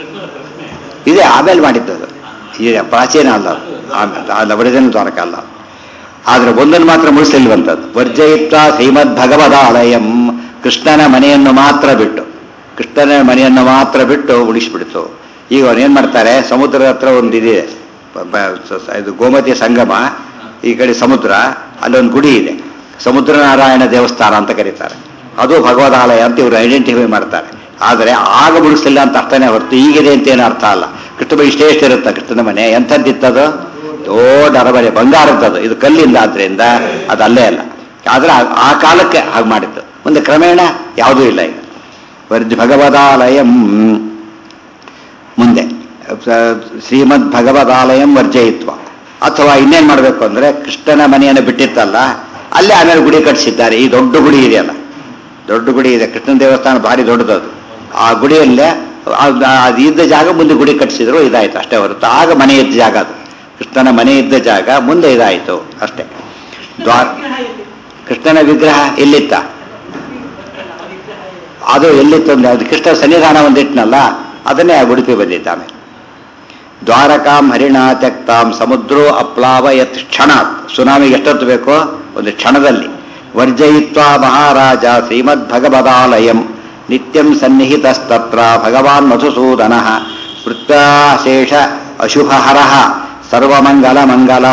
ಇದೆ ಆಮೇಲೆ ಮಾಡಿದ್ದು ಅದು ಈಗ ಪ್ರಾಚೀನ ಅಲ್ಲ ಅದು ಆಮೇಲೆ ಅಲ್ಲ ಒರಿಜಿನಲ್ ದ್ವಾರಕ ಅಲ್ಲ ಆದ್ರೆ ಒಂದನ್ನು ಮಾತ್ರ ಮುಳಿಸಲಿಲ್ವಂಥದ್ದು ವರ್ಜಯಿತ್ವ ಶ್ರೀಮದ್ ಭಗವದಾಲಯಂ ಕೃಷ್ಣನ ಮನೆಯನ್ನು ಮಾತ್ರ ಬಿಟ್ಟು ಕೃಷ್ಣನ ಮನೆಯನ್ನು ಮಾತ್ರ ಬಿಟ್ಟು ಉಳಿಸ್ಬಿಡ್ತು ಈಗ ಅವ್ರು ಏನ್ ಮಾಡ್ತಾರೆ ಸಮುದ್ರದ ಹತ್ರ ಒಂದು ಇದೆ ಬ- ಬ- ಸ- ಸ- ಇದು ಗೋಮತಿ ಸಂಗಮ ಈ ಕಡೆ ಸಮುದ್ರ ಅಲ್ಲೊಂದು ಗುಡಿ ಇದೆ ಸಮುದ್ರ ನಾರಾಯಣ ದೇವಸ್ಥಾನ ಅಂತ ಕರೀತಾರೆ ಅದು ಭಗವದಾಲಯ ಅಂತ ಇವರು ಐಡೆಂಟಿಫೈ ಮಾಡ್ತಾರೆ ಆದರೆ ಆಗ ಮುಗಿಸ್ಲಿಲ್ಲ ಅಂತ ಅರ್ಥನೇ ಹೊರತು ಈಗಿದೆ ಅಂತ ಏನು ಅರ್ಥ ಅಲ್ಲ ಕೃಷ್ಣ ಇಷ್ಟೇ ಇಷ್ಟ ಇರುತ್ತೆ ಕೃಷ್ಣನ ಮನೆ ಎಂಥದ್ದಿತ್ತದು ದೊಡ್ಡ ಅರಮನೆ ಬಂಗಾರದ್ದದು ಇದು ಕಲ್ಲಿಂದ ಆದ್ರಿಂದ ಅದು ಅಲ್ಲೇ ಅಲ್ಲ ಆದ್ರೆ ಆ- ಆ ಕಾಲಕ್ಕೆ ಹಾಗೆ ಮಾಡಿದ್ದು ಮುಂದೆ ಕ್ರಮೇಣ ಯಾವುದೂ ಇಲ್ಲ ಈಗ ವರ್ಜ ಭಗವದಾಲಯಂ ಮುಂದೆ ಸ- ಶ್ರೀಮದ್ ಭಗವದಾಲಯಂ ವರ್ಜಯಿತ್ವ ಅಥವಾ ಇನ್ನೇನ್ ಮಾಡಬೇಕು ಅಂದ್ರೆ ಕೃಷ್ಣನ ಮನೆಯನ್ನು ಬಿಟ್ಟಿತ್ತಲ್ಲ ಅಲ್ಲೇ ಆಮೇಲೆ ಗುಡಿ ಕಟ್ಟಿಸಿದ್ದಾರೆ ಈ ದೊಡ್ಡ ಗುಡಿ ಇದೆಯಲ್ಲ ದೊಡ್ಡ ಗುಡಿ ಇದೆ ಕೃಷ್ಣನ ದೇವಸ್ಥಾನ ಭಾರಿ ದೊಡ್ಡದದು ಆ ಗುಡಿಯಲ್ಲೇ ಅದ್- ಅದು ಇದ್ದ ಜಾಗ ಮುಂದೆ ಗುಡಿ ಕಟ್ಟಿಸಿದ್ರು ಇದಾಯ್ತು ಅಷ್ಟೇ ಹೊರತು ಆಗ ಮನೆ ಇದ್ದ ಜಾಗ ಅದು ಕೃಷ್ಣನ ಮನೆ ಇದ್ದ ಜಾಗ ಮುಂದೆ ಇದಾಯಿತು ಅಷ್ಟೇ ದ್ವಾರ ವಿಗ್ರಹ ಎಲ್ಲಿ? ಕೃಷ್ಣನ ವಿಗ್ರಹ ಎಲ್ಲಿತ್ತ ವಿಗ್ರಹ ಎಲ್ಲಿ? ಅದು ಎಲ್ಲಿತ್ತು ಅಂದ್ರೆ ಅದು ಕೃಷ್ಣ ಸನ್ನಿಧಾನ ಒಂದಿಟ್ನಲ್ಲ ಅದನ್ನೇ ಆ ಉಡುಪಿ ಬಂದಿದ್ದಾನೆ ದ್ವಾರಕಾಂ ಹರಿಣಾ ತ್ಯಕ್ತಾಂ ಸಮುದ್ರೋ ಅಪ್ಲಾವ ಯತ್ ಕ್ಷಣಾತ್ ಸುನಾಮಿಗೆ ಎಷ್ಟೊತ್ತು ಬೇಕೋ ಒಂದು ಕ್ಷಣದಲ್ಲಿ ವರ್ಜಯಿತ್ವ ಮಹಾರಾಜ ಶ್ರೀಮದ್ ಭಗವದಾಲಯಂ ನಿತ್ಯಂ ಸನ್ನಿಹಿತಸ್ತತ್ರ ಭಗವಾನ್ ಮಧುಸೂದನ ವೃತ್ತಾಶೇಷ ಅಶುಭಹರ ಸರ್ವಮಂಗಲ ಮಂಗಲ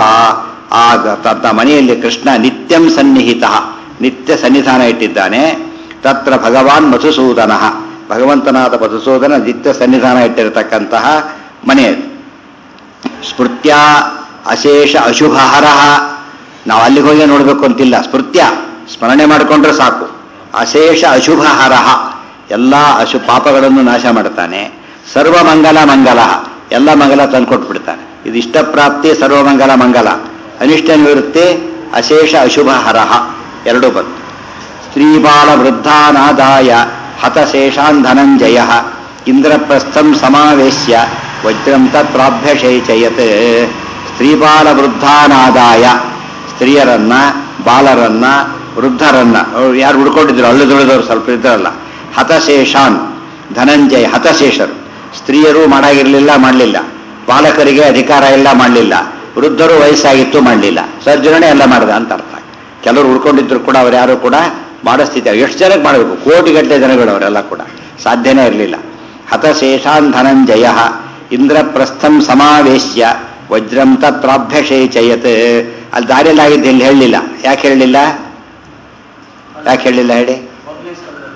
ಆಗ ತನ್ನ ಮನೆಯಲ್ಲಿ ಕೃಷ್ಣ ನಿತ್ಯಂ ಸನ್ನಿಹಿತ ನಿತ್ಯ ಸನ್ನಿಧಾನ ಇಟ್ಟಿದ್ದಾನೆ ತತ್ರ ಭಗವಾನ್ ಮಧುಸೂದನ ಭಗವಂತನಾದ ಮಧುಸೂದನ ನಿತ್ಯ ಸನ್ನಿಧಾನ ಇಟ್ಟಿರತಕ್ಕಂತಹ ಮನೆ ಅದು. ಸ್ಮೃತ್ಯ ಅಶೇಷ ಅಶುಭಹರ ನಾವು ಅಲ್ಲಿಗೆ ಹೋಗಿ ನೋಡಬೇಕು ಅಂತಿಲ್ಲ ಸ್ಮೃತ್ಯ ಸ್ಮರಣೆ ಮಾಡಿಕೊಂಡ್ರೆ ಸಾಕು ಅಶೇಷ ಅಶುಭಹರ ಎಲ್ಲ ಅಶು ಪಾಪಗಳನ್ನು ನಾಶ ಮಾಡ್ತಾನೆ ಸರ್ವಮಂಗಲ ಮಂಗಲ ಎಲ್ಲ ಮಂಗಲ ತಂದ್ಕೊಟ್ಬಿಡ್ತಾನೆ ಇದು ಇಷ್ಟಪ್ರಾಪ್ತಿ ಸರ್ವಮಂಗಲ ಮಂಗಲ ಅನಿಷ್ಟ ನಿವೃತ್ತಿ ಅಶೇಷ ಅಶುಭಹರ ಎರಡೂ ಬಂತು ಸ್ತ್ರೀಬಾಲ ವೃದ್ಧಾನಾದಾಯ ಹತಶೇಷಾನ್ ಧನಂಜಯ ಇಂದ್ರಪ್ರಸ್ಥಂ ಸಮಾವೇಶ್ಯ ವಜ್ರಂ ತತ್ರಾಭ್ಯಶೇಚಯತ್ ಸ್ತ್ರೀಬಾಲ ವೃದ್ಧಾನಾದಾಯ ಸ್ತ್ರೀಯರನ್ನ ಬಾಲರನ್ನ ವೃದ್ಧರನ್ನ ಅವ್ರು ಯಾರು ಹುಡ್ಕೊಂಡಿದ್ರು ಅಳ್ಳುದುಳಿದವರು ಸ್ವಲ್ಪ ಇದ್ರಲ್ಲ ಹತಶೇಷಾನ್ ಧನಂಜಯ ಹತಶೇಷರು ಸ್ತ್ರೀಯರು ಮಾಡಾಗಿರ್ಲಿಲ್ಲ ಮಾಡಲಿಲ್ಲ ಬಾಲಕರಿಗೆ ಅಧಿಕಾರ ಎಲ್ಲ ಮಾಡಲಿಲ್ಲ ವೃದ್ಧರು ವಯಸ್ಸಾಗಿತ್ತು ಮಾಡಲಿಲ್ಲ ಸರ್ಜನೆ ಎಲ್ಲ ಮಾಡಿದ ಅಂತ ಅರ್ಥ ಕೆಲವರು ಉಳ್ಕೊಂಡಿದ್ರು ಕೂಡ ಅವ್ರು ಯಾರು ಕೂಡ ಮಾಡೋ ಸ್ಥಿತಿ ಎಷ್ಟು ಜನಕ್ಕೆ ಮಾಡಬೇಕು ಕೋಟಿಗಟ್ಟಲೆ ಜನಗಳು ಅವರೆಲ್ಲ ಕೂಡ ಸಾಧ್ಯನೇ ಇರಲಿಲ್ಲ ಹತಶೇಷಾನ್ ಧನಂಜಯ ಇಂದ್ರಪ್ರಸ್ಥಂ ಸಮಾವೇಶ್ಯ ವಜ್ರಂ ತತ್ರಾಭ್ಯಶೇಚಯತ್ ಅಲ್ಲಿ ದಾರಿಯಲ್ಲಿ ಆಗಿದ್ದು ಇಲ್ಲಿ ಹೇಳಲಿಲ್ಲ ಯಾಕೆ ಹೇಳಲಿಲ್ಲ ಯಾಕೆ ಹೇಳಲಿಲ್ಲ ಹೇಳಿ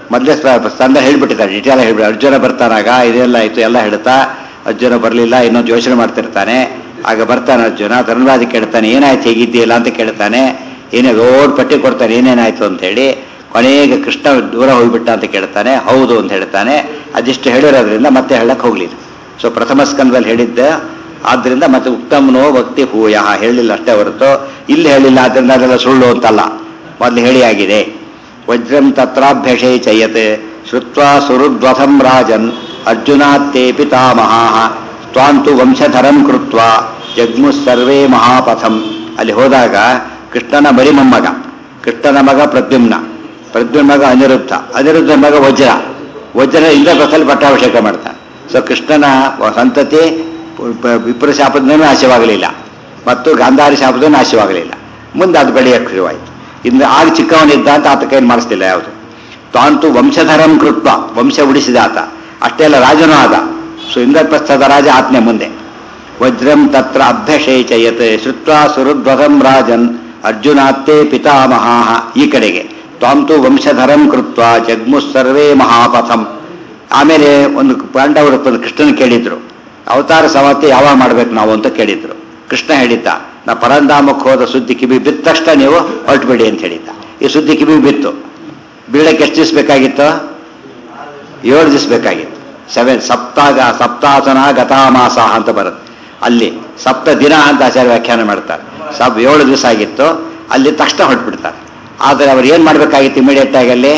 ಮೊದಲೇ ತಂದ ಹೇಳ್ಬಿಟ್ಟಿದ್ದಾರೆ ಡಿಟೇಲ್ ಹೇಳ್ಬಿಟ್ಟು ಅರ್ಜುನ ಬರ್ತಾನಾಗ ಇದೆಲ್ಲ ಆಯ್ತು ಎಲ್ಲ ಹೇಳ್ತಾ ಅರ್ಜುನ ಬರಲಿಲ್ಲ ಇನ್ನೊಂದು ಯೋಚನೆ ಮಾಡ್ತಿರ್ತಾನೆ ಆಗ ಬರ್ತಾನೆ ಅರ್ಜುನ ಧರ್ಮರಾಜ ಕೇಳ್ತಾನೆ ಏನಾಯ್ತು ಹೇಗಿದ್ದೀಯಲ್ಲ ಅಂತ ಕೇಳ್ತಾನೆ ಏನೇ ದೊಡ್ಡ ಪಟ್ಟಿ ಕೊಡ್ತಾನೆ ಏನೇನಾಯ್ತು ಅಂತ ಹೇಳಿ ಕೊನೆಗೆ ಕೃಷ್ಣ ದೂರ ಹೋಗ್ಬಿಟ್ಟ ಅಂತ ಕೇಳ್ತಾನೆ ಹೌದು ಅಂತ ಹೇಳ್ತಾನೆ ಅದಿಷ್ಟು ಹೇಳಿರೋದ್ರಿಂದ ಮತ್ತೆ ಹೇಳಕ್ ಹೋಗ್ಲಿಲ್ಲ ಸೊ ಪ್ರಥಮ ಸ್ಕಂದದಲ್ಲಿ ಹೇಳಿದ್ದೆ ಆದ್ರಿಂದ ಮತ್ತೆ ಉತ್ತಮನೋ ಭಕ್ತಿ ಭೂಯ ಹೇಳಿಲ್ಲ ಅಷ್ಟೇ ಹೊರತು ಇಲ್ಲಿ ಹೇಳಿಲ್ಲ ಆದ್ರಿಂದ ಅದೆಲ್ಲ ಸುಳ್ಳು ಅಂತಲ್ಲ ಮೊದಲು ಹೇಳಿ ಆಗಿದೆ ವಜ್ರಂ ತತ್ರಾಭ್ಯಷೇ ಚಯತೆ ಶ್ರುತ್ವಾ ಸುರುದ್ವಥಂ ರಾಜನ್ ಅರ್ಜುನಾತ್ತೇ ಪಿತಾಮಹಾ ತ್ವಾಂತು ವಂಶಧರಂ ಕೃತ್ವ ಜಗ್ಮು ಸರ್ವೇ ಮಹಾಪಥಂ ಅಲ್ಲಿ ಹೋದಾಗ ಕೃಷ್ಣನ ಮರಿ ಮೊಮ್ಮಗ ಕೃಷ್ಣನ ಮಗ ಪ್ರದ್ಯುಮ್ನ ಪ್ರದ್ಯುಮ್ನ ಮಗ ಅನಿರುದ್ಧ ಅನಿರುದ್ಧ ಮಗ ವಜ್ರ ವಜ್ರ ಇಂದ್ರಪ್ರಸ್ಥಲ್ಲಿ ಪಟ್ಟಾಭಿಷೇಕ ಮಾಡ್ತಾನೆ ಸೊ ಕೃಷ್ಣನ ಸಂತತಿ ಪ- ವಿಪ್ರ ಶಾಪದಿಂದ ನಾಶವಾಗಲಿಲ್ಲ ಮತ್ತು ಗಾಂಧಾರಿ ಶಾಪದಿಂದ ನಾಶವಾಗಲಿಲ್ಲ ಮುಂದೆ ಅದು ಬೆಳೆಯಕ್ಕೆ ಶುರುವಾಯಿತು ಇನ್ನು ಆಗ ಚಿಕ್ಕವನಿದ್ದ ಅಂತ ಆತ ಕೈಯಲ್ಲಿ ಮಾಡಿಸ್ತಿಲ್ಲ ಯಾವುದು ತಾಂತು ವಂಶಧರಂ ಕೃತ್ವ ವಂಶ ಉಳಿಸಿದ ಆತ ಅಷ್ಟೇ ಅಲ್ಲ ರಾಜನೂ ಆದ ಸೊ ಇಂದ್ರಪ್ರಸ್ಥದ ರಾಜ ಆತ್ಮೆ ಮುಂದೆ ವಜ್ರಂ ತತ್ರ ಅಭ್ಯಷೇಚಯತ್ ಶ್ರುತ್ವಾ ಸುರುಧ್ವರಂ ರಾಜನ್ ಅರ್ಜುನಾತ್ತೇ ಪಿತಾಮಹಾ ಈ ಕಡೆಗೆ ತ್ವಾಂತು ವಂಶಧರಂ ಕೃತ್ವ ಜಗ್ಮು ಸರ್ವೇ ಮಹಾಪಥಂ ಆಮೇಲೆ ಒಂದು ಪಾಂಡವರು ಬಂದು ಕೃಷ್ಣನ ಕೇಳಿದ್ರು ಅವತಾರ ಸಮಾಪ್ತಿ ಯಾವಾಗ ಮಾಡ್ಬೇಕು ನಾವು ಅಂತ ಕೇಳಿದ್ರು ಕೃಷ್ಣ ಹೇಳಿದ್ದ ನಾ ಪರಂಧಾಮಕ್ಕೆ ಹೋದ ಸುದ್ದಿ ಕಿವಿ ಬಿದ್ದ ತಕ್ಷಣ ನೀವು ಹೊರಟುಬಿಡಿ ಅಂತ ಹೇಳಿದ್ದ ಈ ಸುದ್ದಿ ಕಿವಿ ಬಿತ್ತು ಬೀಳಕ್ಕೆ ಎಷ್ಟು ದಿವಸ ಬೇಕಾಗಿತ್ತು ಏಳು ದಿವಸ ಬೇಕಾಗಿತ್ತು ಸೆವೆನ್ ಸಪ್ತಾಗ ಸಪ್ತಾಸನ ಗತಾಮಾಸ ಅಂತ ಬರುತ್ತೆ ಅಲ್ಲಿ ಸಪ್ತ ದಿನ ಅಂತ ಆಚಾರ್ಯ ವ್ಯಾಖ್ಯಾನ ಮಾಡ್ತಾರೆ ಸಬ್ ಏಳು ದಿವಸ ಆಗಿತ್ತು ಅಲ್ಲಿ ತಕ್ಷಣ ಹೊರಟ್ಬಿಡ್ತಾರೆ ಆದರೆ ಅವ್ರು ಏನ್ ಮಾಡ್ಬೇಕಾಗಿತ್ತು ಇಮಿಡಿಯೇಟ್ ಆಗಿ ಅಲ್ಲಿ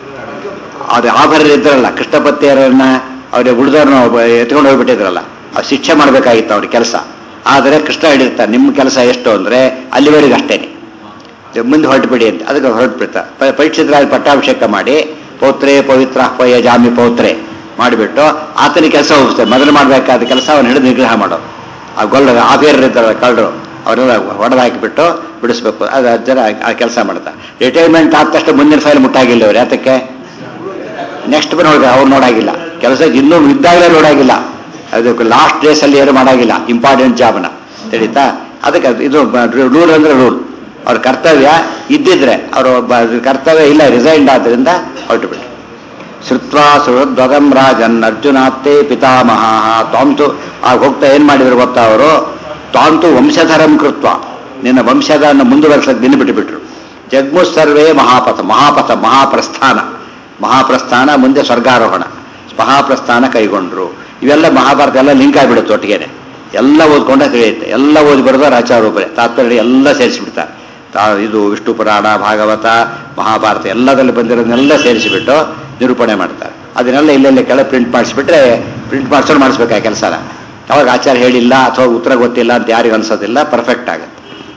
ಅವ್ರು ಆಭರಣ ಇದ್ರಲ್ಲ ಕೃಷ್ಣಪತಿಯರನ್ನ ಅವ್ರಿಗೆ ಉಳಿದವ್ರನ್ನ ಎತ್ಕೊಂಡು ಹೋಗ್ಬಿಟ್ಟಿದ್ರಲ್ಲ ಅವ್ರು ಶಿಕ್ಷೆ ಮಾಡ್ಬೇಕಾಗಿತ್ತು ಅವ್ರ ಕೆಲಸ ಆದರೆ ಕೃಷ್ಣ ಹೇಳಿರ್ತಾರೆ ನಿಮ್ಮ ಕೆಲಸ ಎಷ್ಟು ಅಂದ್ರೆ ಅಲ್ಲಿವರೆಗೆ ಅಷ್ಟೇನೆ ಮುಂದೆ ಹೊರಟುಬಿಡಿ ಅಂತ ಅದಕ್ಕೆ ಹೊರಟುಬಿಡ್ತಾರೆ ಪರೀಕ್ಷಿತರ ಪಟ್ಟಾಭಿಷೇಕ ಮಾಡಿ ಪೌತ್ರೆ ಪವಿತ್ರ ಪಯ ಜಾಮಿ ಪೌತ್ರೆ ಮಾಡಿಬಿಟ್ಟು ಆತನಿಗೆ ಕೆಲಸ ಹೋಗಿಸ್ತಾರೆ ಮೊದಲು ಮಾಡಬೇಕಾದ ಕೆಲಸ ಅವನು ಹಿಡಿದು ನಿಗ್ರಹ ಮಾಡೋದು ಆ ಗೊಲ್ಲ ಆಫೇರ್ ಇದ್ದಾರಲ್ಲ ಕಳ್ಳರು ಅವರೆಲ್ಲ ಹೊಡೆದು ಹಾಕಿಬಿಟ್ಟು ಬಿಡಿಸ್ಬೇಕು ಅದು ಜನ ಆ ಕೆಲಸ ಮಾಡ್ತಾರೆ ರಿಟೈರ್ಮೆಂಟ್ ಆದ ತಕ್ಷಣ ಮುಂದಿನ ಫೈಲ್ ಮುಟ್ಟಾಗಿಲ್ಲ ಅವ್ರು ಯಾತಕ್ಕೆ ನೆಕ್ಸ್ಟ್ ನೋಡಿದ್ರೆ ಅವ್ರು ನೋಡಾಗಿಲ್ಲ ಕೆಲಸ ಇನ್ನೂ ಇದ್ದಾಗಲೇ ನೋಡಾಗಿಲ್ಲ ಅದಕ್ಕೆ ಲಾಸ್ಟ್ ಡೇಸ್ ಅಲ್ಲಿ ಏನು ಮಾಡಾಗಿಲ್ಲ ಇಂಪಾರ್ಟೆಂಟ್ ಜಾಬ್ನ ತಿಳಿತಾ ಅದಕ್ಕೆ ಅದು ಇದು ರೂಲ್ ಅಂದ್ರೆ ರೂಲ್ ಅವ್ರ ಕರ್ತವ್ಯ ಇದ್ದಿದ್ರೆ ಅವರು ಕರ್ತವ್ಯ ಇಲ್ಲ ರಿಸೈನ್ಡ್ ಆದ್ರಿಂದ ಹೊರಟು ಬಿಟ್ಟು ಶ್ರುತ್ವಾ ಸುಹೃದ್ವಗಂ ರಾಜನ್ ಅರ್ಜುನಾತ್ತೇ ಪಿತಾಮಹ ತ್ವಾಂತು ಆಗ ಹೋಗ್ತಾ ಏನ್ ಮಾಡಿದ್ರು ಗೊತ್ತಾ ಅವರು ತ್ವಾಂತು ವಂಶಧರಂ ಕೃತ್ವ ನಿನ್ನ ವಂಶದನ್ನು ಮುಂದುವರೆಸಕ್ಕೆ ನಿನ್ನ ಬಿಟ್ಟುಬಿಟ್ರು ಜಗ್ಮು ಸರ್ವೇ ಮಹಾಪಥ ಮಹಾಪಥ ಮಹಾಪ್ರಸ್ಥಾನ ಮಹಾಪ್ರಸ್ಥಾನ ಮುಂದೆ ಸ್ವರ್ಗಾರೋಹಣ ಮಹಾಪ್ರಸ್ಥಾನ ಕೈಗೊಂಡ್ರು ಇವೆಲ್ಲ ಮಹಾಭಾರತ ಎಲ್ಲ ಲಿಂಕ್ ಆಗಿಬಿಡುತ್ತೆ ಒಟ್ಟಿಗೆನೆ ಎಲ್ಲ ಓದ್ಕೊಂಡ ತಿಳಿಯುತ್ತೆ ಎಲ್ಲ ಓದಿ ಬರೋದು ಆಚಾರ್ಯ ಒಬ್ಬರೇ ತಾತ್ಪರ್ಯ ಎಲ್ಲ ಸೇರಿಸಿಬಿಡ್ತಾರೆ ತಾ ಇದು ವಿಷ್ಣು ಪುರಾಣ ಭಾಗವತ ಮಹಾಭಾರತ ಎಲ್ಲದಲ್ಲಿ ಬಂದಿರೋದನ್ನೆಲ್ಲ ಸೇರಿಸಿಬಿಟ್ಟು ನಿರೂಪಣೆ ಮಾಡ್ತಾರೆ ಅದನ್ನೆಲ್ಲ ಇಲ್ಲೆಲ್ಲ ಕೆಳಗೆ ಪ್ರಿಂಟ್ ಮಾಡಿಸ್ಬಿಟ್ರೆ ಪ್ರಿಂಟ್ ಮಾಡಿಸೋರು ಮಾಡಿಸ್ಬೇಕು ಆ ಕೆಲಸನ ಅವಾಗ ಆಚಾರ್ಯ ಹೇಳಿಲ್ಲ ಅಥವಾ ಉತ್ತರ ಗೊತ್ತಿಲ್ಲ ಅಂತ ಯಾರಿಗೂ ಅನ್ಸೋದಿಲ್ಲ ಪರ್ಫೆಕ್ಟ್ ಆಗುತ್ತೆ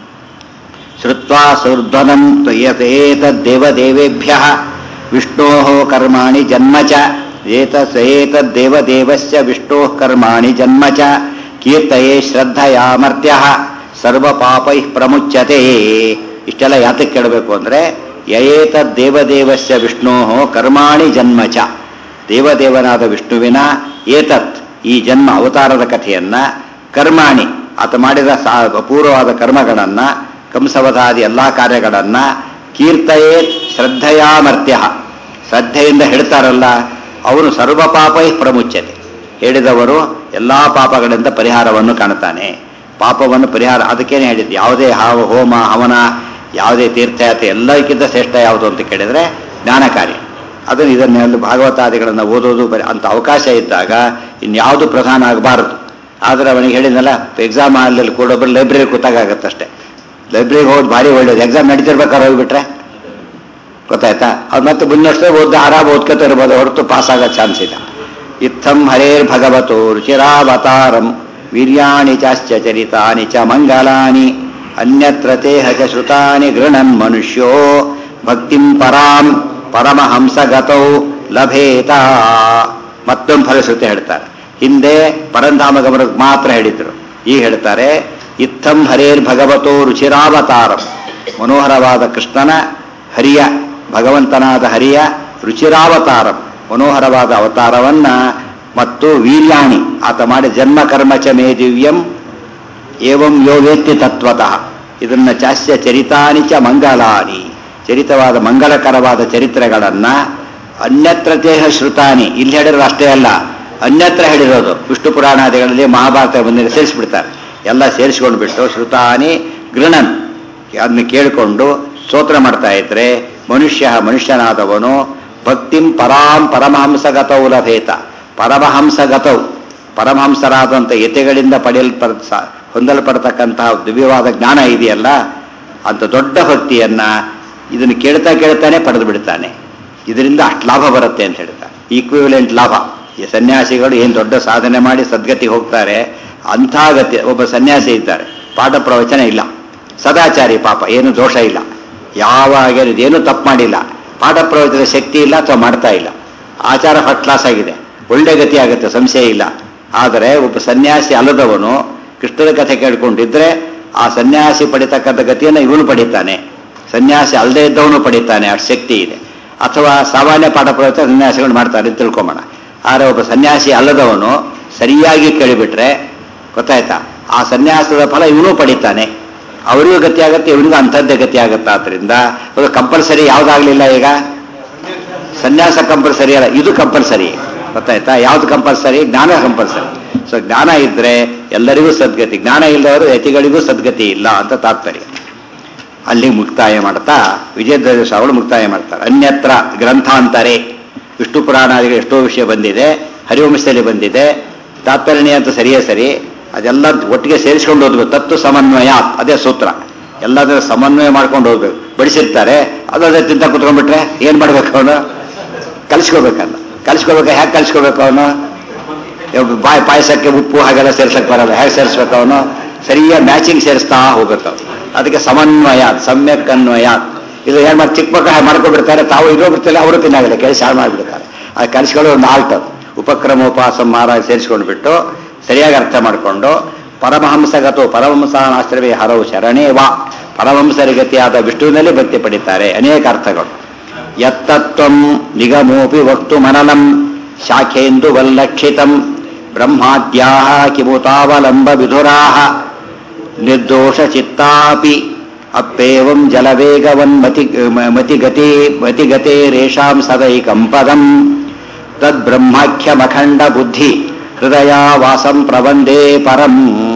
ಶ್ರುತ್ವಾ ಸುರ್ಧ್ವನಂ ಏತದ್ದೇವದೇವೇಭ್ಯ ವಿಷ್ಣೋ ಕರ್ಮಾಣಿ ಜನ್ಮ ಚ ಏತಸ್ ಏತದ್ದೇವದೇವಸ್ಯ ವಿಷ್ಣೋ ಕರ್ಮಾಣಿ ಜನ್ಮ ಚ ಕೀರ್ತಯೇ ಶ್ರದ್ಧಯಾಮರ್ತ್ಯ ಸರ್ವ ಪಾಪೈ ಪ್ರಮುಚ್ಯತೆ ಇಷ್ಟೆಲ್ಲ ಯಾತಕ್ಕೆ ಕೇಳಬೇಕು ಅಂದ್ರೆ ಯಯೇತ ದೇವದೇವಸ್ಯ ವಿಷ್ಣೋ ಕರ್ಮಾಣಿ ಜನ್ಮ ಚ ದೇವದೇವನಾದ ವಿಷ್ಣುವಿನ ಏತತ್ ಈ ಜನ್ಮ ಅವತಾರದ ಕಥೆಯನ್ನ ಕರ್ಮಾಣಿ ಆತ ಮಾಡಿದ ಸಾ ಅಪೂರ್ವವಾದ ಕರ್ಮಗಳನ್ನ ಕಂಸವಧಾದಿ ಎಲ್ಲಾ ಕಾರ್ಯಗಳನ್ನ ಕೀರ್ತಯೇ ಶ್ರದ್ಧೆಯಾಮರ್ತ್ಯ ಶ್ರದ್ಧೆಯಿಂದ ಹೇಳ್ತಾರಲ್ಲ ಅವನು ಸರ್ವ ಪಾಪೈ ಪ್ರಮುಚ್ಯತೆ ಹೇಳಿದವರು ಎಲ್ಲಾ ಪಾಪಗಳಿಂದ ಪರಿಹಾರವನ್ನು ಕಾಣುತ್ತಾನೆ ಪಾಪವನ್ನು ಪರಿಹಾರ ಅದಕ್ಕೇನೆ ಹೇಳಿದ್ದು ಯಾವುದೇ ಹಾವ ಹೋಮ ಹವನ ಯಾವುದೇ ತೀರ್ಥಯಾತ್ರೆ ಎಲ್ಲಕ್ಕಿಂತ ಶ್ರೇಷ್ಠ ಯಾವುದು ಅಂತ ಕೇಳಿದ್ರೆ ಜ್ಞಾನ ಕಾರ್ಯ ಅದನ್ನು ಇದನ್ನೆಲ್ಲ ಭಾಗವತಾದಿಗಳನ್ನು ಓದೋದು ಬರೀ ಅಂತ ಅವಕಾಶ ಇದ್ದಾಗ ಇನ್ಯಾವುದು ಪ್ರಧಾನ ಆಗಬಾರದು ಆದರೆ ಅವನಿಗೆ ಹೇಳಿದ್ನಲ್ಲ ಎಕ್ಸಾಮ್ ಹಾಲಲ್ಲಿ ಕೂಡೊಬ್ಬರು ಲೈಬ್ರರಿ ಕೂತಾಗತ್ತಷ್ಟೇ ಲೈಬ್ರರಿಗೆ ಹೋಗಿ ಭಾರಿ ಒಳ್ಳೇದು ಎಕ್ಸಾಮ್ ನಡೀತಿರ್ಬೇಕಾದ್ರೆ ಹೋಗ್ಬಿಟ್ರೆ ಗೊತ್ತಾಯ್ತಾ ಅವ್ರು ಮತ್ತೆ ಮುನ್ನಷ್ಟೇ ಓದ್ ಆರಾಮ ಓದ್ಕೊತ ಇರ್ಬೋದು ಹೊರತು ಪಾಸ್ ಆಗೋ ಚಾನ್ಸ್ ಇಲ್ಲ ಇತ್ತಂ ಹರೇರ್ ಭಗವತೋ ರುಚಿರಾವತಾರಂ ವೀರ್ಯಾಣಿ ಚಾಶ್ಚ ಚರಿತಾನಿ ಚ ಮಂಗಲಾನಿ ಅನ್ಯತ್ರ ತೇಹ ಚ ಶ್ರುತಾನಿ ಗೃಣನ್ ಮನುಷ್ಯೋ ಭಕ್ತಿಂ ಪರಾಂ ಪರಮಹಂಸಗತೌ ಲಭೇತ ಮತ್ತೊಂದು ಫಲಶ್ರುತಿ ಹೇಳ್ತಾರೆ ಹಿಂದೆ ಪರಂಧಾಮ ಗಮನಕ್ಕೆ ಮಾತ್ರ ಹೇಳಿದ್ರು ಈಗ ಹೇಳ್ತಾರೆ ಇತ್ತಂ ಹರೇರ್ ಭಗವತೋ ರುಚಿರಾವತಾರಂ ಮನೋಹರವಾದ ಕೃಷ್ಣನ ಹರಿಯ ಭಗವಂತನಾದ ಹರಿಯ ರುಚಿರಾವತಾರಂ ಮನೋಹರವಾದ ಅವತಾರವನ್ನ ಮತ್ತು ವೀರ್ಯಾಣಿ ಆತ ಮಾಡಿ ಜನ್ಮ ಕರ್ಮ ಚ ಮೇ ದಿವ್ಯಂ ಏವಂ ಯೋ ವೇತ್ತಿ ತತ್ವತಃ ಇದನ್ನ ಚಾಸ್ಯ ಚರಿತಾನಿ ಚ ಮಂಗಲಾನಿ ಚರಿತವಾದ ಮಂಗಲಕರವಾದ ಚರಿತ್ರೆಗಳನ್ನ ಅನ್ಯತ್ರ ದೇಹ ಶ್ರುತಾನಿ ಇಲ್ಲಿ ಹೇಳಿರೋದು ಅಷ್ಟೇ ಅಲ್ಲ ಅನ್ಯತ್ರ ಹೇಳಿರೋದು ವಿಷ್ಣು ಪುರಾಣಾದಿಗಳಲ್ಲಿ ಮಹಾಭಾರತ ಬಂದಿರೋ ಸೇರಿಸ್ಬಿಡ್ತಾರೆ ಎಲ್ಲ ಸೇರಿಸ್ಕೊಂಡು ಬಿಟ್ಟು ಶ್ರುತಾನಿ ಗೃಣನ್ ಅದನ್ನ ಕೇಳಿಕೊಂಡು ಸ್ತೋತ್ರ ಮಾಡ್ತಾ ಇದ್ರೆ ಮನುಷ್ಯ ಮನುಷ್ಯನಾದವನು ಭಕ್ತಿಂ ಪರಾಂ ಪರಮಹಂಸಗತೌ ಲಭೇತ ಪರಮಹಂಸಗತೌ ಪರಮಹಂಸರಾದಂಥ ಯತಿಗಳಿಂದ ಪಡೆಯಲ್ಪಡ ಸ- ಹೊಂದಲ್ಪಡ್ತಕ್ಕಂತಹ ದಿವ್ಯವಾದ ಜ್ಞಾನ ಇದೆಯಲ್ಲ ಅಂತ ದೊಡ್ಡ ಭಕ್ತಿಯನ್ನ ಇದನ್ನು ಕೇಳ್ತಾ ಕೇಳ್ತಾನೆ ಪಡೆದು ಬಿಡ್ತಾನೆ ಇದರಿಂದ ಅಷ್ಟು ಲಾಭ ಬರುತ್ತೆ ಅಂತ ಹೇಳ್ತಾರೆ ಈಕ್ವಿವಲೆಂಟ್ ಲಾಭ ಈ ಸನ್ಯಾಸಿಗಳು ಏನು ದೊಡ್ಡ ಸಾಧನೆ ಮಾಡಿ ಸದ್ಗತಿಗೆ ಹೋಗ್ತಾರೆ ಅಂಥ ಗತಿ ಒಬ್ಬ ಸನ್ಯಾಸಿ ಇದ್ದಾರೆ ಪಾಠ ಪ್ರವಚನ ಇಲ್ಲ ಸದಾಚಾರಿ ಪಾಪ ಏನು ದೋಷ ಇಲ್ಲ ಯಾವಾಗ ಏನು ತಪ್ಪು ಮಾಡಿಲ್ಲ ಪಾಠ ಪ್ರವಚನ ಶಕ್ತಿ ಇಲ್ಲ ಅಥವಾ ಮಾಡ್ತಾ ಇಲ್ಲ ಆಚಾರ ಫಸ್ಟ್ ಕ್ಲಾಸ್ ಆಗಿದೆ ಒಳ್ಳೆ ಗತಿ ಆಗುತ್ತೆ ಸಂಶಯ ಇಲ್ಲ ಆದರೆ ಒಬ್ಬ ಸನ್ಯಾಸಿ ಅಲ್ಲದವನು ಕೃಷ್ಣನ ಕಥೆ ಕೇಳ್ಕೊಂಡಿದ್ರೆ ಆ ಸನ್ಯಾಸಿ ಪಡಿತಕ್ಕಂಥ ಗತಿಯನ್ನು ಇವನು ಪಡಿತಾನೆ ಸನ್ಯಾಸಿ ಅಲ್ಲದೆ ಇದ್ದವನು ಪಡಿತಾನೆ ಅಷ್ಟು ಶಕ್ತಿ ಇದೆ ಅಥವಾ ಸಾಮಾನ್ಯ ಪಾಠ ಪ್ರವಚನ ಸನ್ಯಾಸಿಗಳು ಮಾಡ್ತಾರೆ ಅಂತ ತಿಳ್ಕೊಂಬೋಣ ಆದರೆ ಒಬ್ಬ ಸನ್ಯಾಸಿ ಅಲ್ಲದವನು ಸರಿಯಾಗಿ ಕೇಳಿಬಿಟ್ರೆ ಗೊತ್ತಾಯ್ತಾ ಆ ಸನ್ಯಾಸದ ಫಲ ಇವನು ಪಡಿತಾನೆ ಅವರಿಗೂ ಗತಿ ಆಗುತ್ತೆ ಇವನಿಗೂ ಅಂಥದ್ದೇ ಗತಿ ಆಗುತ್ತೆ ಆದ್ರಿಂದ ಅದು ಕಂಪಲ್ಸರಿ ಯಾವುದಾಗ್ಲಿಲ್ಲ ಈಗ ಸನ್ಯಾಸ ಕಂಪಲ್ಸರಿ ಅಲ್ಲ ಇದು ಕಂಪಲ್ಸರಿ ಗೊತ್ತಾಯ್ತಾ ಯಾವ್ದು ಕಂಪಲ್ಸರಿ ಜ್ಞಾನ ಕಂಪಲ್ಸರಿ ಸೊ ಜ್ಞಾನ ಇದ್ರೆ ಎಲ್ಲರಿಗೂ ಸದ್ಗತಿ ಜ್ಞಾನ ಇಲ್ಲದವರು ಯತಿಗಳಿಗೂ ಸದ್ಗತಿ ಇಲ್ಲ ಅಂತ ತಾತ್ಪರ್ಯ ಅಲ್ಲಿ ಮುಕ್ತಾಯ ಮಾಡ್ತಾ ವಿಜಯಧ್ವಜ ಸ್ವಾಮಿಗಳು ಮುಕ್ತಾಯ ಮಾಡ್ತಾರೆ ಅನ್ಯತ್ರ ಗ್ರಂಥಾಂತರೆ ವಿಷ್ಣು ಪುರಾಣಾದಿಗಳು ಎಷ್ಟೋ ವಿಷಯ ಬಂದಿದೆ ಹರಿವಂಶದಲ್ಲಿ ಬಂದಿದೆ ತಾತ್ಪರ್ಯ ಅಂತ ಸರಿಯೇ ಸರಿ ಅದೆಲ್ಲ ಒಟ್ಟಿಗೆ ಸೇರಿಸ್ಕೊಂಡು ಹೋಗ್ಬೇಕು ತತ್ವ ಸಮನ್ವಯ ಅದೇ ಸೂತ್ರ ಎಲ್ಲದರ ಸಮನ್ವಯ ಮಾಡ್ಕೊಂಡು ಹೋಗ್ಬೇಕು ಬಡಿಸಿರ್ತಾರೆ ಅದೇ ತಿಂತ ಕುತ್ಕೊಂಡ್ಬಿಟ್ರೆ ಏನ್ ಮಾಡ್ಬೇಕು ಅವನು ಕಲಿಸ್ಕೋಬೇಕಲ್ಲ ಕಲಿಸ್ಕೋಬೇಕು ಹೇಗೆ ಕಲಿಸ್ಕೋಬೇಕು ಅವನು ಇವಾಗ ಬಾಯ್ ಪಾಯಸಕ್ಕೆ ಉಪ್ಪು ಹಾಗೆಲ್ಲ ಸೇರ್ಸಕ್ ಬರಲ್ಲ ಹೇಗೆ ಸೇರಿಸ್ಬೇಕು ಅವನು ಸರಿಯಾಗಿ ಮ್ಯಾಚಿಂಗ್ ಸೇರಿಸ್ತಾ ಹೋಗುತ್ತೆ ಅವ್ನು. ಅದಕ್ಕೆ ಸಮನ್ವಯ ಸಮ್ಯಕ್ ಅನ್ವಯ ಇದು ಏನ್ ಮಾಡಿ ಚಿಕ್ಕ ಮಕ್ಕಳು ಹಾಗೆ ಮಾಡ್ಕೊಂಡ್ಬಿಡ್ತಾರೆ ತಾವು ಇರೋಗ್ಬಿಡ್ತಾರೆ ಅವರು ತಿನ್ನಾಗಲ್ಲ ಕೆಲಸ ಹಾಳು ಮಾಡಿಬಿಡ್ತಾರೆ ಆ ಕಲಿಸ್ಕೊಳ್ಳೋ ಒಂದು ಆಲ್ಟ್ ಅದು ಉಪಕ್ರಮೋಪಾಸಂಹಾರ ಸೇರಿಸ್ಕೊಂಡು ಬಿಟ್ಟು ಸರಿಯಾಗಿ ಅರ್ಥ ಮಾಡಿಕೊಂಡು ಪರಮಹಂಸಗತೋ ಪರಮಹಂಸಾನಾಶ್ರವೇ ಹರವು ಶರಣೇ ವಾ ಪರಮಹಂಸರಿಗತಿಯಾದ ವಿಷ್ಣುವಿನಲ್ಲಿ ಭಕ್ತಿ ಪಡಿತಾರೆ ಅನೇಕ ಅರ್ಥಗಳು ಯತ್ತತ್ವಂ ನಿಗಮೋಪಿ ವಕ್ತು ಮನನಂ ಶಾಖೇಂದು ವಲ್ಲಕ್ಷಿತಂ ಬ್ರಹ್ಮಾದ್ಯಾಹ ಕಿಮುತಾವಲಂಬ ವಿಧುರಾಹ ನಿರ್ದೋಷ ಚಿತ್ತಾಪಿ ಅಪ್ಪೇವಂ ಜಲವೇಗವನ್ ಮತಿ ಮ- ಮತಿಗತೆ ಮತಿಗತೆ ರೇಷಾಂ ಸದೈಕಂ ಪದಂ ತದ್ಬ್ರಹ್ಮಾಖ್ಯಮಖಂಡ ಬುದ್ಧಿ ಹೃದಯ ವಾಸಂ ಪ್ರಬಂದೇ ಪರಂ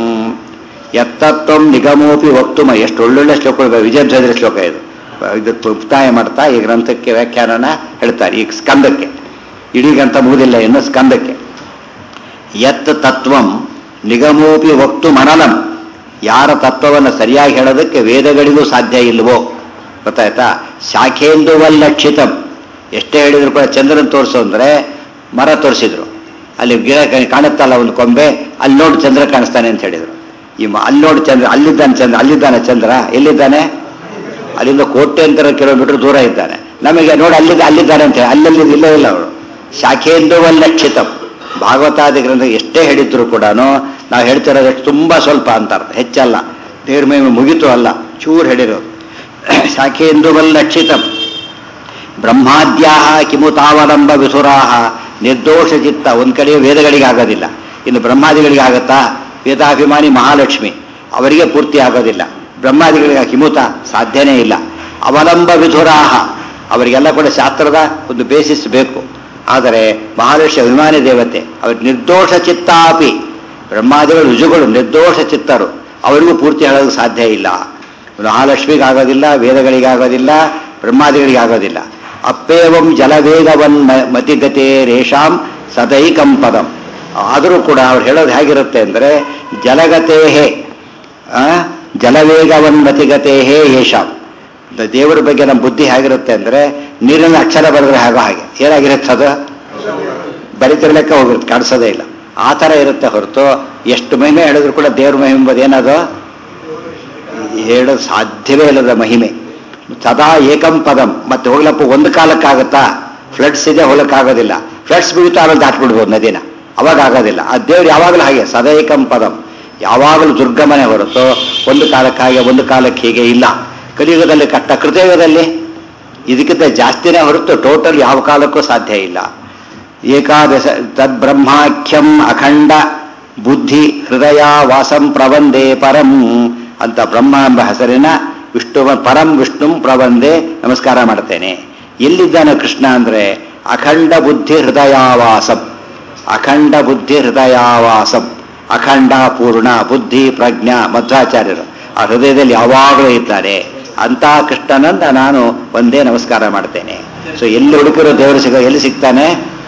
ಎತ್ತತ್ವಂ ನಿಗಮೋಪಿ ವಕ್ತುಮ ಎಷ್ಟು ಒಳ್ಳೊಳ್ಳೆ ಶ್ಲೋಕಗಳು ವಿಜಯಧ್ವಜರ ಶ್ಲೋಕ ಇದು ಇದು ಮುಕ್ತಾಯ ಮಾಡ್ತಾ ಈ ಗ್ರಂಥಕ್ಕೆ ವ್ಯಾಖ್ಯಾನನ ಹೇಳ್ತಾರೆ ಈ ಸ್ಕಂದಕ್ಕೆ ಇಡೀ ಗ್ರಂಥ ಮುಗುದಿಲ್ಲ ಇನ್ನು ಸ್ಕಂದಕ್ಕೆ ಯತ್ ತತ್ವಂ ನಿಗಮೋಪಿ ವಕ್ತು ಮನನಂ ಯಾರ ತತ್ವವನ್ನು ಸರಿಯಾಗಿ ಹೇಳೋದಕ್ಕೆ ವೇದಗಳಿಗೂ ಸಾಧ್ಯ ಇಲ್ವೋ ಗೊತ್ತಾಯ್ತಾ ಶಾಖೇಂದುವಲ್ಲಕ್ಷಿತಂ ಎಷ್ಟೇ ಹೇಳಿದ್ರು ಕೂಡ ಚಂದ್ರನ್ ತೋರಿಸು ಅಂದ್ರೆ ಮರ ತೋರಿಸಿದ್ರು ಅಲ್ಲಿ ಗಿಡ ಕಾ- ಕಾಣುತ್ತಲ್ಲ ಒಂದು ಕೊಂಬೆ ಅಲ್ಲಿ ನೋಡಿ ಚಂದ್ರ ಕಾಣಿಸ್ತಾನೆ ಅಂತ ಹೇಳಿದ್ರು ಈ ಮ- ಅಲ್ಲಿ ನೋಡಿ ಚಂದ್ರ ಅಲ್ಲಿದ್ದಾನೆ ಚಂದ್ರ ಅಲ್ಲಿದ್ದಾನೆ ಚಂದ್ರ ಎಲ್ಲಿದ್ದಾನೆ ಅಲ್ಲಿಂದ ಕೋಟ್ಯಂತರ ಕಿಲೋಮೀಟರ್ ದೂರ ಇದ್ದಾನೆ ನಮಗೆ ನೋಡಿ ಅಲ್ಲಿದ್ದ ಅಲ್ಲಿದ್ದಾನೆ ಅಂತ ಹೇಳಿ ಅಲ್ಲಲ್ಲಿ ಇಲ್ಲೇ ಇಲ್ಲ ಅವರು ಶಾಖೇಂದುವಲ್ಲಕ್ಷಿತಂ ಭಾಗವತಾದಿ ಗ್ರಂಥ ಎಷ್ಟೇ ಹೇಳಿದ್ರು ಕೂಡ ನಾವು ಹೇಳ್ತಿರೋದಷ್ಟು ತುಂಬಾ ಸ್ವಲ್ಪ ಅಂತ ಅರ್ಥ ಹೆಚ್ಚಲ್ಲ ದೇವ್ರ ಮೈ ಮುಗಿತು ಅಲ್ಲ ಚೂರು ಹೇಳಿರೋದು ಶಾಖೇಂದುವಲ್ಲಕ್ಷಿತಂ ಬ್ರಹ್ಮಾದ್ಯಾಹ ಕಿಮು ತಾವಲಂಬ ವಿಸುರಾಹ ನಿರ್ದೋಷ ಚಿತ್ತ ಒಂದ್ ಕಡೆ ವೇದಗಳಿಗೆ ಆಗೋದಿಲ್ಲ ಇನ್ನು ಬ್ರಹ್ಮಾದಿಗಳಿಗೆ ಆಗತ್ತಾ ವೇದಾಭಿಮಾನಿ ಮಹಾಲಕ್ಷ್ಮಿ ಅವರಿಗೆ ಪೂರ್ತಿ ಆಗೋದಿಲ್ಲ ಬ್ರಹ್ಮಾದಿಗಳಿಗೆ ಕಿಮುತ ಸಾಧ್ಯನೇ ಇಲ್ಲ ಅವಲಂಬ ವಿಧುರಾಹ ಅವರಿಗೆಲ್ಲ ಕೂಡ ಶಾಸ್ತ್ರದ ಒಂದು ಬೇಸಿಸ್ ಬೇಕು ಆದರೆ ಮಹಾಲಕ್ಷ್ಮಿ ಅಭಿಮಾನಿ ದೇವತೆ ಅವ್ರ ನಿರ್ದೋಷ ಚಿತ್ತಾಪಿ ಬ್ರಹ್ಮಾದಿಗಳು ರುಜುಗಳು ನಿರ್ದೋಷ ಚಿತ್ತರು ಅವರಿಗೂ ಪೂರ್ತಿ ಹೇಳೋದು ಸಾಧ್ಯ ಇಲ್ಲ ಮಹಾಲಕ್ಷ್ಮಿಗೆ ಆಗೋದಿಲ್ಲ ವೇದಗಳಿಗೆ ಆಗೋದಿಲ್ಲ ಬ್ರಹ್ಮಾದಿಗಳಿಗೆ ಆಗೋದಿಲ್ಲ ಅಪ್ಪೇವಂ ಜಲವೇಗವನ್ ಮ- ಮತಿಗತೆ ರೇಷಾಂ ಸದೈಕಂ ಪದಂ ಆದರೂ ಕೂಡ ಅವ್ರು ಹೇಳೋದು ಹೇಗಿರುತ್ತೆ ಅಂದ್ರೆ ಜಲಗತೆ ಹೇ ಆ, ಜಲವೇಗವನ್ ಮತಿಗತೆ ಹೇ ಯೇಷಾಂ ದ- ದೇವರ ಬಗ್ಗೆ ನಮ್ಮ ಬುದ್ಧಿ ಹೇಗಿರುತ್ತೆ ಅಂದ್ರೆ ನೀರಿನ ಅಕ್ಷರ ಬರೆದ್ರೆ ಹಾಗೋ ಹಾಗೆ ಏನಾಗಿರುತ್ತೆ ಅದು ಬರಿತಿರ್ಲಿಕ್ಕ ಹೋಗಿರುತ್ತೆ ಕಾಣಿಸೋದೇ ಇಲ್ಲ ಆ ಥರ ಇರುತ್ತೆ ಹೊರತು ಎಷ್ಟು ಮಹಿಮೆ ಹೇಳಿದ್ರು ಕೂಡ ದೇವ್ರ ಮಹಿಮೆ ಎಂಬುದು ಏನದು ಹೇಳೋದು ಸಾಧ್ಯವೇ ಇಲ್ಲದ ಮಹಿಮೆ ಸದಾ ಏಕಂ ಪದಂ ಮತ್ತೆ ಹೋಗ್ಲಪ್ಪ ಒಂದು ಕಾಲಕ್ಕಾಗತ್ತಾ ಫ್ಲಡ್ಸ್ ಇದೆ ಹೋಗಕ್ಕಾಗೋದಿಲ್ಲ ಫ್ಲಡ್ಸ್ ಬಿಡುತ್ತಾ ಆಮೇಲೆ ದಾಟ್ಬಿಡ್ಬೋದು ನದಿನ ಅವಾಗ ಆಗೋದಿಲ್ಲ ಆ ದೇವ್ರು ಯಾವಾಗಲೂ ಹಾಗೆ ಸದಾ ಏಕಂ ಪದಂ ಯಾವಾಗಲೂ ದುರ್ಗಮನೆ ಹೊರತು ಒಂದು ಕಾಲಕ್ಕೆ ಹಾಗೆ ಒಂದು ಕಾಲಕ್ಕೆ ಹೀಗೆ ಇಲ್ಲ ಕಲಿಯುಗದಲ್ಲಿ ಕಟ್ಟ ಕೃತಯುಗದಲ್ಲಿ ಇದಕ್ಕಿಂತ ಜಾಸ್ತಿನೇ ಹೊರತು ಟೋಟಲ್ ಯಾವ ಕಾಲಕ್ಕೂ ಸಾಧ್ಯ ಇಲ್ಲ ಏಕಾದಶ ತದ್ಬ್ರಹ್ಮಾಖ್ಯಂ ಅಖಂಡ ಬುದ್ಧಿ ಹೃದಯ ವಾಸಂ ಪ್ರವಂದೇ ಪರಂ ಅಂತ ಬ್ರಹ್ಮ ಎಂಬ ಹೆಸರಿನ ವಿಷ್ಣು ಪರಂ ವಿಷ್ಣು ಪ್ರವಂದೇ ನಮಸ್ಕಾರ ಮಾಡ್ತೇನೆ ಎಲ್ಲಿದ್ದಾನೆ ಕೃಷ್ಣ ಅಂದ್ರೆ ಅಖಂಡ ಬುದ್ಧಿ ಹೃದಯಾವಾಸಂ ಅಖಂಡ ಬುದ್ಧಿ ಹೃದಯಾವಾಸಂ ಅಖಂಡ ಪೂರ್ಣ ಬುದ್ಧಿ ಪ್ರಜ್ಞಾ ಮಧ್ವಾಚಾರ್ಯರು ಆ ಹೃದಯದಲ್ಲಿ ಯಾವಾಗಲೂ ಇದ್ದಾರೆ ಅಂತ ಕೃಷ್ಣನನ್ನ ನಾನು ಒಂದೇ ನಮಸ್ಕಾರ ಮಾಡ್ತೇನೆ ಸೊ ಎಲ್ಲಿ ಹುಡುಕಿರೋ ದೇವರು ಸಿಗ ಎಲ್ಲಿ ಸಿಗ್ತಾನೆ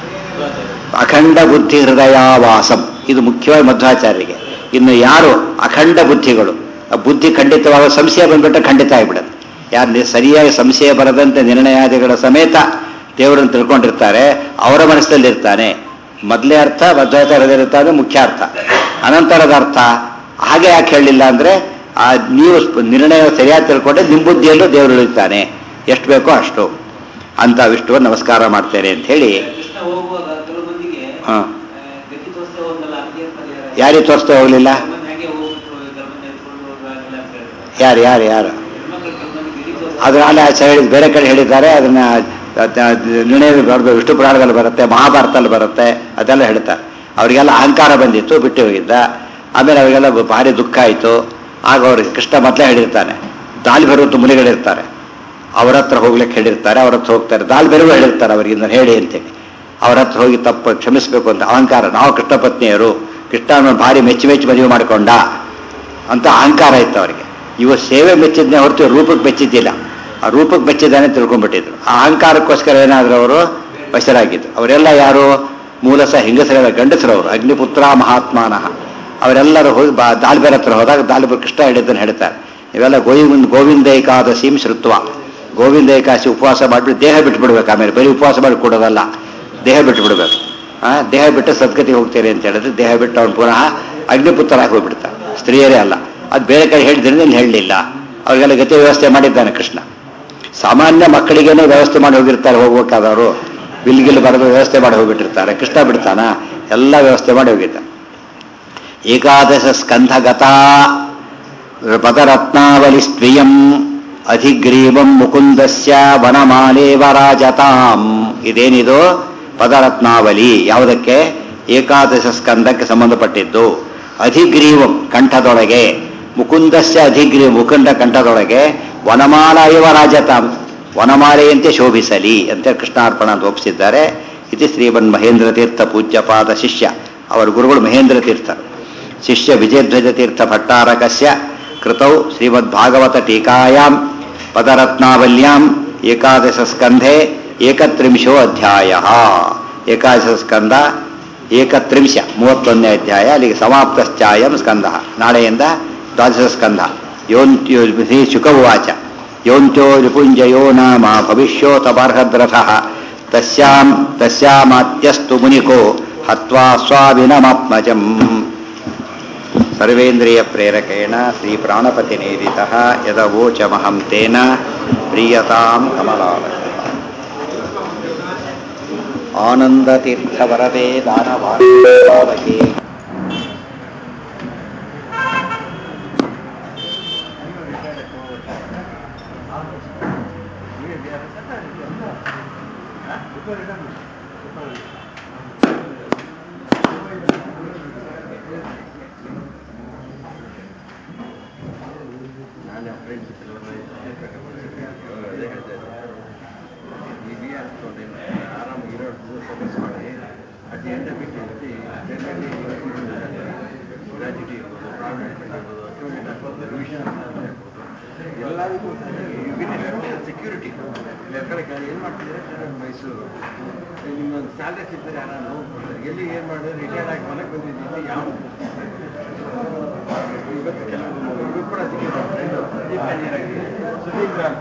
ಅಖಂಡ ಬುದ್ಧಿ ಹೃದಯಾವಾಸಂ ಇದು ಮುಖ್ಯವಾಗಿ ಮಧ್ವಾಚಾರ್ಯರಿಗೆ ಇನ್ನು ಯಾರು ಅಖಂಡ ಬುದ್ಧಿಗಳು ಆ ಬುದ್ಧಿ ಖಂಡಿತವಾಗ ಸಂಶಯ ಬಂದ್ಬಿಟ್ರೆ ಖಂಡಿತ ಆಗಿಬಿಡುತ್ತೆ ಯಾರು ನಿ- ಸರಿಯಾಗಿ ಸಂಶಯ ಬರದಂತೆ ನಿರ್ಣಯಾದಿಗಳ ಸಮೇತ ದೇವರನ್ನು ತಿಳ್ಕೊಂಡಿರ್ತಾರೆ ಅವರ ಮನಸ್ಸಲ್ಲಿ ಇರ್ತಾನೆ ಮೊದಲೇ ಅರ್ಥ ಮಧ್ವಾಚಾರ್ಯದಿರ್ತಾನೆ ಮುಖ್ಯ ಅರ್ಥ ಅನಂತರದ ಅರ್ಥ ಹಾಗೆ ಯಾಕೆ ಹೇಳಲಿಲ್ಲ ಅಂದ್ರೆ ಆ ನೀವು ಸ್ಪ- ನಿರ್ಣಯ ಸರಿಯಾಗಿ ತಿಳ್ಕೊಂಡ್ರೆ ನಿಮ್ಮ ಬುದ್ಧಿಯಲ್ಲೂ ದೇವರು ಇಳಿತಾನೆ ಎಷ್ಟು ಬೇಕೋ ಅಷ್ಟು ಅಂತ ವಿಷ್ಣುವನ್ನು ನಮಸ್ಕಾರ ಮಾಡ್ತೇನೆ ಅಂತ ಹೇಳಿ ಕೃಷ್ಣ ಹೋಗುವಾಗ ಕೆಲವು ಮಂದಿಗೆ ಹಾ. ಆ, ಗತಿ ತೋರಿಸ್ತೇ ಹೋಗಲ್ಲ ಅದೇ ಪರಿಹಾರ ಯಾರಿಗೆ ತೋರಿಸ್ತಾ ಹೋಗ್ಲಿಲ್ಲ ಕೆಲವು ಮಂದಿ ಹಾಗೆ ಹೋಗ್ಬಿಟ್ರು ಕೆಲವು ಮಂದಿ ಎತ್ಕೊಂಡು ಹೋಗಲ್ಲ ಅಂತ ಹೇಳ್ತಾರೆ ಯಾರು ಯಾರು ಯಾರು ಹೆಣ್ಮಕ್ಳು ಕೆಲವು ಮಂದಿ ಗಡಿ ತೋರಿಸ್ತಾರೆ ಅದ್ರ ಅಲ್ಲಿ ಆ ಸೈಡ್ ಬೇರೆ ಕಡೆ ಹೇಳಿದ್ದಾರೆ ಅದನ್ನ ಅದ್- ಅದ್ ನಿರ್ಣಯ ಬರೆದು ವಿಷ್ಣು ಪುರಾಣದಲ್ಲಿ ಬರುತ್ತೆ ಮಹಾಭಾರತದಲ್ಲಿ ಬರುತ್ತೆ ಅದೆಲ್ಲ ಹೇಳ್ತಾರೆ ಅವರಿಗೆಲ್ಲ ಅಹಂಕಾರ ಬಂದಿತ್ತು ಬಿಟ್ಟು ಹೋಗಿದ್ದ ಆಮೇಲೆ ಅವರಿಗೆಲ್ಲ ಭಾರಿ ದುಃಖ ಆಯಿತು ಆಗ ಅವ್ರಿಗೆ ಕೃಷ್ಣ ಮೊದಲೇ ಹೇಳಿರ್ತಾನೆ ದಾಲ್ ಬರುವಂತ ಮುನಿಗಳಿರ್ತಾರೆ ಅವ್ರ ಹತ್ರ ಹೋಗ್ಲಿಕ್ಕೆ ಹೇಳಿರ್ತಾರೆ ಅವ್ರ ಹತ್ರ ಹೋಗ್ತಾರೆ ದಾಲ್ ಬೆರಗು ಹೇಳಿರ್ತಾರೆ ಅವರಿಗೆ ಹೇಳಿ ಅಂತೇಳಿ ಅವ್ರ ಹತ್ರ ಹೋಗಿ ತಪ್ಪು ಕ್ಷಮಿಸ್ಬೇಕು ಅಂತ ಅಹಂಕಾರ ನಾವು ಕೃಷ್ಣ ಪತ್ನಿಯರು ಕೃಷ್ಣನ ಭಾರಿ ಮೆಚ್ಚಿ ಮೆಚ್ಚಿ ಮದುವೆ ಮಾಡಿಕೊಂಡ ಅಂತ ಅಹಂಕಾರ ಇತ್ತು ಅವರಿಗೆ ಇವ ಸೇವೆ ಮೆಚ್ಚಿದ್ನೇ ಹೊರತು ರೂಪಕ್ಕೆ ಮೆಚ್ಚಿದ್ದಿಲ್ಲ ಆ ರೂಪಕ್ಕೆ ಮೆಚ್ಚಿದ್ದಾನೆ ತಿಳ್ಕೊಂಡ್ಬಿಟ್ಟಿದ್ರು ಆ ಅಹಂಕಾರಕ್ಕೋಸ್ಕರ ಏನಾದ್ರು ಅವರು ವಶರಾಗಿದ್ರು ಅವರೆಲ್ಲ ಯಾರು ಮೂಲಸ ಹೆಂಗಸರ ಗಂಡಸರವರು ಅಗ್ನಿಪುತ್ರ ಮಹಾತ್ಮಾನಃ ಅವರೆಲ್ಲರೂ ಹೋಗಿ ಬಾ ದಾಲ್ಬೇರ ಹತ್ರ ಹೋದಾಗ ದಾಲ್ಬೇರ್ ಕೃಷ್ಣ ಹೇಳಿದ್ದನ್ನು ಹೇಳ್ತಾರೆ ಇವೆಲ್ಲ ಗೋವಿಂದ ಗೋವಿಂದ ಏಕಾದಶಿಂ ಶ್ರುತ್ವ ಗೋವಿಂದ ಏಕಾದಶಿ ಉಪವಾಸ ಮಾಡಿಬಿಟ್ಟು ದೇಹ ಬಿಟ್ಟು ಬಿಡ್ಬೇಕು ಆಮೇಲೆ ಬರೀ ಉಪವಾಸ ಮಾಡಿ ಕೊಡೋದಲ್ಲ ದೇಹ ಬಿಟ್ಟು ಬಿಡ್ಬೇಕು ಆ ದೇಹ ಬಿಟ್ಟು ಸದ್ಗತಿ ಹೋಗ್ತೀರಿ ಅಂತ ಹೇಳಿದ್ರೆ ದೇಹ ಬಿಟ್ಟು ಅವ್ನು ಪುನಃ ಅಗ್ನಿಪುತ್ರರಾಗಿ ಹೋಗ್ಬಿಡ್ತಾನೆ ಸ್ತ್ರೀಯರೇ ಅಲ್ಲ ಅದು ಬೇರೆ ಕಡೆ ಹೇಳಿದ್ರಿಂದ ಇಲ್ಲಿ ಹೇಳಲಿಲ್ಲ ಅವ್ರಿಗೆಲ್ಲ ಗತಿ ವ್ಯವಸ್ಥೆ ಮಾಡಿದ್ದಾನೆ ಕೃಷ್ಣ ಸಾಮಾನ್ಯ ಮಕ್ಕಳಿಗೇನೆ ವ್ಯವಸ್ಥೆ ಮಾಡಿ ಹೋಗಿರ್ತಾರೆ ಹೋಗ್ಬೇಕಾದವರು ಬಿಲ್ಗಿಲ್ ಬರೆದು ವ್ಯವಸ್ಥೆ ಮಾಡಿ ಹೋಗ್ಬಿಟ್ಟಿರ್ತಾರೆ ಕೃಷ್ಣ ಬಿಡ್ತಾನ ಎಲ್ಲ ವ್ಯವಸ್ಥೆ ಮಾಡಿ ಹೋಗಿದ್ದಾನೆ ಏಕಾದಶ ಸ್ಕಂಧಗತಾ ಪದರತ್ನಾವಲಿ ಸ್ತ್ರಿಯಂ ಅಧಿಗ್ರೀವಂ ಮುಕುಂದಸ್ಯ ವನಮಾಲೇವ ರಾಜತಾಂ ಇದೇನಿದು ಪದರತ್ನಾವಲಿ ಯಾವುದಕ್ಕೆ ಏಕಾದಶ ಸ್ಕಂದಕ್ಕೆ ಸಂಬಂಧಪಟ್ಟಿದ್ದು ಅಧಿಗ್ರೀವಂ ಕಂಠದೊಳಗೆ ಮುಕುಂದಸ್ಯ ಅಧಿಗ್ರೀವ ಮುಕುಂದ ಕಂಠದೊಳಗೆ ವನಮಾಲ ಇವ ರಾಜತಾಂ ವನಮಾಲೆಯಂತೆ ಶೋಭಿಸಲಿ ಅಂತ ಕೃಷ್ಣಾರ್ಪಣ ಅಂತ ಒಪ್ಪಿಸಿದ್ದಾರೆ ಇದು ಶ್ರೀಮನ್ ಮಹೇಂದ್ರ ತೀರ್ಥ ಪೂಜ್ಯಪಾದ ಶಿಷ್ಯ ಅವರ ಗುರುಗಳು ಮಹೇಂದ್ರ ತೀರ್ಥರು ಶಿಷ್ಯ ವಿಜಯಧ್ವಜ ತೀರ್ಥ ಭಟ್ಟಾರಕಸ್ಯ ಕೃತೌ ಶ್ರೀಮದ್ಭಾಗವತ ಟೀಕಾಯಾಂ ಪದರತ್ನಾವಲ್ಯಾಂ ಏಕಾದಶ ಸ್ಕಂಧೆ ಏಕತ್ರಿಂಶೋ ಅಧ್ಯಾಯ ಏಕಾದಶ ಸ್ಕಂದ ಏಕತ್ರಿಂಶ ಮೂವತ್ತೊಂದನೇ ಅಧ್ಯಾಯ ಅಲ್ಲಿಗೆ ಸಮಾಪ್ತಶ್ಚಾಯಂ ಸ್ಕಂದ ನಾಳೆಯಿಂದ ದ್ವಾದಶ ಸ್ಕಂಧ ಯೋಂತ್ಯೋ ಶ್ರೀ ಶುಕವಾಚ ಯೋಂತ್ಯೋ ರಿಪುಂಜಯೋ ನಾಮ ಭವಿಷ್ಯೋತಬರ್ಹದ್ರಥ ತಸ್ಯಾಂ ತಸ್ಯಾಮಾತ್ಯಸ್ತು ಮುನಿಕೋ ಹತ್ವಾ ಸ್ವಾಭಿನಮಾತ್ಮಜಂ ಸರ್ವೇಂದ್ರಿಯ ಪ್ರೇರಕೇಣ ಶ್ರೀ ಪ್ರಾಣಪತಿನೇದಿತ ಯದವೋಚಮಹಂ ತೇನ ಪ್ರೀಯತಾಂ ಕಮಲಾಲಯ ಆನಂದತೀರ್ಥವರದೆ ದಾನವಾರಕೆ ನಾನು ಫ್ರೆಂಡ್ಸ್ ಅದೇ ಹೇಳ್ತಾ ಇದ್ದೆ ಈ ಬಿ ಆರ್ ಆರಾಮಾಗಿ ಇರೋ ಸರ್ವಿಸ್ ಮಾಡಿ at the end of it gratuity ಇರ್ಬೋದು ಪ್ರಾವಿಡೆಂಟ್ ಇರ್ಬೋದು ಅಕ್ಯೂಮೆಂಟ್ ಆಗ್ಬೋದು ರಿವಿಷನ್ ಆಗ್ಬೋದು ಎಲ್ಲದಕ್ಕೂ ಸೆಕ್ಯೂರಿಟಿ ಕಡೆ ಏನು ಮಾಡ್ತಿದ್ದಾರೆ ಮೈಸೂರು ನಿಮ್ಮ ಸ್ಯಾಲ್ರಿ ಸಿಗ್ತಾರೆ ಆರಾಮ ಹೋಗ್ಬಿಡ್ತಾರೆ ಎಲ್ಲಿ ಏನು ಮಾಡಿದ್ರೆ ರಿಟೈರ್ಡ್ ಆಗಿ ಮನೆಗೆ ಬಂದಿದ್ದೀನಿ ಯಾವ ಇವತ್ತು ಕೆಲವು ಇವ್ರು ಕೂಡ ಸಿಕ್ಕಿದ್ರು ಫ್ರೆಂಡು ಸುಧೀಂದ್ರ ಅಂತ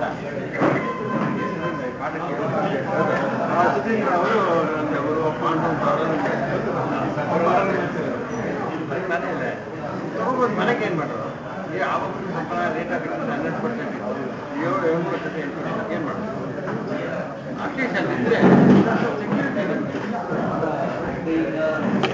ಪಾಠ ಕೇಳೋದು ಆ ಸುಧೀಂದ್ರ ಅವರು ಅವರು ಪಾಂಡು ಅಂತ ಅವರು ಮನೆ ಇಲ್ಲ ತಗೊಂಡ್ಬಂದು ಮನೆಗೆ ಏನು ಮಾಡೋರು ಈ ಆವಾಗ ಸ್ವಲ್ಪ ರೇಟ್ ಆಗಿತ್ತು ಹನ್ನೆರಡು ಪರ್ಸೆಂಟ್ ಇತ್ತು ಏಳು ಏಳು ಪರ್ಸೆಂಟ್ ಎಂಟು ಪರ್ಸೆಂಟ್ ಏನು ಮಾಡೋದು ಅಟ್ಲೀಸ್ಟ್ ಅಲ್ಲಿದ್ದರೆ ಸೆಕ್ಯೂರಿಟಿ